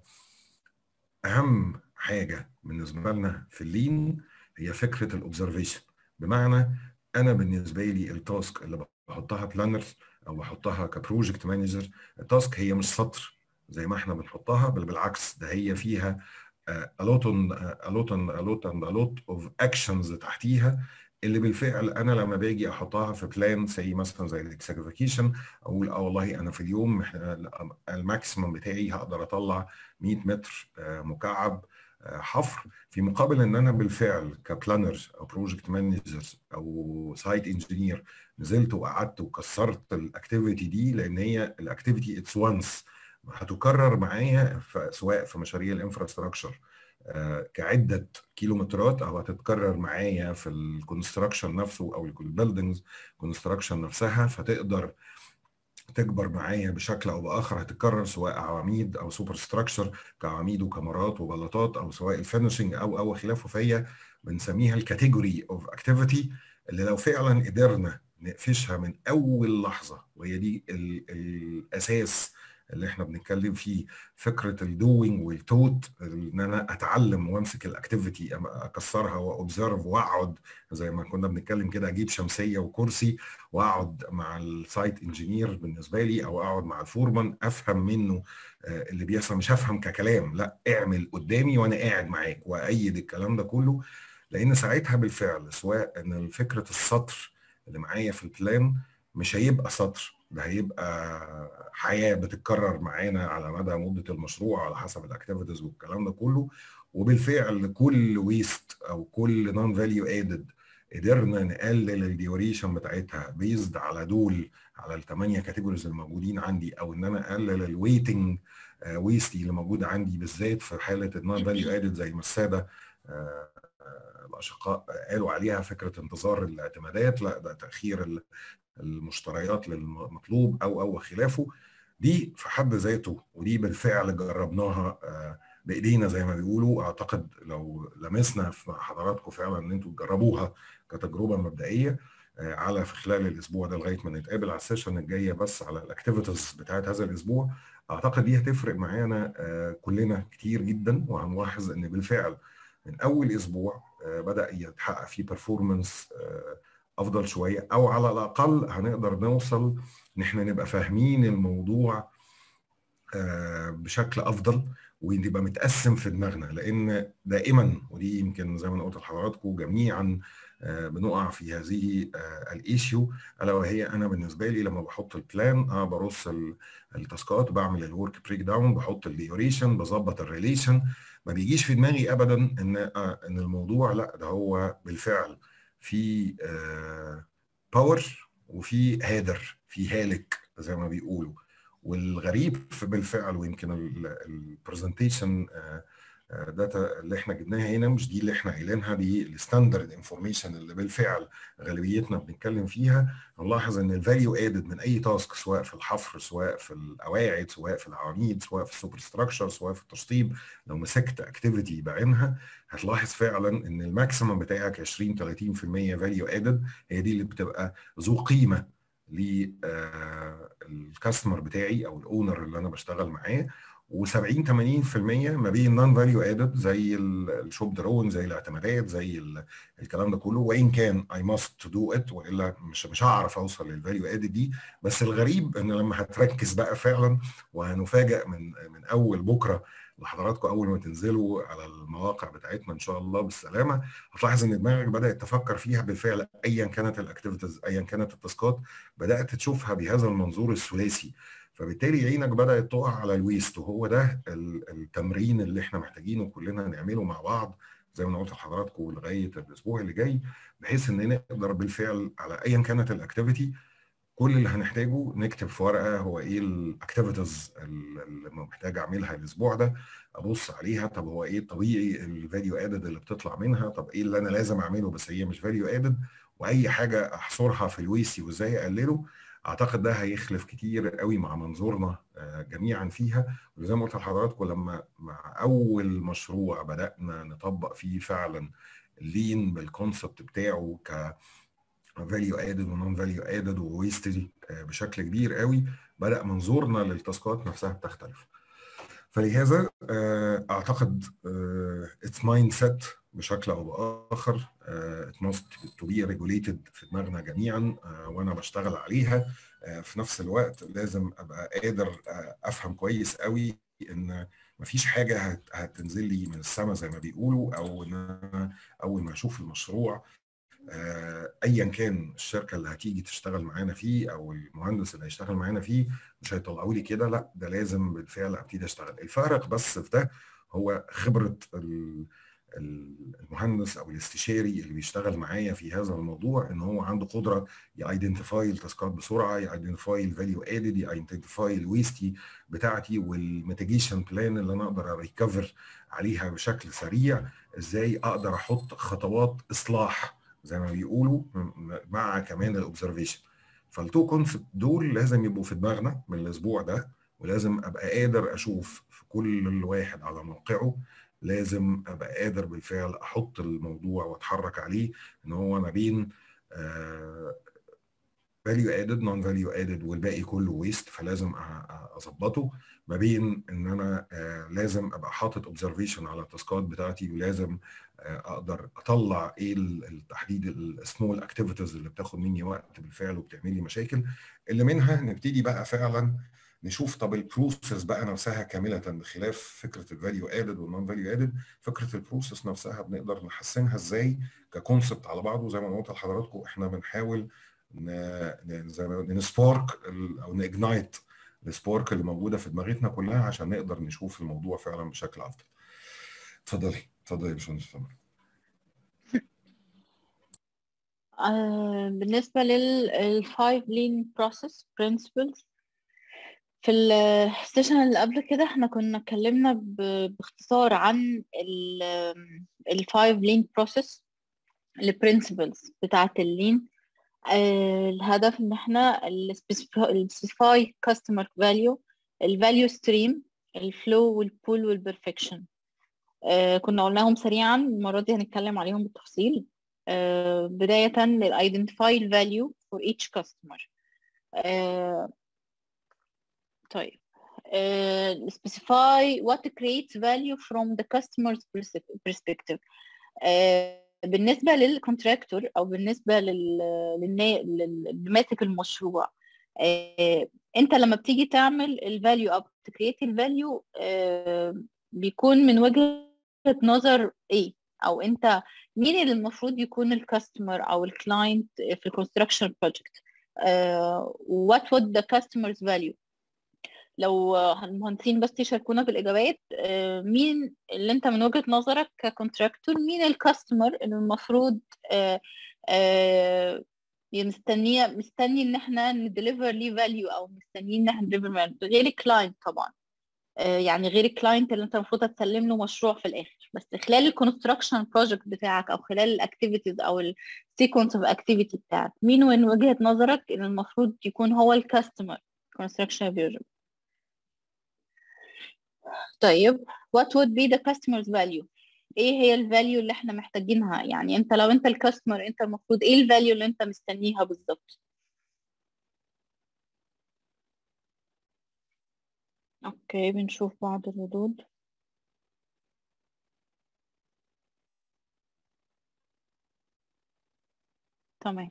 اهم حاجه بالنسبه لنا في اللين هي فكره الاوبزرفيشن بمعنى انا بالنسبه لي التاسك اللي بحطها بلانر او بحطها كبروجكت مانجر التاسك هي مش سطر زي ما احنا بنحطها بل بالعكس ده هي فيها a lot on a lot on a lot and a lot of actions تحتيها اللي بالفعل انا لما باجي احطها في بلان زي مثلا زي الاكسكيفيشن اقول اه والله انا في اليوم الماكسيمم بتاعي هقدر اطلع 100 متر مكعب حفر في مقابل ان انا بالفعل كبلانر او بروجكت مانجر او سايت انجينير نزلت وقعدت وكسرت الاكتيفيتي دي لان هي الاكتيفيتي اتس وانس هتكرر معايا سواء في مشاريع الانفراستراكشر كعده كيلومترات او هتتكرر معايا في الكونستراكشن نفسه او البيلدنجز كونستراكشن نفسها فتقدر تكبر معايا بشكل او باخر هتتكرر سواء عواميد او سوبر ستراكشر كعواميد وكاميرات وبلاطات او سواء الفينشنج او او خلافه فهي بنسميها الكاتيجوري اوف اكتيفيتي اللي لو فعلا قدرنا نقفشها من اول لحظه وهي دي ال الاساس اللي احنا بنتكلم فيه فكره الدوينج والتوت ان انا اتعلم وامسك الاكتيفيتي اكسرها واوبزرف واقعد زي ما كنا بنتكلم كده اجيب شمسيه وكرسي واقعد مع السايت انجينير بالنسبه لي او اقعد مع الفورمان افهم منه اللي بيحصل مش هفهم ككلام لا اعمل قدامي وانا قاعد معاك وايد الكلام ده كله لان ساعتها بالفعل سواء ان فكره السطر اللي معايا في البلان مش هيبقى سطر ده هيبقى حياه بتتكرر معانا على مدى مده المشروع على حسب الاكتيفيتيز والكلام ده كله وبالفعل كل ويست او كل نون فاليو ادد قدرنا نقلل الديوريشن بتاعتها بيزد على دول على الثمانيه كاتيجوريز الموجودين عندي او ان انا اقلل الويتنج ويستي اللي موجود عندي بالذات في حاله النون فاليو ادد زي ما الساده الاشقاء قالوا عليها فكره انتظار الاعتمادات لا ده تاخير المشتريات للمطلوب او او خلافه دي في حد ذاته ودي بالفعل جربناها بايدينا زي ما بيقولوا اعتقد لو لمسنا في حضراتكم فعلا ان انتوا تجربوها كتجربه مبدئيه على في خلال الاسبوع ده لغايه ما نتقابل على السيشن الجايه بس على الاكتيفيتيز بتاعت هذا الاسبوع اعتقد دي هتفرق معانا كلنا كتير جدا وهنلاحظ ان بالفعل من اول اسبوع بدا يتحقق فيه بيرفورمانس افضل شويه او على الاقل هنقدر نوصل ان احنا نبقى فاهمين الموضوع بشكل افضل ونبقى متقسم في دماغنا لان دائما ودي يمكن زي ما انا قلت لحضراتكم جميعا بنقع في هذه الايشيو الا وهي انا بالنسبه لي لما بحط البلان اه برص التاسكات بعمل الورك بريك داون بحط الديوريشن بظبط الريليشن ما بيجيش في دماغي ابدا ان آه ان الموضوع لا ده هو بالفعل في باور وفي هادر في هالك زي ما بيقولوا والغريب بالفعل ويمكن البرزنتيشن داتا اللي احنا جبناها هنا مش دي اللي احنا قايلينها دي الستاندرد انفورميشن اللي بالفعل غالبيتنا بنتكلم فيها نلاحظ ان الفاليو ادد من اي تاسك سواء في الحفر سواء في القواعد سواء في العواميد سواء في السوبر ستراكشر سواء في التشطيب لو مسكت اكتيفيتي بعينها هتلاحظ فعلا ان الماكسيمم بتاعك 20 30% فاليو ادد هي دي اللي بتبقى ذو قيمه للكاستمر بتاعي او الاونر اللي انا بشتغل معاه و70 80% ما بين نون فاليو ادد زي الشوب درون زي الاعتمادات زي الكلام ده كله وان كان اي ماست دو ات والا مش مش هعرف اوصل للفاليو ادد دي بس الغريب ان لما هتركز بقى فعلا وهنفاجئ من من اول بكره لحضراتكم اول ما تنزلوا على المواقع بتاعتنا ان شاء الله بالسلامه هتلاحظ ان دماغك بدات تفكر فيها بالفعل ايا كانت الاكتيفيتيز ايا كانت التاسكات بدات تشوفها بهذا المنظور الثلاثي فبالتالي عينك بدات تقع على الويست وهو ده التمرين اللي احنا محتاجينه كلنا نعمله مع بعض زي ما انا قلت لحضراتكم لغايه الاسبوع اللي جاي بحيث ان نقدر بالفعل على ايا كانت الاكتيفيتي كل اللي هنحتاجه نكتب في ورقه هو ايه الاكتيفيتيز اللي محتاج اعملها الاسبوع ده ابص عليها طب هو ايه الطبيعي الفاليو ادد اللي بتطلع منها طب ايه اللي انا لازم اعمله بس هي مش فاليو ادد واي حاجه احصرها في الويسي وازاي اقلله اعتقد ده هيخلف كتير قوي مع منظورنا جميعا فيها وزي ما قلت لحضراتكم لما مع اول مشروع بدانا نطبق فيه فعلا اللين بالكونسبت بتاعه ك فاليو ادد ونون فاليو ادد وويستد بشكل كبير قوي بدا منظورنا للتاسكات نفسها بتختلف فلهذا اعتقد اتس مايند سيت بشكل او باخر ات ماست تو بي ريجوليتد في دماغنا جميعا وانا بشتغل عليها في نفس الوقت لازم ابقى قادر افهم كويس قوي ان مفيش حاجه هتنزل لي من السماء زي ما بيقولوا او ان انا اول ما اشوف المشروع ايا كان الشركه اللي هتيجي تشتغل معانا فيه او المهندس اللي هيشتغل معانا فيه مش هيطلعوا لي كده لا ده لازم بالفعل ابتدي اشتغل الفارق بس في ده هو خبره المهندس او الاستشاري اللي بيشتغل معايا في هذا الموضوع ان هو عنده قدره يايدنتيفاي التاسكات بسرعه يايدنتيفاي الفاليو ادد يايدنتيفاي الويستي بتاعتي والميتيجيشن بلان اللي انا اقدر اريكفر عليها بشكل سريع ازاي اقدر احط خطوات اصلاح زي ما بيقولوا مع كمان الاوبزرفيشن فالتو كونسبت دول لازم يبقوا في دماغنا من الاسبوع ده ولازم ابقى قادر اشوف في كل واحد على موقعه لازم ابقى قادر بالفعل احط الموضوع واتحرك عليه ان هو ما بين فاليو ادد نون فاليو ادد والباقي كله ويست فلازم اظبطه ما بين ان انا لازم ابقى حاطط اوبزرفيشن على التاسكات بتاعتي ولازم اقدر اطلع ايه التحديد السمول اكتيفيتيز اللي بتاخد مني وقت بالفعل وبتعمل لي مشاكل اللي منها نبتدي بقى فعلا نشوف طب البروسيس بقى نفسها كامله بخلاف فكره الفاليو ادد والنون فاليو ادد فكره البروسيس نفسها بنقدر نحسنها ازاي ككونسبت على بعضه زي ما قلت لحضراتكم احنا بنحاول زي ما نسبارك او نجنايت السبارك اللي موجوده في دماغتنا كلها عشان نقدر نشوف الموضوع فعلا بشكل افضل. اتفضلي اتفضلي يا باشمهندس آه، بالنسبة للفايف لين بروسيس principles في السيشن اللي قبل كده احنا كنا اتكلمنا ب- باختصار عن الفايف لين بروسيس البرنسبلز بتاعة اللين آه، الهدف ان احنا السبيسيفاي كاستمر فاليو الفاليو ستريم الفلو والبول والبرفكشن كنا قلناهم سريعا المرة دي هنتكلم عليهم بالتفصيل آه، بداية للايدنتيفاي الفاليو for each customer آه، طيب آه، specify what creates value from the customer's perspec- perspective آه، بالنسبة للكونتراكتور أو بالنسبة لل... للنا... لل- اللي ماسك المشروع آه، أنت لما بتيجي تعمل الفاليو أو تكريت الفاليو بيكون من وجهة نظر إيه أو أنت مين اللي المفروض يكون الكاستمر أو الكلاينت في الكونستراكشن بروجكت what would the customer's value لو المهندسين بس يشاركونا بالإجابات آه، مين اللي أنت من وجهة نظرك ككونتراكتور مين الكاستمر اللي المفروض آه، آه، مستنيه مستني ان احنا نديليفر ليه فاليو او مستنيين ان احنا نديليفر غير الكلاينت طبعا آه، يعني غير الكلاينت اللي انت المفروض هتسلم له مشروع في الاخر بس خلال الكونستراكشن بروجكت بتاعك او خلال الاكتيفيتيز او السيكونس اوف اكتيفيتي بتاعك مين من وجهة نظرك ان المفروض يكون هو الكاستمر كونستراكشن بروجكت طيب what would be the customer's value ايه هي الفاليو اللي احنا محتاجينها يعني انت لو انت الكاستمر انت المفروض ايه الفاليو اللي انت مستنيها بالظبط اوكي بنشوف بعض الردود تمام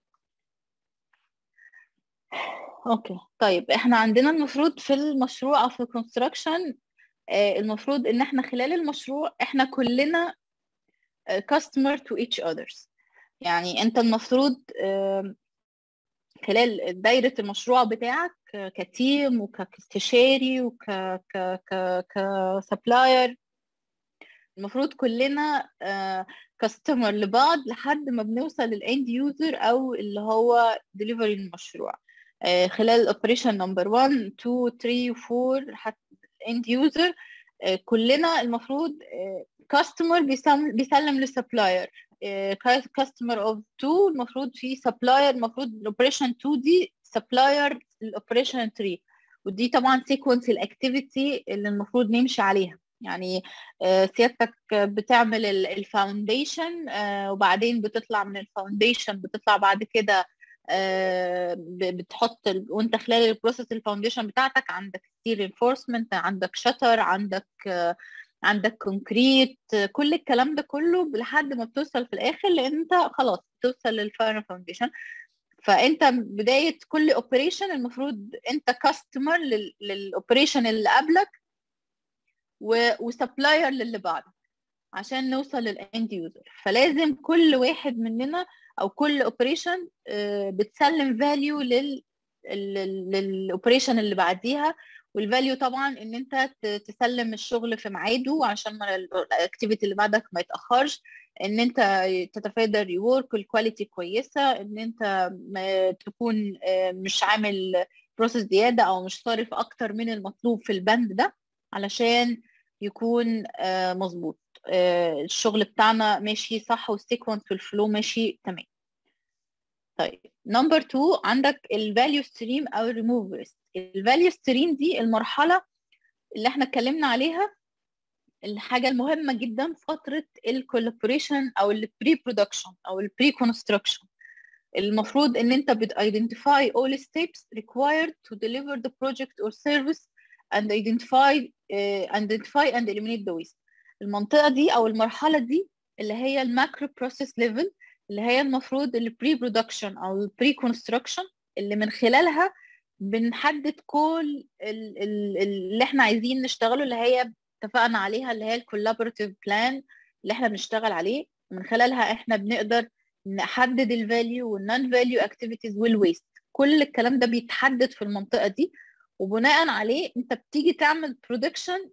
اوكي طيب احنا عندنا المفروض في المشروع او في الكونستراكشن المفروض ان احنا خلال المشروع احنا كلنا آه، customer to each others يعني انت المفروض آم، خلال دايرة المشروع بتاعك آه، كتيم وكاستشاري وك ك ك كسبلاير المفروض كلنا كاستمر لبعض لحد ما بنوصل للاند يوزر او اللي هو ديليفري المشروع آه، خلال اوبريشن نمبر 1 2 3 4 حتى الاند يوزر كلنا المفروض كاستمر بيسلم لسبلاير كاستمر اوف 2 المفروض في سبلاير المفروض الاوبريشن 2 دي سبلاير الاوبريشن 3 ودي طبعا سيكونس الاكتيفيتي اللي المفروض نمشي عليها يعني آه، سيادتك بتعمل الفاونديشن وبعدين بتطلع من الفاونديشن بتطلع بعد كده آه، ب- بتحط ال... وانت خلال البروسيس الفاونديشن بتاعتك عندك ستيل رينفورسمنت عندك شتر عندك آه، عندك كونكريت آه، كل الكلام ده كله لحد ما بتوصل في الاخر لان انت خلاص بتوصل للفاينل فاونديشن فانت بدايه كل اوبريشن المفروض انت كاستمر للاوبريشن اللي قبلك وسبلاير للي بعدك عشان نوصل للاند يوزر فلازم كل واحد مننا او كل اوبريشن بتسلم فاليو لل للاوبريشن اللي بعديها والفاليو طبعا ان انت ت- تسلم الشغل في ميعاده عشان ما الاكتيفيتي اللي بعدك ما يتاخرش ان انت تتفادى الريورك الكواليتي كويسه ان انت ما تكون آه، مش عامل بروسيس زياده او مش صارف اكتر من المطلوب في البند ده علشان يكون آه، مظبوط آه، الشغل بتاعنا ماشي صح والسيكونس والفلو ماشي تمام طيب نمبر 2 عندك الفاليو ستريم او الريموف ريسك الفاليو ستريم دي المرحله اللي احنا اتكلمنا عليها الحاجه المهمه جدا في فتره الكولابوريشن او البري برودكشن او البري كونستراكشن المفروض ان انت بتidentify all steps required to deliver the project or service and identify uh, identify and eliminate the waste المنطقه دي او المرحله دي اللي هي الماكرو بروسيس ليفل اللي هي المفروض البري برودكشن او البري كونستراكشن اللي من خلالها بنحدد كل ال- ال- اللي احنا عايزين نشتغله اللي هي اتفقنا عليها اللي هي الكولابوراتيف بلان اللي احنا بنشتغل عليه ومن خلالها احنا بنقدر نحدد الفاليو والنون فاليو اكتيفيتيز والويست كل الكلام ده بيتحدد في المنطقه دي وبناء عليه انت بتيجي تعمل برودكشن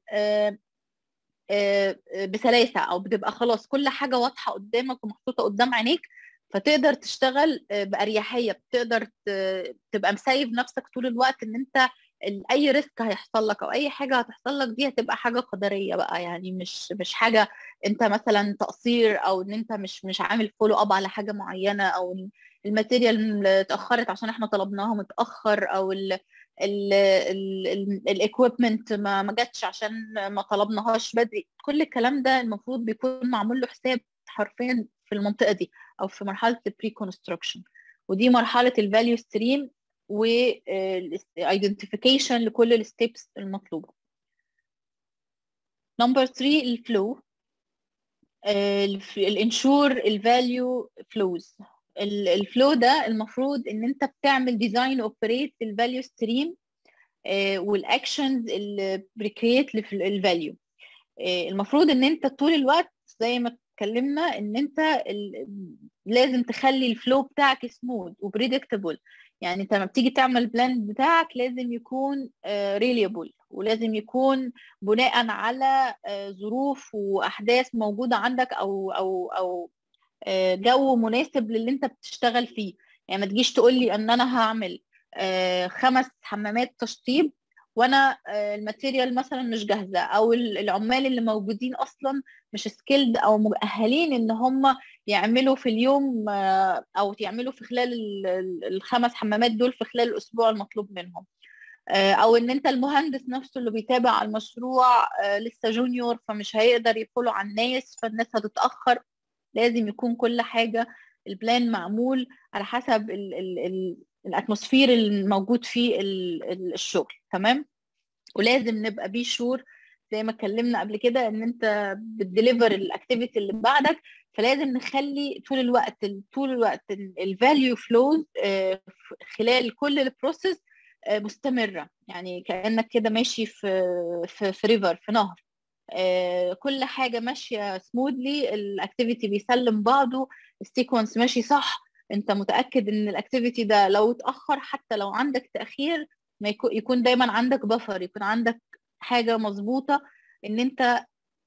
بسلاسه او بتبقى خلاص كل حاجه واضحه قدامك ومحطوطه قدام عينيك فتقدر تشتغل باريحيه بتقدر تبقى مسيب نفسك طول الوقت ان انت اي ريسك هيحصل لك او اي حاجه هتحصل لك دي هتبقى حاجه قدريه بقى يعني مش مش حاجه انت مثلا تقصير او ان انت مش مش عامل فولو اب على حاجه معينه او الماتيريال اتاخرت عشان احنا طلبناها متاخر او الاكويبمنت ما ما جاتش عشان ما طلبناهاش بدري كل الكلام ده المفروض بيكون معمول له حساب حرفيا في المنطقه دي او في مرحله البري كونستراكشن ودي مرحله الفاليو ستريم وايدنتيفيكيشن لكل الستيبس المطلوبه نمبر 3 الفلو الانشور الفاليو فلوز الفلو ده المفروض ان انت بتعمل ديزاين اوبريت للفاليو ستريم والاكشنز اللي بريكريت للفاليو المفروض ان انت طول الوقت زي ما اتكلمنا ان انت لازم تخلي الفلو بتاعك سموث وبريدكتبل يعني انت لما بتيجي تعمل بلان بتاعك لازم يكون ريليبل ولازم يكون بناء على ظروف واحداث موجوده عندك او او او جو مناسب للي انت بتشتغل فيه يعني ما تجيش تقول لي ان انا هعمل خمس حمامات تشطيب وانا الماتيريال مثلا مش جاهزه او العمال اللي موجودين اصلا مش سكيلد او مؤهلين ان هم يعملوا في اليوم او يعملوا في خلال الخمس حمامات دول في خلال الاسبوع المطلوب منهم او ان انت المهندس نفسه اللي بيتابع على المشروع لسه جونيور فمش هيقدر يفولو على الناس فالناس هتتاخر لازم يكون كل حاجه البلان معمول على حسب ال ال ال الاتموسفير الموجود في الشغل تمام ولازم نبقى بي شور زي ما اتكلمنا قبل كده ان انت بتديليفر الاكتيفيتي اللي بعدك فلازم نخلي طول الوقت طول الوقت الفاليو فلوز خلال كل البروسيس مستمره يعني كانك كده ماشي في في في ريفر في نهر كل حاجه ماشيه سموذلي الاكتيفيتي بيسلم بعضه السيكونس ماشي صح انت متاكد ان الاكتيفيتي ده لو اتاخر حتى لو عندك تاخير ما يكون دايما عندك بفر يكون عندك حاجه مظبوطه ان انت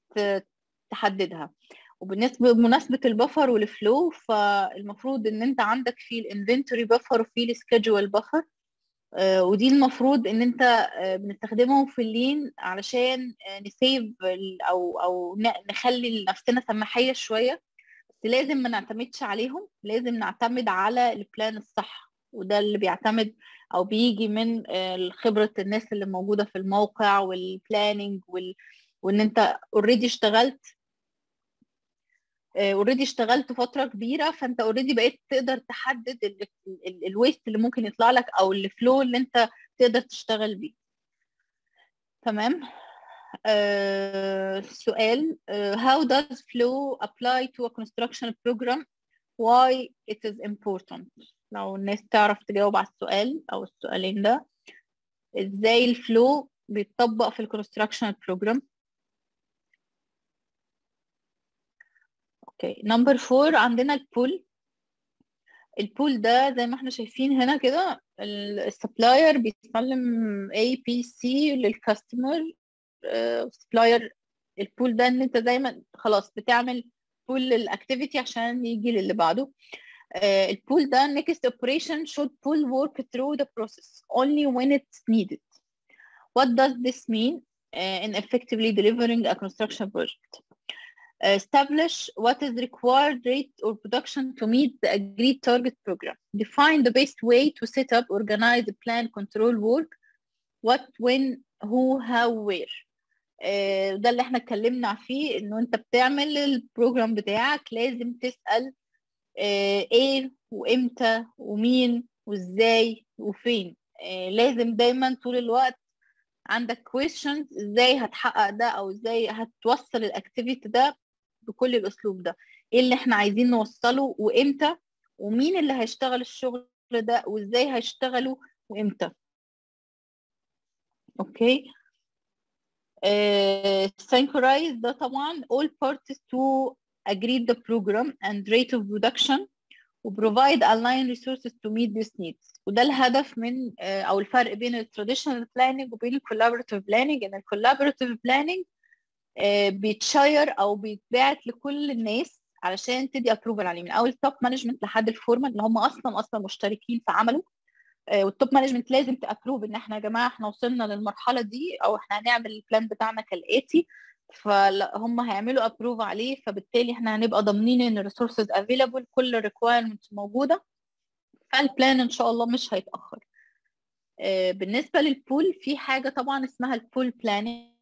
تحددها وبالنسبه بمناسبه البفر والفلو فالمفروض ان انت عندك في الانفنتوري بفر وفي السكيدجول بفر ودي المفروض ان انت بنستخدمهم في اللين علشان نسيف او او نخلي لنفسنا سماحيه شويه بس لازم ما نعتمدش عليهم لازم نعتمد على البلان الصح وده اللي بيعتمد او بيجي من خبره الناس اللي موجوده في الموقع والبلاننج وال... وان انت اوريدي اشتغلت اوريدي اشتغلت فتره كبيره فانت اوريدي بقيت تقدر تحدد الويست اللي ممكن يطلع لك او الفلو اللي انت تقدر تشتغل بيه تمام uh, سؤال uh, how does flow apply to a construction program why it is important لو الناس تعرف تجاوب على السؤال او السؤالين ده ازاي الفلو بيتطبق في الكونستراكشن بروجرام اوكي نمبر فور عندنا البول البول ده زي ما احنا شايفين هنا كده السبلاير بيسلم A B C للكاستمر سبلاير البول ده ان انت دايما خلاص بتعمل بول للاكتيفيتي عشان يجي للي بعده البول ده next operation should pull work through the process only when it's needed what does this mean uh, in effectively delivering a construction project establish what is required rate or production to meet the agreed target program. Define the best way to set up, organize, plan, control work. What, when, who, how, where. uh, ده اللي احنا اتكلمنا فيه انه انت بتعمل البروجرام بتاعك لازم تسأل uh, ايه وامتى ومين وازاي وفين uh, لازم دايما طول الوقت عندك questions ازاي هتحقق ده او ازاي هتوصل الاكتيفيتي ده بكل الاسلوب ده ايه اللي احنا عايزين نوصله وامتى ومين اللي هيشتغل الشغل ده وازاي هيشتغلوا وامتى اوكي uh, synchronize ده طبعا all parties to agree the program and rate of production و provide align resources to meet these needs وده الهدف من uh, او الفرق بين ال traditional planning وبين ال collaborative planning ان ال collaborative planning بيتشير او بيتبعت لكل الناس علشان تدي ابروفل عليه من اول توب مانجمنت لحد الفورمال اللي هم اصلا اصلا مشتركين في عمله والتوب مانجمنت لازم تابروف ان احنا يا جماعه احنا وصلنا للمرحله دي او احنا هنعمل البلان بتاعنا كالاتي فهم هيعملوا ابروف عليه فبالتالي احنا هنبقى ضامنين ان الريسورسز افيلابل كل الريكوايرمنت موجوده فالبلان ان شاء الله مش هيتاخر بالنسبه للبول في حاجه طبعا اسمها البول بلاننج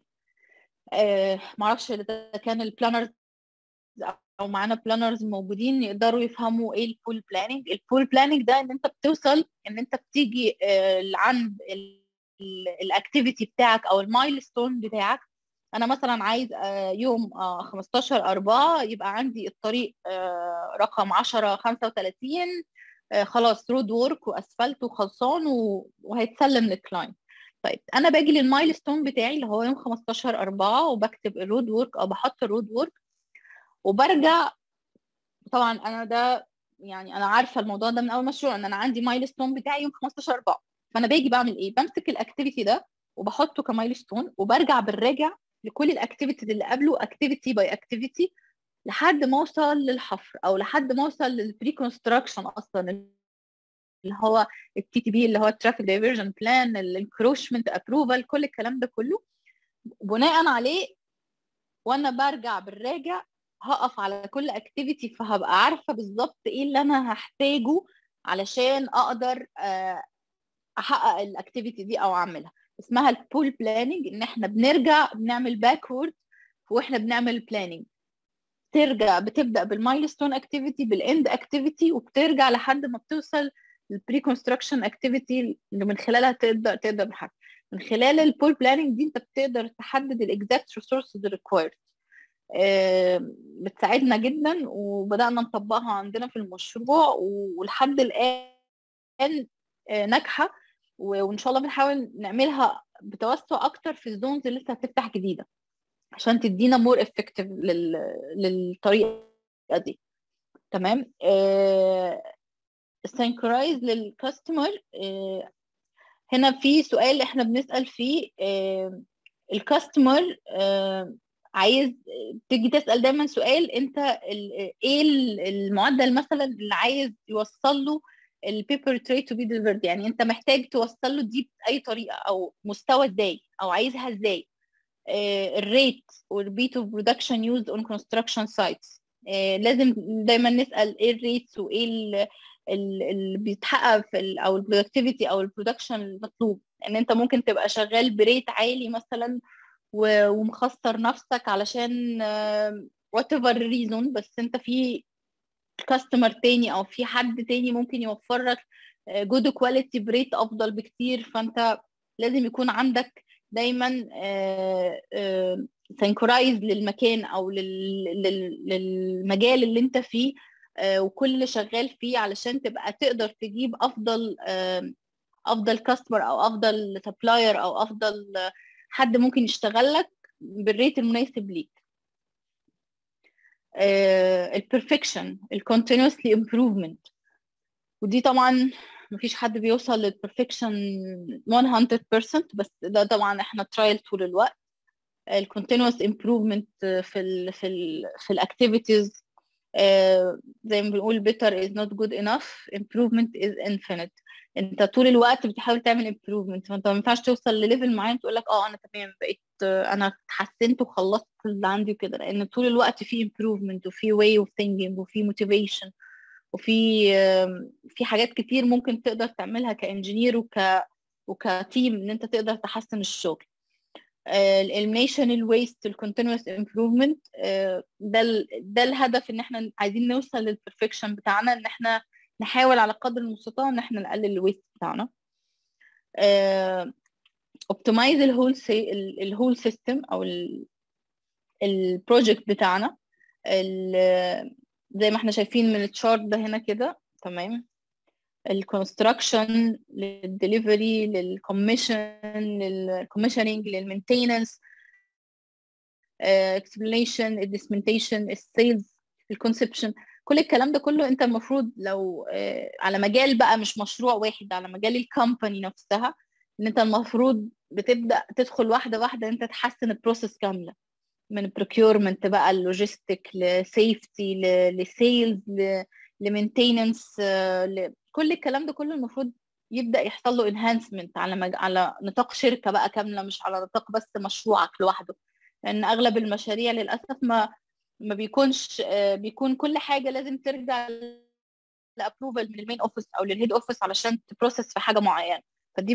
معرفش اذا كان البلانرز او معانا بلانرز موجودين يقدروا يفهموا ايه البول بلاننج البول بلاننج ده ان انت بتوصل ان انت بتيجي عند الاكتيفيتي بتاعك او المايلستون بتاعك انا مثلا عايز يوم 15 4 يبقى عندي الطريق رقم 10 35 خلاص رود وورك واسفلت وخلصان وهيتسلم للكلاينت طيب انا باجي للمايلستون بتاعي اللي هو يوم 15 4 وبكتب الرود وورك او بحط الرود وورك وبرجع طبعا انا ده يعني انا عارفه الموضوع ده من اول مشروع ان انا عندي مايلستون بتاعي يوم 15 4 فانا باجي بعمل ايه بمسك الاكتيفيتي ده وبحطه كمايلستون وبرجع بالراجع لكل الاكتيفيتيز اللي قبله اكتيفيتي باي اكتيفيتي لحد ما اوصل للحفر او لحد ما اوصل للبري كونستراكشن اصلا اللي هو التي تي بي اللي هو الترافيك دايفرجن بلان الانكروشمنت ابروفال كل الكلام ده كله بناء عليه وانا برجع بالراجع هقف على كل اكتيفيتي فهبقى عارفه بالظبط ايه اللي انا هحتاجه علشان اقدر احقق الاكتيفيتي دي او اعملها اسمها البول بلاننج ان احنا بنرجع بنعمل باكورد واحنا بنعمل بلاننج ترجع بتبدا بالمايلستون اكتيفيتي بالاند اكتيفيتي وبترجع لحد ما بتوصل للبري كونستراكشن اكتيفيتي اللي من خلالها تقدر تقدر بحاجة. من خلال البول بلاننج دي انت بتقدر تحدد الاكزاكت ريسورسز ريكوايرد بتساعدنا جدا وبدانا نطبقها عندنا في المشروع ولحد الان ناجحه وان شاء الله بنحاول نعملها بتوسع اكتر في الزونز اللي لسه هتفتح جديده عشان تدينا مور افكتيف لل... للطريقه دي تمام سينكرايز للكاستمر هنا في سؤال احنا بنسال فيه الكاستمر عايز تيجي تسال دايما سؤال انت ايه المعدل مثلا اللي عايز يوصل له البيبر تري تو بي ديليفرد يعني انت محتاج توصل له دي باي طريقه او مستوى ازاي او عايزها ازاي الريت والبيت اوف برودكشن يوزد اون كونستراكشن سايتس لازم دايما نسال ايه الريتس وايه اللي بيتحقق في ال او البرودكتيفيتي او البرودكشن المطلوب ان انت ممكن تبقى شغال بريت عالي مثلا ومخسر نفسك علشان وات ايفر ريزون بس انت في كاستمر تاني او في حد تاني ممكن يوفر لك جود كواليتي بريت افضل بكتير فانت لازم يكون عندك دايما سنكرايز للمكان او للمجال اللي انت فيه وكل اللي شغال فيه علشان تبقى تقدر تجيب افضل افضل كاستمر او افضل سبلاير او افضل حد ممكن يشتغل لك بالريت المناسب ليك البرفكشن الكونتينوسلي امبروفمنت ودي طبعا مفيش حد بيوصل للبرفكشن 100% بس ده طبعا احنا ترايل طول الوقت الكونتينوس امبروفمنت في ال في ال في الاكتيفيتيز زي ما بنقول better is not good enough improvement is infinite انت طول الوقت بتحاول تعمل improvement فانت ما ينفعش توصل لليفل معين تقول لك اه انا تمام بقيت انا اتحسنت وخلصت اللي عندي وكده لان طول الوقت في improvement وفي way of thinking وفي motivation وفي في حاجات كتير ممكن تقدر تعملها كانجينير وك وكتيم ان انت تقدر تحسن الشغل الاليميشن الويست الكونتينوس امبروفمنت ده ده الهدف ان احنا عايزين نوصل للبرفكشن بتاعنا ان احنا نحاول على قدر المستطاع ان احنا نقلل الويست بتاعنا اوبتمايز الهول الهول سيستم او البروجكت بتاعنا زي ما احنا شايفين من التشارت ده هنا كده تمام الكونستراكشن للدليفري للكوميشن للكوميشننج للمينتيننس اكسبلينيشن الديسمنتيشن السيلز الكونسبشن كل الكلام ده كله انت المفروض لو على مجال بقى مش مشروع واحد على مجال الكومباني نفسها ان انت المفروض بتبدا تدخل واحده واحده انت تحسن البروسيس كامله من procurement بقى اللوجيستيك لسيفتي لسيلز لمينتيننس كل الكلام ده كله المفروض يبدا يحصل له انهانسمنت على مج... على نطاق شركه بقى كامله مش على نطاق بس مشروعك لوحده لان اغلب المشاريع للاسف ما ما بيكونش بيكون كل حاجه لازم ترجع لابروفل من المين اوفيس او للهيد اوفيس علشان تبروسس في حاجه معينه فدي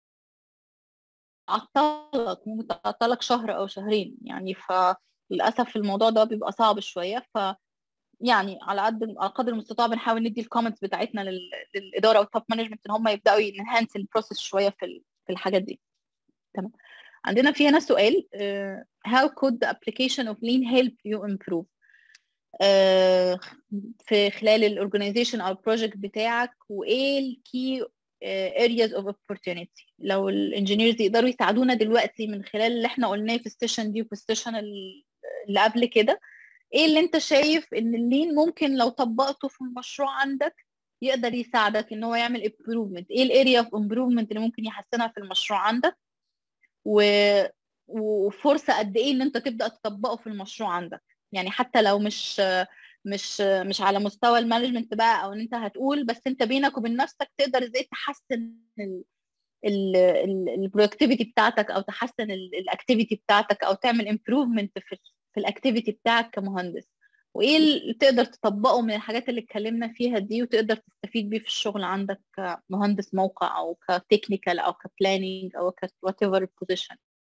بتعطلك ممكن تعطلك شهر او شهرين يعني فللاسف الموضوع ده بيبقى صعب شويه ف يعني على قد على قدر المستطاع بنحاول ندي الكومنتس بتاعتنا للاداره والتوب مانجمنت ان هم يبداوا ينهانس البروسيس شويه في في الحاجات دي تمام عندنا في هنا سؤال uh, how could the application of lean help you improve uh, في خلال الاورجنايزيشن او البروجكت بتاعك وايه الكي areas of opportunity لو الانجينيرز يقدروا يساعدونا دلوقتي من خلال اللي احنا قلناه في السيشن دي وفي السيشن اللي قبل كده ايه اللي انت شايف ان اللين ممكن لو طبقته في المشروع عندك يقدر يساعدك ان هو يعمل improvement ايه الاريا اوف امبروفمنت اللي ممكن يحسنها في المشروع عندك و... وفرصه قد ايه ان انت تبدا تطبقه في المشروع عندك يعني حتى لو مش مش مش على مستوى المانجمنت بقى او ان انت هتقول بس انت بينك وبين نفسك تقدر ازاي تحسن البرودكتيفيتي بتاعتك او تحسن الاكتيفيتي بتاعتك او تعمل امبروفمنت في في الاكتيفيتي بتاعك كمهندس وايه اللي تقدر تطبقه من الحاجات اللي اتكلمنا فيها دي وتقدر تستفيد بيه في الشغل عندك كمهندس موقع او كتكنيكال او كبلاننج او ك whatever position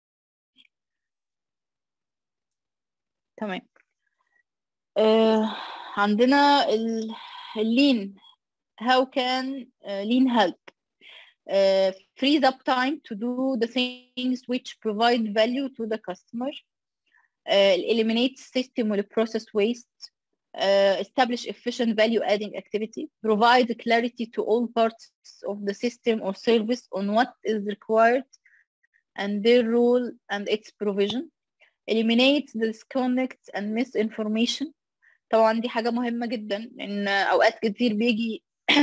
تمام آه عندنا اللين how can uh, lean help uh, frees up time to do the things which provide value to the customer uh, eliminate system or process waste uh, establish efficient value adding activity provide clarity to all parts of the system or service on what is required and their role and its provision eliminate the disconnects and misinformation طبعا دي حاجة مهمة جدا لأن أوقات كتير بيجي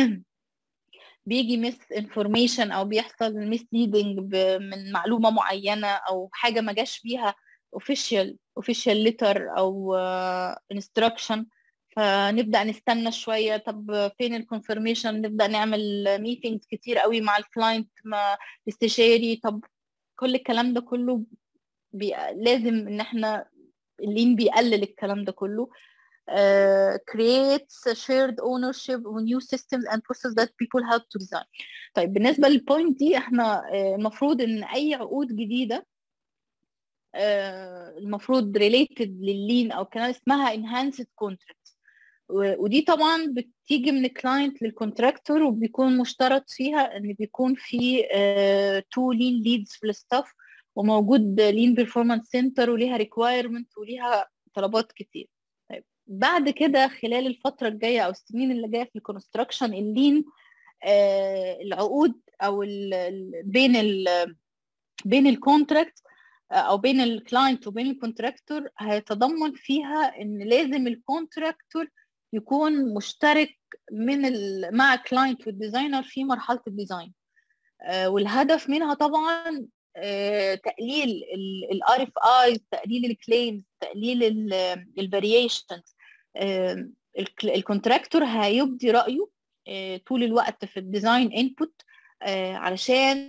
بيجي ميس انفورميشن أو بيحصل ميس ليدنج من معلومة معينة أو حاجة ما جاش بيها official official letter أو uh, instruction فنبدأ نستنى شوية طب فين الكونفirmation نبدأ نعمل ميتينجز كتير قوي مع الكلاينت مع الاستشاري طب كل الكلام ده كله بي... لازم ان احنا اللين بيقلل الكلام ده كله uh, creates a shared ownership of new systems and processes that people have to design. طيب بالنسبة للبوينت دي احنا المفروض ان اي عقود جديدة uh, المفروض related لللين او كان اسمها enhanced contract ودي طبعا بتيجي من الكلاينت للكونتراكتور وبيكون مشترط فيها ان بيكون في تو لين ليدز في الستاف وموجود لين بيرفورمانس سنتر وليها ريكوايرمنت وليها طلبات كتير طيب بعد كده خلال الفتره الجايه او السنين اللي جايه في الكونستراكشن اللين آه العقود او ال بين ال بين الكونتراكت او بين الكلاينت وبين الكونتراكتور هيتضمن فيها ان لازم الكونتراكتور يكون مشترك من ال... مع الكلاينت والديزاينر في مرحله الديزاين آه والهدف منها طبعا آه تقليل الار اف اي تقليل الكليمز تقليل الفاريشنز آه الكونتراكتور هيبدي رايه طول الوقت في الديزاين انبوت علشان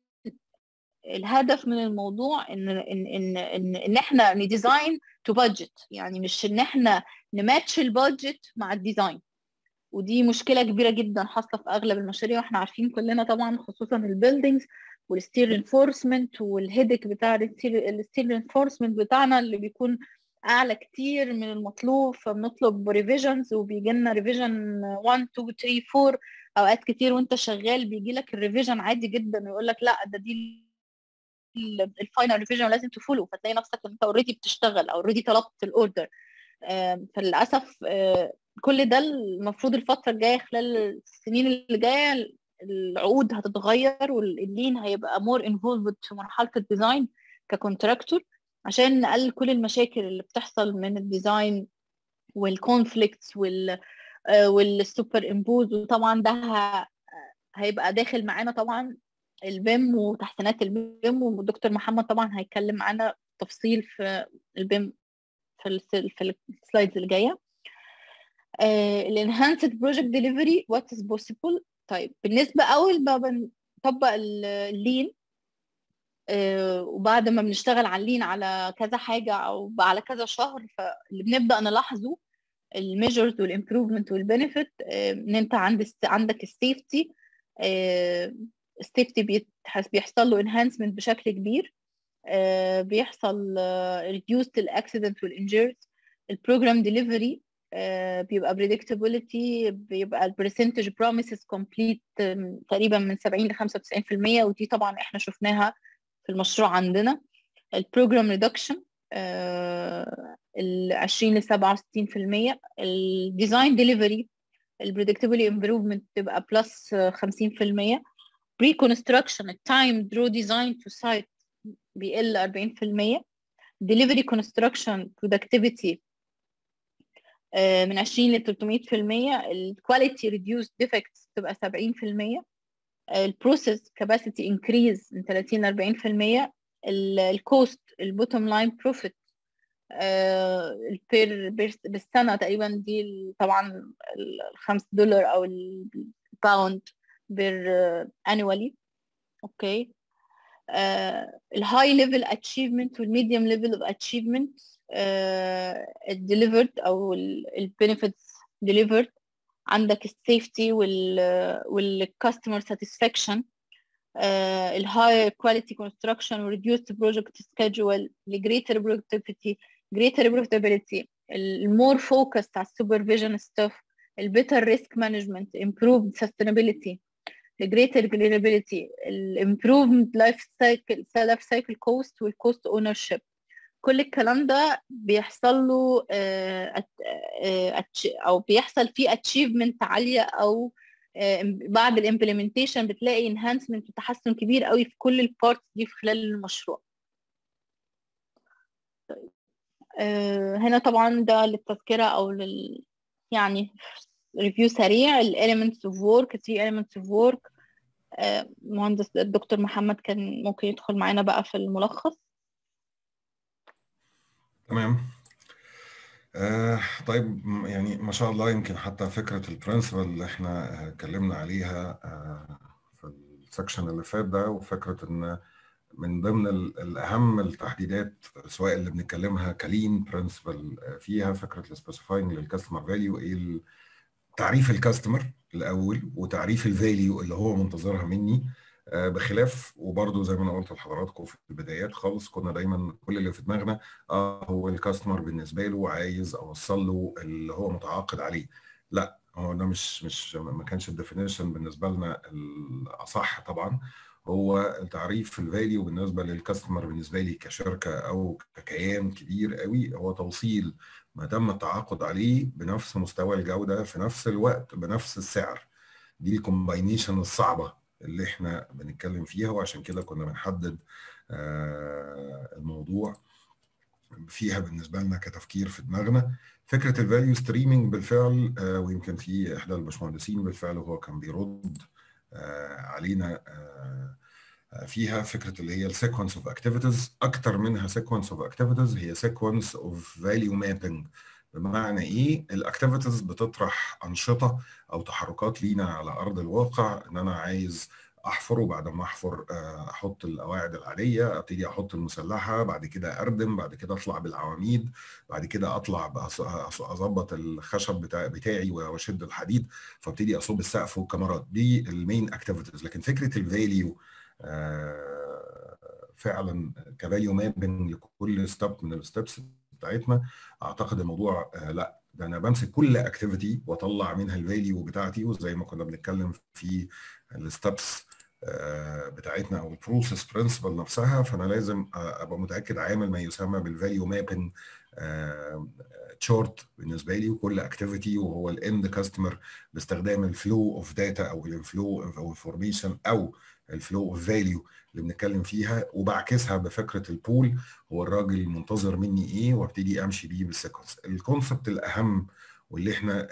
الهدف من الموضوع ان ان ان ان, إن احنا نديزاين تو بادجت يعني مش ان احنا نماتش البادجت مع الديزاين ودي مشكله كبيره جدا حاصله في اغلب المشاريع واحنا عارفين كلنا طبعا خصوصا البيلدينجز والستيل انفورسمنت والهيدك بتاع الستيل انفورسمنت بتاعنا اللي بيكون اعلى كتير من المطلوب فبنطلب ريفيجنز وبيجي لنا ريفيجن 1 2 3 4 اوقات كتير وانت شغال بيجي لك الريفيجن عادي جدا ويقول لك لا ده دي الفاينل ريفيجن لازم تفولو فتلاقي نفسك انت اوريدي بتشتغل او اوريدي طلبت الاوردر فللاسف كل ده المفروض الفتره الجايه خلال السنين اللي جايه العقود هتتغير واللين هيبقى مور انفولفد في مرحله الديزاين ككونتراكتور عشان نقلل كل المشاكل اللي بتحصل من الديزاين والكونفليكتس وال والسوبر امبوز وطبعا ده هيبقى داخل معانا طبعا البيم وتحسينات البيم والدكتور محمد طبعا هيتكلم معانا بالتفصيل في البيم في ال في السلايدز اللي جايه الانهانسد بروجكت ديليفري وات از بوسيبل طيب بالنسبه اول ما بنطبق اللين وبعد ما بنشتغل على اللين على كذا حاجه او على كذا شهر فاللي بنبدا نلاحظه الميجرز والامبروفمنت والبنفيت ان انت عند عندك السيفتي السيفتي بيحصل له انهانسمنت بشكل كبير بيحصل ريديوس للاكسيدنت والانجيرز البروجرام ديليفري بيبقى predictability بيبقى البرسنتج بروميسز كومبليت تقريبا من 70 ل 95% ودي طبعا احنا شفناها في المشروع عندنا البروجرام ريدكشن ال 20 ل 67% الديزاين ديليفري البريدكتبلي امبروفمنت تبقى بلس 50% بري كونستراكشن التايم درو ديزاين تو سايت بيقل 40% ديليفري كونستراكشن برودكتيفيتي من 20 ل 300% الكواليتي ريديوس ديفكتس تبقى 70% البروسيس كاباسيتي انكريز من 30 ل 40% الكوست البوتوم لاين بروفيت البير بالسنه تقريبا دي طبعا الخمس دولار او الباوند بير انوالي اوكي الهاي ليفل اتشيفمنت والميديوم ليفل اوف اتشيفمنت الديليفرد او البنفيتس ديليفرد عندك السيفتي والكاستمر ساتسفاكشن الهاي كواليتي كونستراكشن وريديوست بروجكت سكيدجول لجريتر برودكتيفيتي جريتر بروفيتابيلتي المور فوكس على السوبرفيجن ستاف البيتر ريسك مانجمنت improved sustainability the greater reliability improved life cycle life cycle cost والcost ownership كل الكلام ده بيحصل له او بيحصل فيه achievement عاليه او بعد الامبلمنتيشن بتلاقي انهانسمنت وتحسن كبير قوي في كل البارتس دي في خلال المشروع طيب هنا طبعا ده للتذكرة أو لل يعني ريفيو سريع ال elements of work three elements of work مهندس الدكتور محمد كان ممكن يدخل معانا بقى في الملخص تمام آه طيب يعني ما شاء الله يمكن حتى فكرة البرنسبل اللي احنا اتكلمنا عليها آه في السكشن اللي فات ده وفكرة ان من ضمن الاهم التحديدات سواء اللي بنتكلمها كلين برنسبل فيها فكره السبيسيفاينج للكاستمر فاليو ايه تعريف الكاستمر الاول وتعريف الفاليو اللي هو منتظرها مني بخلاف وبرضه زي ما انا قلت لحضراتكم في البدايات خالص كنا دايما كل اللي في دماغنا اه هو الكاستمر بالنسبه له عايز اوصل له اللي هو متعاقد عليه لا هو ده مش مش ما كانش الديفينيشن بالنسبه لنا الاصح طبعا هو تعريف الفاليو بالنسبه للكاستمر بالنسبه لي كشركه او ككيان كبير قوي هو توصيل ما تم التعاقد عليه بنفس مستوى الجوده في نفس الوقت بنفس السعر دي الكومباينيشن الصعبه اللي احنا بنتكلم فيها وعشان كده كنا بنحدد الموضوع فيها بالنسبه لنا كتفكير في دماغنا فكره الفاليو ستريمينج بالفعل ويمكن في احدى الباشمهندسين بالفعل وهو كان بيرد علينا فيها فكره اللي هي السيكونس اوف اكتيفيتيز اكتر منها سيكونس اوف اكتيفيتيز هي سيكونس اوف فاليو مابينج بمعنى ايه الاكتيفيتيز بتطرح انشطه او تحركات لينا على ارض الواقع ان انا عايز احفر وبعد ما احفر احط القواعد العاديه ابتدي احط المسلحه بعد كده اردم بعد كده اطلع بالعواميد بعد كده اطلع اظبط الخشب بتاع بتاعي واشد الحديد فابتدي اصب السقف والكاميرات دي المين اكتيفيتيز لكن فكره الفاليو فعلا كفاليو مابنج لكل ستيب من الستبس بتاعتنا اعتقد الموضوع لا ده انا بمسك كل اكتيفيتي واطلع منها الفاليو بتاعتي وزي ما كنا بنتكلم في الستبس بتاعتنا او البروسيس برنسبل نفسها فانا لازم ابقى متاكد عامل ما يسمى بالفاليو مابنج تشارت بالنسبه لي وكل اكتيفيتي وهو الاند كاستمر باستخدام الفلو اوف داتا او الفلو او انفورميشن او الفلو اوف فاليو اللي بنتكلم فيها وبعكسها بفكره البول هو الراجل منتظر مني ايه وابتدي امشي بيه بالسيكونس الكونسبت الاهم واللي احنا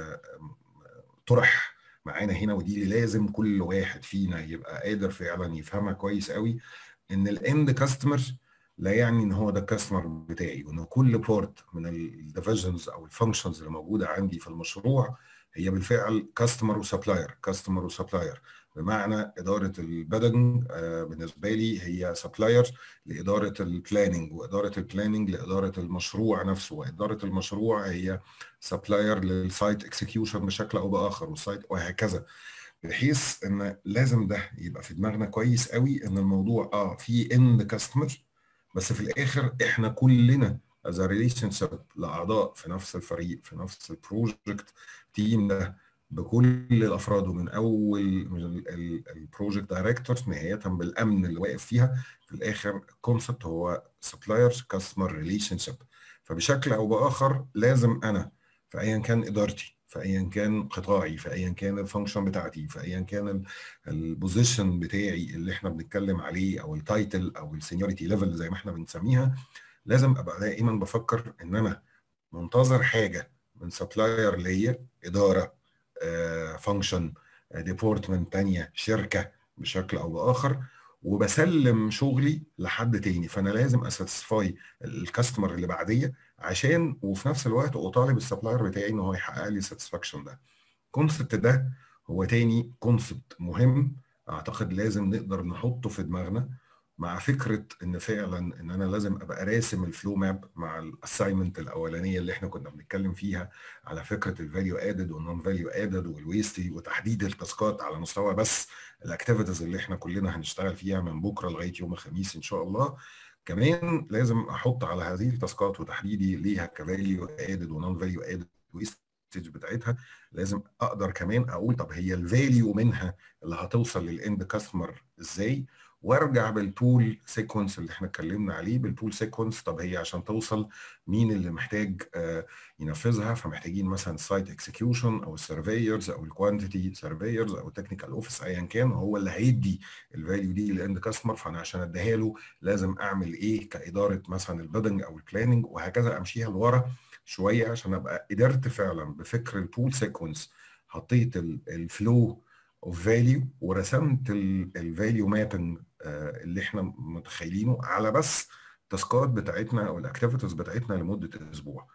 طرح معانا هنا ودي اللي لازم كل واحد فينا يبقى قادر فعلا يفهمها كويس قوي ان الاند كاستمر لا يعني ان هو ده الكاستمر بتاعي وان كل بارت من الديفيجنز او الفانكشنز اللي موجوده عندي في المشروع هي بالفعل كاستمر وسبلاير كاستمر وسبلاير بمعنى اداره البدنج بالنسبه لي هي سبلاير لاداره البلاننج واداره البلاننج لاداره المشروع نفسه واداره المشروع هي سبلاير للسايت اكسكيوشن بشكل او باخر والسايت وهكذا بحيث ان لازم ده يبقى في دماغنا كويس قوي ان الموضوع اه في اند كاستمر بس في الاخر احنا كلنا از ريليشن شيب لاعضاء في نفس الفريق في نفس البروجكت تيم ده بكل الافراد ومن اول البروجكت دايركتور نهايه بالامن اللي واقف فيها في الاخر الكونسبت هو سبلاير كاستمر ريليشن شيب فبشكل او باخر لازم انا في ايا كان ادارتي في ايا كان قطاعي في ايا كان الفانكشن بتاعتي في ايا كان البوزيشن بتاعي اللي احنا بنتكلم عليه او التايتل او السينيورتي ليفل زي ما احنا بنسميها لازم ابقى دائما بفكر ان انا منتظر حاجه من سبلاير ليا اداره فانكشن ديبورتمنت تانية شركه بشكل او باخر وبسلم شغلي لحد تاني فانا لازم اساتسفاي الكاستمر اللي بعديه عشان وفي نفس الوقت اطالب السبلاير بتاعي ان هو يحقق لي الساتسفاكشن ده الكونسبت ده هو تاني كونسبت مهم اعتقد لازم نقدر نحطه في دماغنا مع فكره ان فعلا ان انا لازم ابقى راسم الفلو ماب مع الاساينمنت الاولانيه اللي احنا كنا بنتكلم فيها على فكره الفاليو ادد والنون فاليو ادد والويستي وتحديد التاسكات على مستوى بس الاكتيفيتيز اللي احنا كلنا هنشتغل فيها من بكره لغايه يوم الخميس ان شاء الله كمان لازم احط على هذه التاسكات وتحديدي ليها كفاليو ادد ونون فاليو ادد ويستج بتاعتها لازم اقدر كمان اقول طب هي الفاليو منها اللي هتوصل للاند كاستمر ازاي وارجع بالتول سيكونس اللي احنا اتكلمنا عليه بالتول سيكونس طب هي عشان توصل مين اللي محتاج آه ينفذها فمحتاجين مثلا السايت اكسكيوشن او السيرفيرز او الكوانتيتي سيرفيرز او التكنيكال اوفيس ايا كان هو اللي هيدي الفاليو دي للاند كاستمر فانا عشان اديها له لازم اعمل ايه كاداره مثلا البيدنج او البلاننج وهكذا امشيها لورا شويه عشان ابقى قدرت فعلا بفكر التول سيكونس حطيت الفلو اوف فاليو ورسمت الفاليو مابنج اللي احنا متخيلينه على بس التاسكات بتاعتنا او الاكتيفيتيز بتاعتنا لمده اسبوع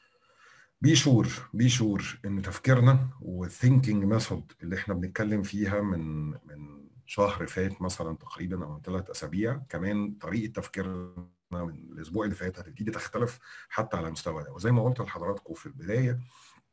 بي شور بي شور ان تفكيرنا والثينكينج ميثود اللي احنا بنتكلم فيها من من شهر فات مثلا تقريبا او من ثلاث اسابيع كمان طريقه تفكيرنا من الاسبوع اللي فات هتبتدي تختلف حتى على مستوى ده وزي ما قلت لحضراتكم في البدايه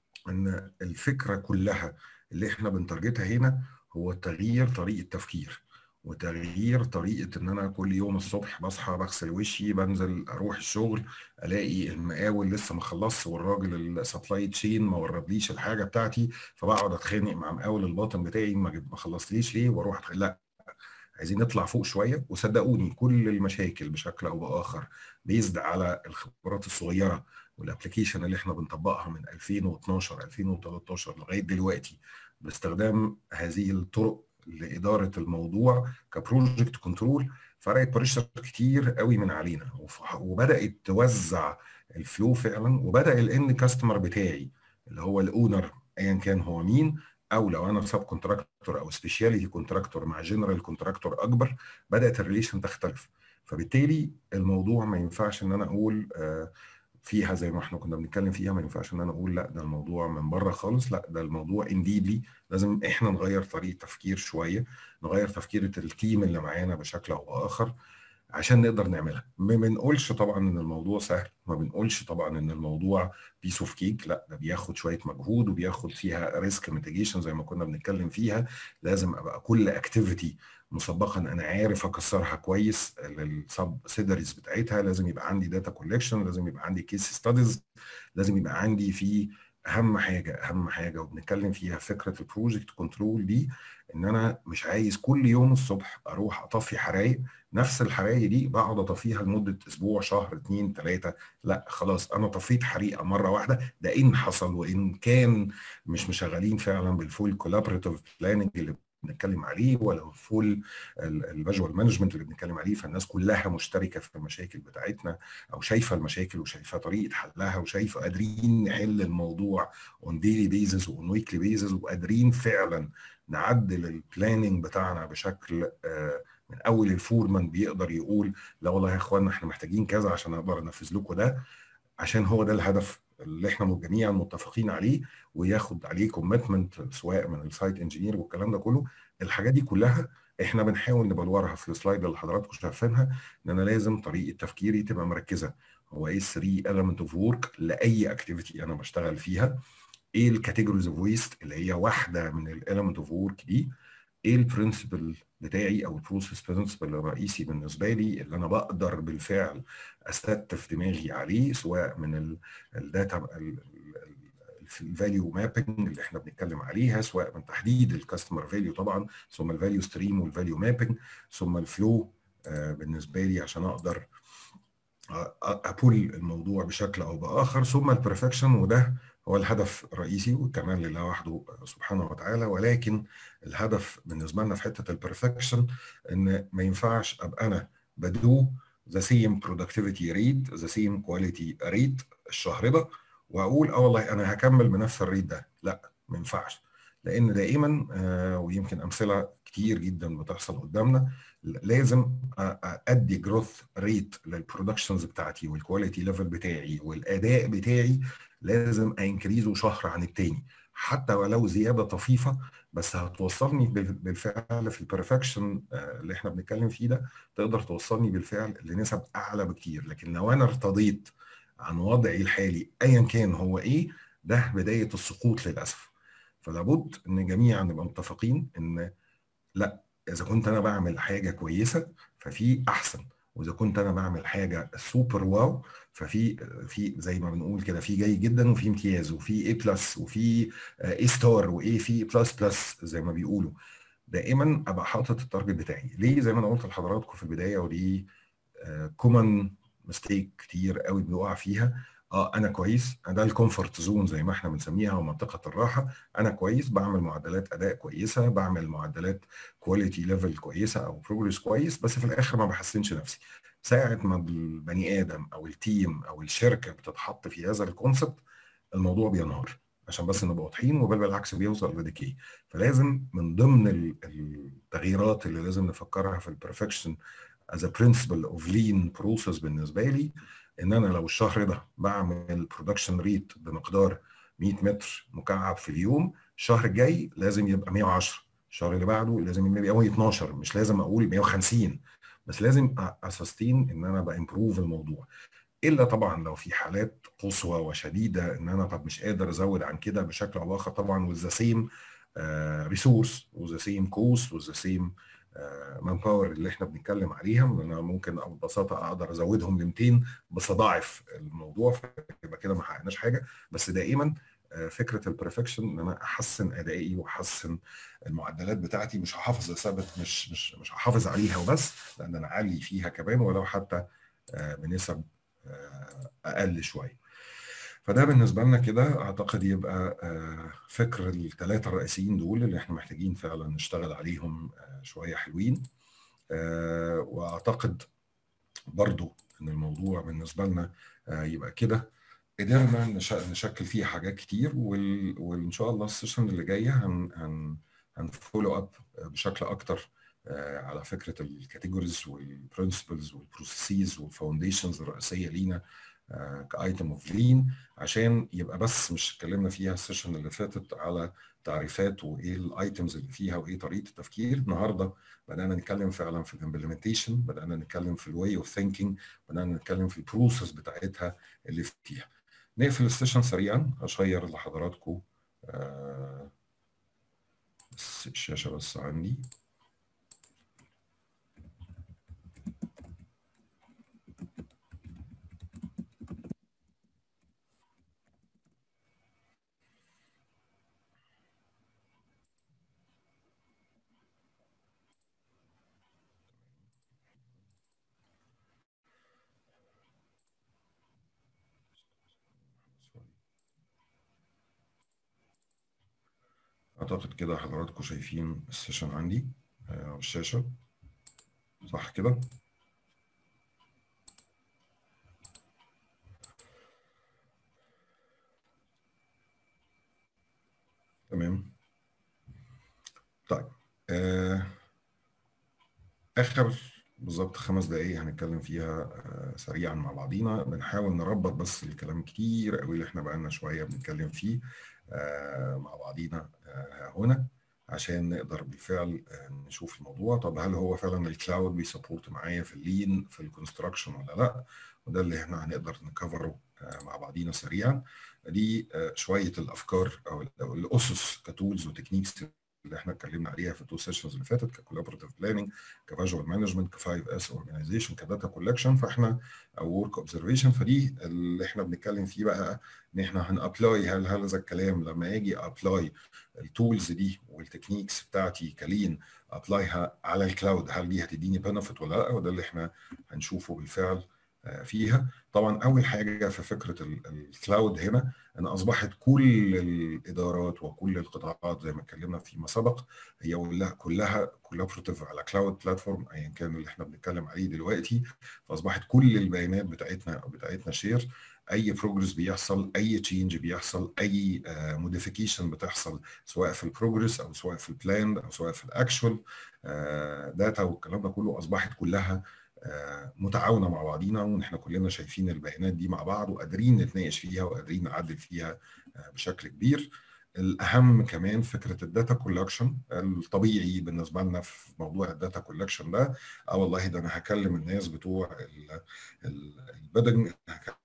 ان الفكره كلها اللي احنا بنترجتها هنا هو تغيير طريقه تفكير وتغيير طريقه ان انا كل يوم الصبح بصحى بغسل وشي بنزل اروح الشغل الاقي المقاول لسه ما خلصش والراجل السبلاي تشين ما وردليش الحاجه بتاعتي فبقعد اتخانق مع مقاول الباطن بتاعي ما خلصتليش ليه واروح أتخ... لا عايزين نطلع فوق شويه وصدقوني كل المشاكل بشكل او باخر بيزد على الخبرات الصغيره والابلكيشن اللي احنا بنطبقها من 2012 2013 لغايه دلوقتي باستخدام هذه الطرق لاداره الموضوع كبروجكت كنترول فرقت بريشر كتير قوي من علينا وبدات توزع الفلو فعلا وبدا الان كاستمر بتاعي اللي هو الاونر ايا كان هو مين او لو انا سب كونتراكتور او سبيشاليتي كونتراكتور مع جنرال كونتراكتور اكبر بدات الريليشن تختلف فبالتالي الموضوع ما ينفعش ان انا اقول آه فيها زي ما احنا كنا بنتكلم فيها ما ينفعش ان انا اقول لا ده الموضوع من بره خالص لا ده الموضوع انديدلي لازم احنا نغير طريقه تفكير شويه نغير تفكير التيم اللي معانا بشكل او اخر عشان نقدر نعملها ما بنقولش طبعا ان الموضوع سهل ما بنقولش طبعا ان الموضوع بيس اوف كيك لا ده بياخد شويه مجهود وبياخد فيها ريسك ميتيجيشن زي ما كنا بنتكلم فيها لازم ابقى كل اكتيفيتي مسبقا انا عارف اكسرها كويس للسب سيدريز بتاعتها لازم يبقى عندي داتا كولكشن لازم يبقى عندي كيس ستاديز لازم يبقى عندي في اهم حاجه اهم حاجه وبنتكلم فيها فكره البروجكت كنترول دي ان انا مش عايز كل يوم الصبح اروح اطفي حرايق نفس الحرايق دي بقعد اطفيها لمده اسبوع شهر اثنين ثلاثه لا خلاص انا طفيت حريقه مره واحده ده ان حصل وان كان مش مشغلين فعلا بالفول كولابريتيف بلاننج اللي بنتكلم عليه ولا فول الفيجوال مانجمنت اللي بنتكلم عليه فالناس كلها مشتركه في المشاكل بتاعتنا او شايفه المشاكل وشايفه طريقه حلها وشايفه قادرين نحل الموضوع اون ديلي بيزز واون ويكلي بيزز وقادرين فعلا نعدل البلاننج بتاعنا بشكل من اول الفورمان بيقدر يقول لا والله يا اخوانا احنا محتاجين كذا عشان اقدر انفذ لكم ده عشان هو ده الهدف اللي احنا جميعا متفقين عليه وياخد عليه كوميتمنت سواء من السايت انجينير والكلام ده كله الحاجات دي كلها احنا بنحاول نبلورها في السلايد اللي حضراتكم شايفينها ان انا لازم طريقه تفكيري تبقى مركزه هو ايه 3 element اوف ورك لاي اكتيفيتي انا بشتغل فيها ايه الكاتيجوريز اوف ويست اللي هي واحده من الاليمنت اوف ورك دي ايه البرنسبل بتاعي او البروسيس برنسبل الرئيسي بالنسبه لي اللي انا بقدر بالفعل استتف دماغي عليه سواء من الداتا الفاليو مابنج اللي احنا بنتكلم عليها سواء من تحديد الكاستمر فاليو طبعا ثم الفاليو ستريم والفاليو مابنج ثم الفلو بالنسبه لي عشان اقدر ابول الموضوع بشكل او باخر ثم البرفكشن وده هو الهدف الرئيسي والكمال لله وحده سبحانه وتعالى ولكن الهدف بالنسبه لنا في حته البرفكشن ان ما ينفعش ابقى انا بدو ذا سيم برودكتيفيتي ريت ذا سيم كواليتي ريت الشهر ده واقول اه والله انا هكمل بنفس الريت ده لا ما ينفعش لان دائما آه ويمكن امثله كتير جدا بتحصل قدامنا لازم ادي جروث ريت للبرودكشنز بتاعتي والكواليتي ليفل بتاعي والاداء بتاعي لازم انكريزه شهر عن التاني حتى ولو زياده طفيفه بس هتوصلني بالفعل في البرفكشن اللي احنا بنتكلم فيه ده تقدر توصلني بالفعل لنسب اعلى بكتير لكن لو انا ارتضيت عن وضعي الحالي ايا كان هو ايه ده بدايه السقوط للاسف فلابد ان جميعا نبقى متفقين ان لا اذا كنت انا بعمل حاجه كويسه ففي احسن واذا كنت انا بعمل حاجه سوبر واو ففي في زي ما بنقول كده في جيد جدا وفي امتياز وفي اي بلس وفي اي ستار واي في بلس بلس زي ما بيقولوا دائما ابقى حاطط التارجت بتاعي ليه زي ما انا قلت لحضراتكم في البدايه ودي كومن ميستيك كتير قوي بنقع فيها اه انا كويس ده الكومفورت زون زي ما احنا بنسميها ومنطقه الراحه انا كويس بعمل معدلات اداء كويسه بعمل معدلات كواليتي ليفل كويسه او بروجرس كويس بس في الاخر ما بحسنش نفسي ساعه ما البني ادم او التيم او الشركه بتتحط في هذا الكونسبت الموضوع بينهار عشان بس نبقى واضحين وبل بالعكس بيوصل لديكي فلازم من ضمن التغييرات اللي لازم نفكرها في البرفكشن as a principle of lean process بالنسبه لي ان انا لو الشهر ده بعمل برودكشن ريت بمقدار 100 متر مكعب في اليوم الشهر الجاي لازم يبقى 110 الشهر اللي بعده لازم يبقى 112 مش لازم اقول 150 بس لازم اسستين ان انا بامبروف الموضوع الا طبعا لو في حالات قصوى وشديده ان انا طب مش قادر ازود عن كده بشكل او باخر طبعا وذ سيم ريسورس وذ سيم كوست وذ سيم مان باور اللي احنا بنتكلم عليها ان انا ممكن او ببساطه اقدر ازودهم ل 200 بس اضاعف الموضوع فيبقى كده ما حققناش حاجه بس دائما فكره البرفكشن ان انا احسن ادائي واحسن المعدلات بتاعتي مش هحافظ ثابت مش مش مش هحافظ عليها وبس لان انا اعلي فيها كمان ولو حتى بنسب اقل شويه فده بالنسبه لنا كده اعتقد يبقى فكر الثلاثه الرئيسيين دول اللي احنا محتاجين فعلا نشتغل عليهم شويه حلوين واعتقد برضو ان الموضوع بالنسبه لنا يبقى كده قدرنا نشكل فيه حاجات كتير وان شاء الله السيشن اللي جايه هن هن هنفولو اب بشكل اكتر على فكره الكاتيجوريز والبرنسبلز والبروسيسز والفاونديشنز الرئيسيه لينا كايتم اوف لين عشان يبقى بس مش اتكلمنا فيها السيشن اللي فاتت على تعريفات وايه الايتمز اللي فيها وايه طريقه التفكير النهارده بدانا نتكلم فعلا في الامبلمنتيشن بدانا نتكلم في الواي اوف ثينكينج بدانا نتكلم في البروسيس بتاعتها اللي فيها نقفل السيشن سريعا اشير لحضراتكم آه بس الشاشه بس عندي اعتقد كده حضراتكم شايفين السيشن عندي على الشاشه صح كده تمام طيب آه. اخر بالظبط خمس دقايق هنتكلم فيها سريعا مع بعضينا بنحاول نربط بس الكلام كتير قوي اللي احنا بقالنا شويه بنتكلم فيه مع بعضينا هنا عشان نقدر بالفعل نشوف الموضوع طب هل هو فعلا الكلاود بيسبورت معايا في اللين في الكونستراكشن ولا لا وده اللي احنا هنقدر نكفره مع بعضينا سريعا دي شويه الافكار او الاسس كتولز وتكنيكس اللي احنا اتكلمنا عليها في التو سيشنز اللي فاتت ككولابوريتيف بلاننج كفيجوال مانجمنت ك 5 اس اورجانيزيشن كداتا كولكشن فاحنا او ورك اوبزرفيشن فدي اللي احنا بنتكلم فيه بقى ان احنا هنابلاي هل هذا الكلام لما اجي ابلاي التولز دي والتكنيكس بتاعتي كلين ابلايها على الكلاود هل دي هتديني بنفيت ولا لا وده اللي احنا هنشوفه بالفعل فيها طبعا اول حاجه في فكره الكلاود هنا ان اصبحت كل الادارات وكل القطاعات زي ما اتكلمنا فيما سبق هي كلها كولابوريتيف على كلاود بلاتفورم ايا كان اللي احنا بنتكلم عليه دلوقتي فاصبحت كل البيانات بتاعتنا بتاعتنا شير اي بروجرس بيحصل اي تشينج بيحصل اي موديفيكيشن بتحصل سواء في البروجرس او سواء في البلان او سواء في الاكشوال داتا والكلام ده كله اصبحت كلها متعاونه مع بعضينا وان احنا كلنا شايفين البيانات دي مع بعض وقادرين نتناقش فيها وقادرين نعدل فيها بشكل كبير الاهم كمان فكره الداتا كولكشن الطبيعي بالنسبه لنا في موضوع الداتا كولكشن ده اه والله ده انا هكلم الناس بتوع البدن هكلم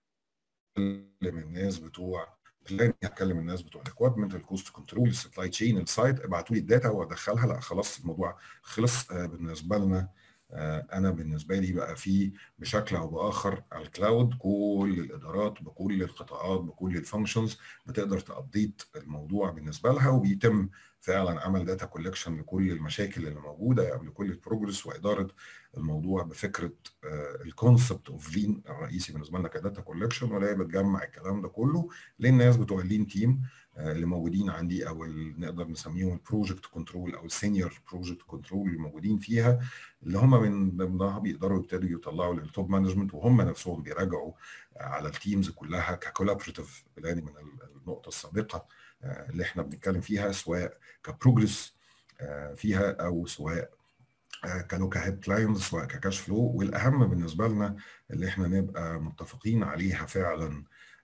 الناس بتوع بلان هكلم الناس بتوع الاكوادمنت الكوست كنترول السبلاي تشين السايت ابعتوا لي الداتا وادخلها لا خلاص الموضوع خلص بالنسبه لنا انا بالنسبه لي بقى في بشكل او باخر على الكلاود كل الادارات بكل القطاعات بكل الفانكشنز بتقدر تابديت الموضوع بالنسبه لها وبيتم فعلا عمل داتا كولكشن لكل المشاكل اللي موجوده قبل كل البروجرس واداره الموضوع بفكره الكونسبت اوف لين الرئيسي بالنسبه لنا كداتا كولكشن ولا هي بتجمع الكلام ده كله للناس بتوع اللين تيم اللي موجودين عندي او اللي نقدر نسميهم البروجكت كنترول او السينيور بروجكت كنترول اللي موجودين فيها اللي هم من ضمنها بيقدروا يبتدوا يطلعوا للتوب مانجمنت وهم نفسهم بيراجعوا على التيمز كلها ككولابريتيف بلاني من النقطه السابقه اللي احنا بنتكلم فيها سواء كبروجرس فيها او سواء كلوكا هيد كلاينز سواء ككاش فلو والاهم بالنسبه لنا اللي احنا نبقى متفقين عليها فعلا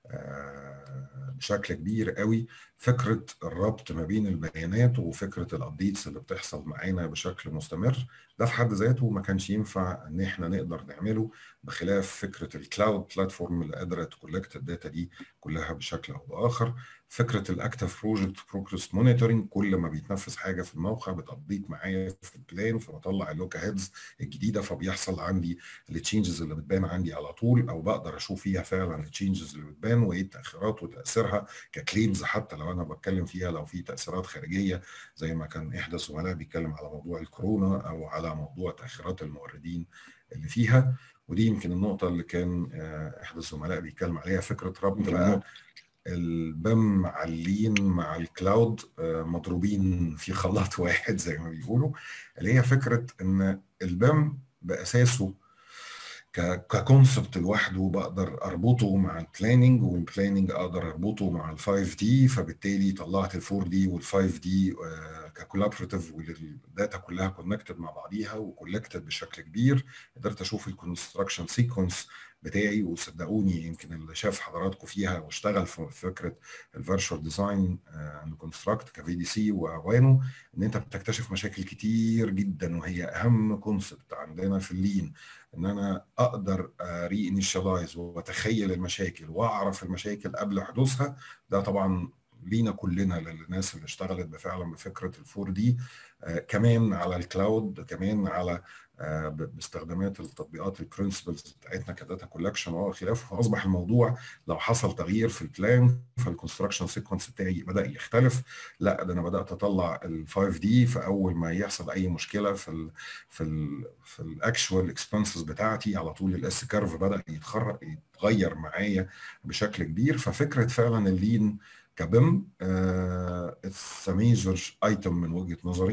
بشكل كبير قوي فكره الربط ما بين البيانات وفكره الابديتس اللي بتحصل معانا بشكل مستمر ده في حد ذاته ما كانش ينفع ان احنا نقدر نعمله بخلاف فكره الكلاود بلاتفورم اللي قادره تكولكت الداتا دي كلها بشكل او باخر فكره الاكتف بروجكت بروجرس مونيتورنج كل ما بيتنفذ حاجه في الموقع بتابديت معايا في البلان فبطلع اللوكا هيدز الجديده فبيحصل عندي التشينجز اللي بتبان عندي على طول او بقدر اشوف فيها فعلا التشينجز اللي بتبان وايه التاخيرات وتاثيرها ككليمز حتى لو انا بتكلم فيها لو في تاثيرات خارجيه زي ما كان احدى الزملاء بيتكلم على موضوع الكورونا او على موضوع تاخيرات الموردين اللي فيها ودي يمكن النقطه اللي كان احدى الزملاء بيتكلم عليها فكره ربط بقى البام مع اللين مع الكلاود مضروبين في خلاط واحد زي ما بيقولوا اللي هي فكره ان البام باساسه ككونسبت لوحده بقدر اربطه مع البلاننج والبلاننج اقدر اربطه مع ال 5 دي فبالتالي طلعت ال 4 دي وال 5 دي ككولابريتيف والداتا كلها كونكتد مع بعضيها وكولكتد بشكل كبير قدرت اشوف الكونستراكشن سيكونس بتاعي وصدقوني يمكن اللي شاف حضراتكم فيها واشتغل في فكره الفيرتشوال ديزاين اند كونستراكت كفي دي سي واعوانه ان انت بتكتشف مشاكل كتير جدا وهي اهم كونسبت عندنا في اللين ان انا اقدر ري انيشالايز واتخيل المشاكل واعرف المشاكل قبل حدوثها ده طبعا لينا كلنا للناس اللي اشتغلت بفعلا بفكره الفور دي آه كمان على الكلاود كمان على آه باستخدامات التطبيقات البرنسبلز بتاعتنا كداتا كولكشن وخلافه فاصبح الموضوع لو حصل تغيير في البلان فالكونستراكشن سيكونس بتاعي بدا يختلف لا ده انا بدات اطلع ال 5 دي فاول ما يحصل اي مشكله في ال في ال في الاكشوال اكسبنسز بتاعتي على طول الاس كيرف بدا يتخرج يتغير معايا بشكل كبير ففكره فعلا اللين كبم اتس ميجر ايتم من وجهه نظري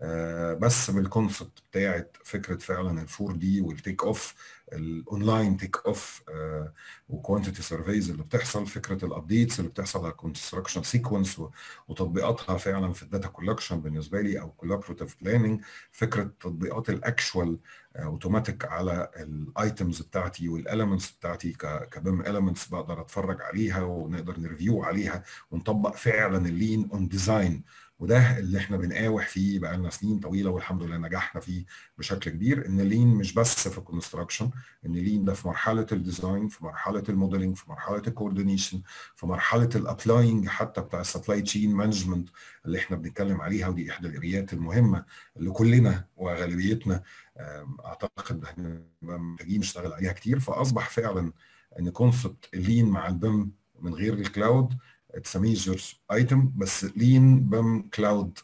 بس بالكونسبت بتاعت فكره فعلا الفور دي والتيك اوف الاونلاين تيك اوف وكوانتيتي سيرفيز اللي بتحصل فكره الابديتس اللي بتحصل على الكونستراكشن سيكونس وتطبيقاتها فعلا في الداتا كولكشن بالنسبه لي او كولابريتيف بلاننج فكره تطبيقات الاكشوال اوتوماتيك على الايتمز بتاعتي والاليمنتس بتاعتي كبيم اليمنتس بقدر اتفرج عليها ونقدر نريفيو عليها ونطبق فعلا اللين اون ديزاين وده اللي احنا بنقاوح فيه بقى لنا سنين طويله والحمد لله نجحنا فيه بشكل كبير ان لين مش بس في الكونستراكشن ان لين ده في مرحله الديزاين في مرحله الموديلنج في مرحله الكوردينيشن في مرحله الابلاينج حتى بتاع السبلاي تشين مانجمنت اللي احنا بنتكلم عليها ودي احدى الاريات المهمه اللي كلنا وغالبيتنا اعتقد احنا محتاجين نشتغل عليها كتير فاصبح فعلا ان كونسبت اللين مع البيم من غير الكلاود اتس ميجر ايتم بس لين بم كلاود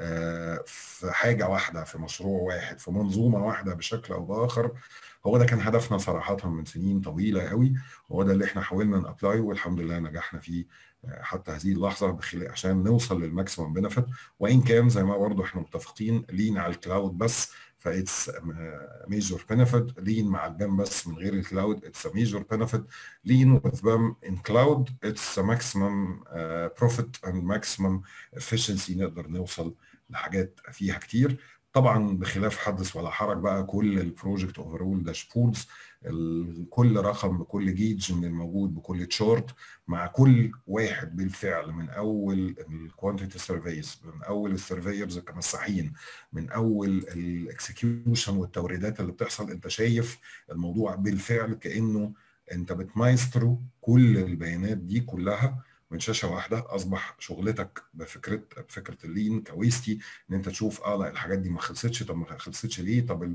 في حاجه واحده في مشروع واحد في منظومه واحده بشكل او باخر هو ده كان هدفنا صراحه من سنين طويله قوي وهو ده اللي احنا حاولنا نابلاي والحمد لله نجحنا فيه حتى هذه اللحظه عشان نوصل للماكسيمم بنفيت وان كان زي ما برضه احنا متفقين لين على الكلاود بس فايتس ميجور بنفيت لين مع البام بس من غير الكلاود اتس ميجور بنفيت لين with بام ان كلاود اتس ماكسيمم بروفيت اند ماكسيمم efficiency نقدر نوصل لحاجات فيها كتير طبعا بخلاف حدث ولا حرج بقى كل البروجكت اوفرول داشبوردز كل رقم بكل جيج من الموجود بكل تشارت مع كل واحد بالفعل من اول الكوانتيتي سيرفيز من اول السيرفيرز كمساحين من اول الاكسكيوشن والتوريدات اللي بتحصل انت شايف الموضوع بالفعل كانه انت بتمايسترو كل البيانات دي كلها من شاشه واحده اصبح شغلتك بفكره بفكره اللين كويستي ان انت تشوف اه لا الحاجات دي ما خلصتش طب ما خلصتش ليه طب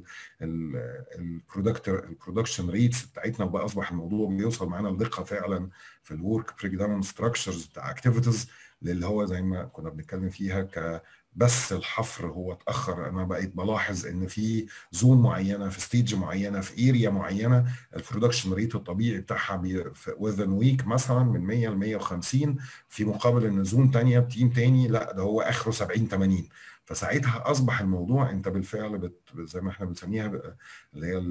البرودكتور البرودكشن ريتس بتاعتنا بقى اصبح الموضوع بيوصل معانا لدقه فعلا في الورك بريك ستراكشرز بتاع اكتيفيتيز اللي هو زي ما كنا بنتكلم فيها ك بس الحفر هو اتاخر انا بقيت بلاحظ ان في زون معينه في ستيج معينه في اريا معينه البرودكشن ريت الطبيعي بتاعها وذن ويك مثلا من 100 ل 150 في مقابل ان زون ثانيه بتيم تاني لا ده هو اخره 70 80 فساعتها اصبح الموضوع انت بالفعل بت زي ما احنا بنسميها اللي هي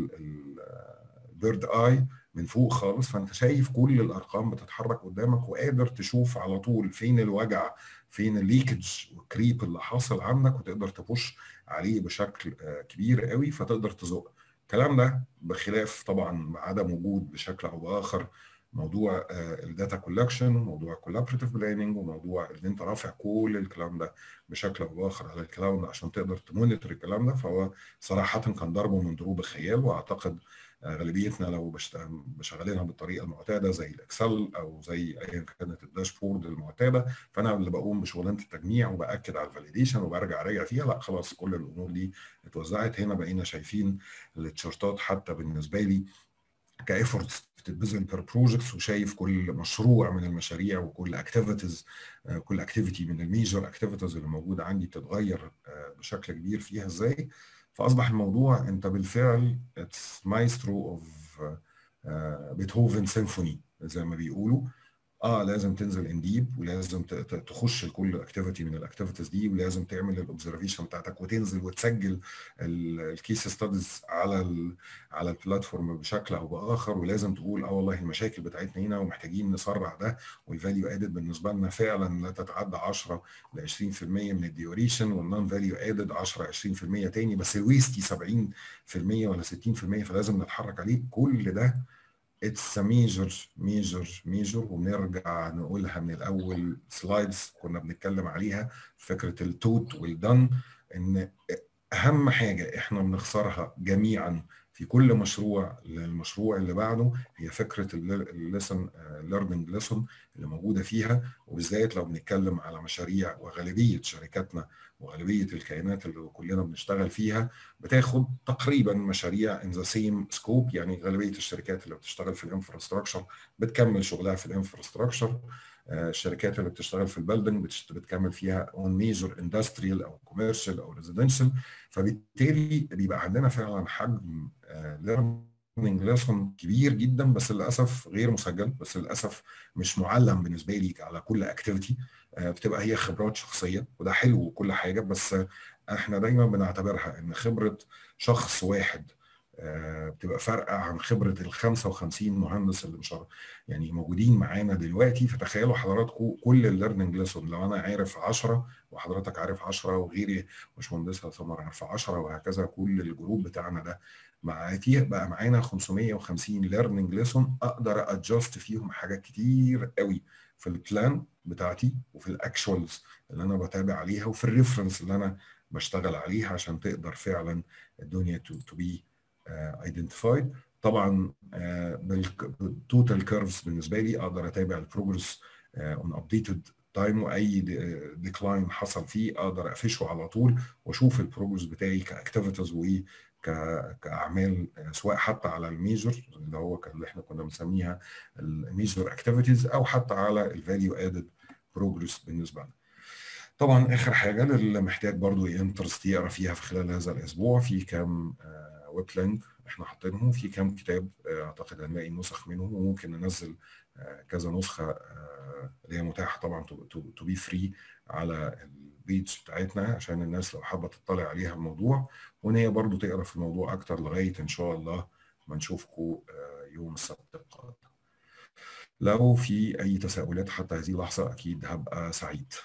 البيرد اي من فوق خالص فانت شايف كل الارقام بتتحرك قدامك وقادر تشوف على طول فين الوجع فين الليكج والكريب اللي حاصل عندك وتقدر تبوش عليه بشكل كبير قوي فتقدر تزق الكلام ده بخلاف طبعا عدم وجود بشكل او باخر موضوع الداتا كولكشن وموضوع كولابريتيف بلاننج وموضوع ان انت رافع كل الكلام ده بشكل او باخر على الكلاود عشان تقدر تمونيتور الكلام ده فهو صراحه كان ضربه من ضروب الخيال واعتقد غالبيتنا لو بشغلينها بالطريقه المعتاده زي الاكسل او زي ايا كانت الداشبورد المعتاده فانا اللي بقوم بشغلانه التجميع وباكد على الفاليديشن وبرجع اراجع فيها لا خلاص كل الامور دي اتوزعت هنا بقينا شايفين التشارتات حتى بالنسبه لي كايفورتس بتتبذل بير بروجكتس وشايف كل مشروع من المشاريع وكل اكتيفيتيز كل اكتيفيتي من الميجر اكتيفيتيز اللي موجوده عندي بتتغير بشكل كبير فيها ازاي فاصبح الموضوع انت بالفعل اتس مايسترو اوف بيتهوفن سيمفوني زي ما بيقولوا اه لازم تنزل ان ديب ولازم تخش لكل اكتيفيتي من الاكتيفيتيز دي ولازم تعمل الاوبزرفيشن بتاعتك وتنزل وتسجل الكيس ستاديز على ال على البلاتفورم بشكل او باخر ولازم تقول اه والله المشاكل بتاعتنا هنا ومحتاجين نسرع ده والفاليو ادد بالنسبه لنا فعلا لا تتعدى 10 ل 20% من الديوريشن والنون فاليو ادد 10 20% تاني بس الويستي 70% ولا 60% فلازم نتحرك عليه كل ده اتس ميجر ميجر ميجر وبنرجع نقولها من الاول سلايدز كنا بنتكلم عليها فكره التوت والدن ان اهم حاجه احنا بنخسرها جميعا في كل مشروع للمشروع اللي بعده هي فكره الليسن ليرنينج ليسون اللي موجوده فيها وبالذات لو بنتكلم على مشاريع وغالبيه شركاتنا وغالبيه الكيانات اللي كلنا بنشتغل فيها بتاخد تقريبا مشاريع ان ذا سيم سكوب يعني غالبيه الشركات اللي بتشتغل في الانفراستراكشر بتكمل شغلها في الانفراستراكشر الشركات اللي بتشتغل في البلدنج بتكمل فيها اون ميجر اندستريال او كوميرشال او ريزيدنشال فبالتالي بيبقى عندنا فعلا حجم ليرنينج ليسون كبير جدا بس للاسف غير مسجل بس للاسف مش معلم بالنسبه لي على كل اكتيفيتي بتبقى هي خبرات شخصيه وده حلو وكل حاجه بس احنا دايما بنعتبرها ان خبره شخص واحد آه، بتبقى فارقه عن خبره ال 55 مهندس اللي مش يعني موجودين معانا دلوقتي فتخيلوا حضراتكم كل الليرنينج ليسون لو انا عارف 10 وحضرتك عارف 10 وغيري باشمهندسه سمر عارفه 10 وهكذا كل الجروب بتاعنا ده مع فيه بقى معانا 550 ليرنينج ليسون اقدر ادجست فيهم حاجات كتير قوي في البلان بتاعتي وفي الاكشوالز اللي انا بتابع عليها وفي الريفرنس اللي انا بشتغل عليها عشان تقدر فعلا الدنيا تو بي ايدنتيفايد طبعا بالتوتال كيرفز بالنسبه لي اقدر اتابع البروجرس اون ابديتد تايم واي ديكلاين حصل فيه اقدر اقفشه على طول واشوف البروجرس بتاعي كاكتيفيتيز وايه كاعمال سواء حتى على الميجر اللي هو اللي احنا كنا بنسميها الميجر اكتيفيتيز او حتى على الفاليو ادد بروجرس بالنسبه لنا. طبعا اخر حاجه اللي محتاج برضو انترست يقرا فيها في خلال هذا الاسبوع في كام ويب لينك احنا حاطينهم في كام كتاب اعتقد هنلاقي نسخ منهم وممكن ننزل كذا نسخه اللي هي متاحه طبعا تو بي فري على البيج بتاعتنا عشان الناس لو حابه تطلع عليها الموضوع وان هي برضو تقرا في الموضوع اكتر لغايه ان شاء الله ما نشوفكم يوم السبت القادم لو في اي تساؤلات حتى هذه اللحظه اكيد هبقى سعيد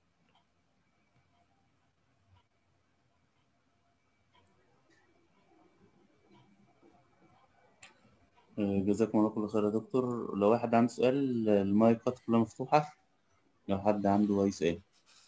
جزاكم الله كل خير يا دكتور لو واحد عنده سؤال المايكات كلها مفتوحة لو حد عنده أي سؤال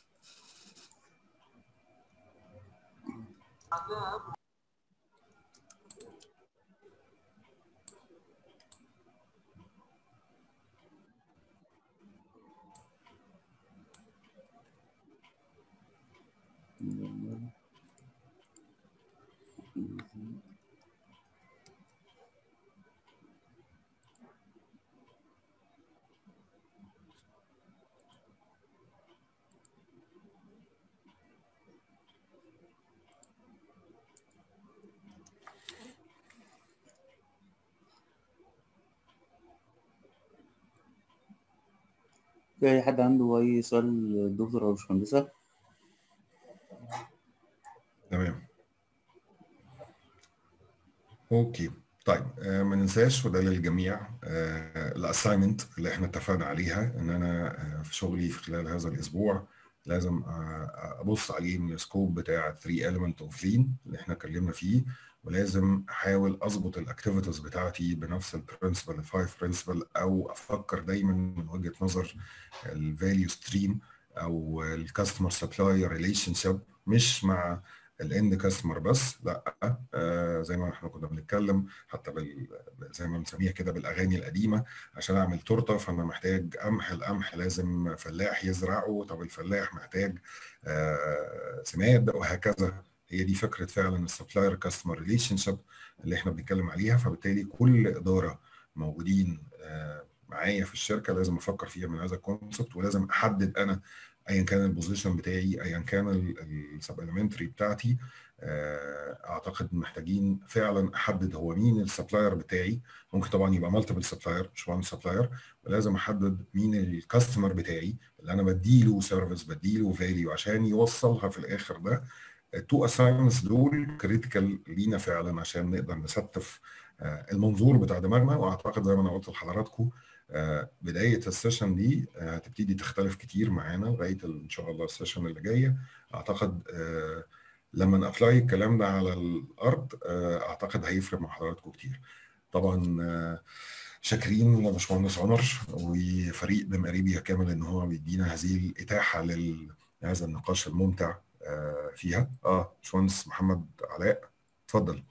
في أي حد عنده أي سؤال دكتور أو باشمهندسة؟ تمام اوكي طيب آه ما ننساش وده للجميع آه الاساينمنت اللي احنا اتفقنا عليها ان انا آه في شغلي في خلال هذا الاسبوع لازم آه ابص عليه من السكوب بتاع 3 element اوف لين اللي احنا اتكلمنا فيه ولازم احاول اظبط الاكتيفيتيز بتاعتي بنفس البرنسبل الفايف برنسبل او افكر دايما من وجهه نظر الفاليو ستريم او الكاستمر سبلاي ريليشن شيب مش مع الاند كاستمر بس لا آه زي ما احنا كنا بنتكلم حتى بال زي ما بنسميها كده بالاغاني القديمه عشان اعمل تورته فانا محتاج قمح القمح لازم فلاح يزرعه طب الفلاح محتاج آه سماد وهكذا هي دي فكره فعلا السبلاير كاستمر ريليشن شيب اللي احنا بنتكلم عليها فبالتالي كل اداره موجودين آه معايا في الشركه لازم افكر فيها من هذا الكونسبت ولازم احدد انا ايا كان البوزيشن بتاعي ايا كان السب المنتري بتاعتي اعتقد محتاجين فعلا احدد هو مين السبلاير بتاعي ممكن طبعا يبقى مالتيبل سبلاير مش وان سبلاير ولازم احدد مين الكاستمر بتاعي اللي انا بديله سيرفيس بديله فاليو عشان يوصلها في الاخر ده التو اساينمنتس دول كريتيكال لينا فعلا عشان نقدر نستف المنظور بتاع دماغنا واعتقد زي ما انا قلت لحضراتكم بدايه السيشن دي هتبتدي تختلف كتير معانا لغايه ان شاء الله السيشن اللي جايه اعتقد لما نابلاي الكلام ده على الارض اعتقد هيفرق مع حضراتكم كتير طبعا شاكرين لباشمهندس عمر وفريق بمقريبيا كامل ان هو بيدينا هذه الاتاحه لهذا النقاش الممتع فيها اه باشمهندس محمد علاء اتفضل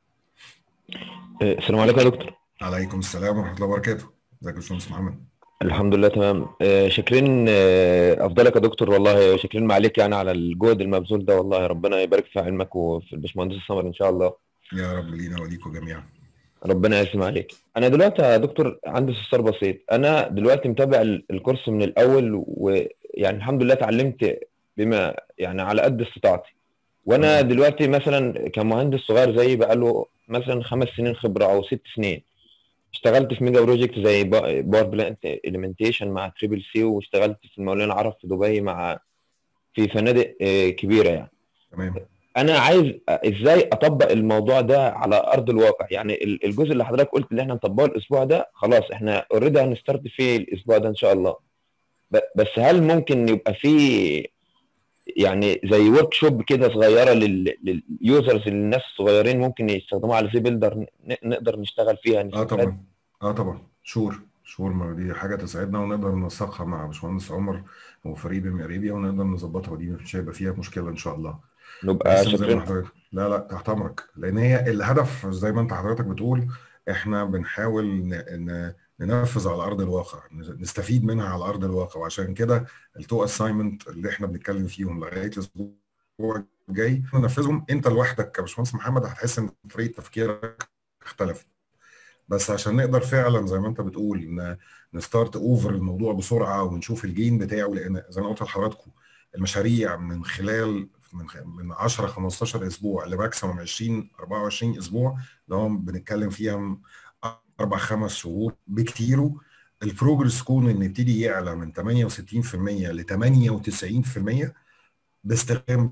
السلام عليكم يا دكتور عليكم السلام ورحمه الله وبركاته ازيك يا باشمهندس محمد الحمد لله تمام آه شاكرين آه افضلك يا دكتور والله شاكرين ما عليك يعني على الجهد المبذول ده والله ربنا يبارك في علمك وفي الباشمهندس سمر ان شاء الله يا رب لينا وليكم جميعا ربنا يسلم عليك انا دلوقتي يا دكتور عندي استفسار بسيط انا دلوقتي متابع الكورس من الاول ويعني الحمد لله اتعلمت بما يعني على قد استطاعتي وانا دلوقتي مثلا كمهندس صغير زي بقاله مثلا خمس سنين خبره او ست سنين اشتغلت في ميجا بروجكت زي باور بلانت اليمنتيشن مع تريبل سي واشتغلت في المولان العرب في دبي مع في فنادق كبيره يعني تمام انا عايز ازاي اطبق الموضوع ده على ارض الواقع يعني ال- الجزء اللي حضرتك قلت اللي احنا نطبقه الاسبوع ده خلاص احنا اوريدي هنستارت فيه الاسبوع ده ان شاء الله ب- بس هل ممكن يبقى فيه يعني زي ورك شوب كده صغيره لل- لليوزرز الناس الصغيرين ممكن يستخدموها على زي بيلدر ن- نقدر نشتغل فيها اه نستفاد طبعا اه طبعا شور شور ما دي حاجه تسعدنا ونقدر ننسقها مع باشمهندس عمر وفريق بيم اريبيا ونقدر نظبطها ودي مش هيبقى فيها مشكله ان شاء الله نبقى بس زي ما شاكرين حضرتك لا لا تحت امرك لان هي الهدف زي ما انت حضرتك بتقول احنا بنحاول ن- ن- ننفذ على ارض الواقع نستفيد منها على ارض الواقع وعشان كده التو اساينمنت اللي احنا بنتكلم فيهم لغايه الاسبوع الجاي ننفذهم انت لوحدك كباشمهندس محمد هتحس ان طريقه تفكيرك اختلفت بس عشان نقدر فعلا زي ما انت بتقول ن- نستارت اوفر الموضوع بسرعه ونشوف الجين بتاعه لان زي ما قلت لحضراتكم المشاريع من خلال من خ- من 10 15 اسبوع لماكسيموم 20 24 اسبوع اللي هو بنتكلم فيها م- اربع خمس شهور بكتيره البروجرس كون ان يبتدي يعلى من 68% ل 98% باستخدام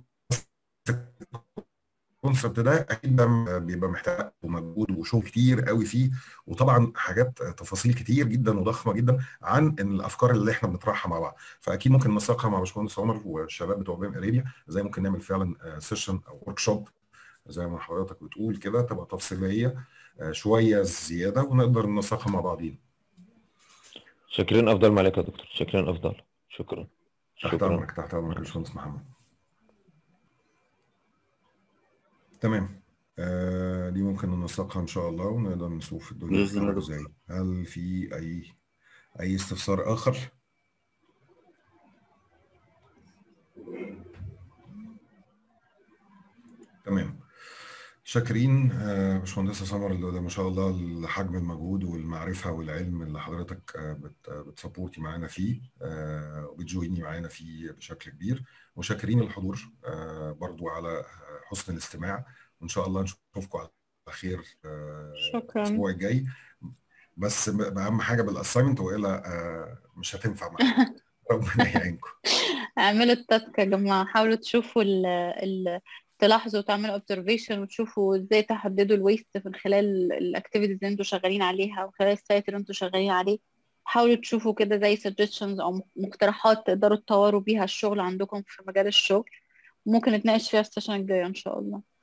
الكونسبت ده اكيد ده بيبقى محتاج مجهود وشغل كتير قوي فيه وطبعا حاجات تفاصيل كتير جدا وضخمه جدا عن الافكار اللي احنا بنطرحها مع بعض فاكيد ممكن ننسقها مع باشمهندس عمر والشباب بتوع بيم اريبيا ازاي ممكن نعمل فعلا سيشن او ورك شوب زي ما حضرتك بتقول كده تبقى تفصيليه آه، شويه زياده ونقدر ننسقها مع بعضين شاكرين افضل ما عليك يا دكتور شاكرين افضل شكرا تحت شكرا امرك تحت امرك يا باشمهندس محمد تمام آه دي ممكن ننسقها ان شاء الله ونقدر نشوف الدنيا بإذن الله هتمشي ازاي هل في اي اي استفسار اخر تمام شاكرين آه، باشمهندسة سمر اللي ده ما شاء الله لحجم المجهود والمعرفة والعلم اللي حضرتك آه، بت- بتسبورتي معانا فيه آه، وبتجويني معانا فيه بشكل كبير وشاكرين الحضور آه، برضو على حسن الاستماع وإن شاء الله نشوفكم على خير آه، شكرا الأسبوع الجاي بس ب- أهم حاجة بالأسايمنت وإلا آه، مش هتنفع معانا ربنا يعينكم اعملوا التاسك يا جماعة حاولوا تشوفوا ال ال تلاحظوا وتعملوا observation وتشوفوا ازاي تحددوا الويست من خلال الاكتيفيتيز اللي انتوا شغالين عليها وخلال السايت اللي انتوا شغالين عليه حاولوا تشوفوا كده زي suggestions او مقترحات تقدروا تطوروا بيها الشغل عندكم في مجال الشغل ممكن نتناقش فيها السيشن الجاية ان شاء الله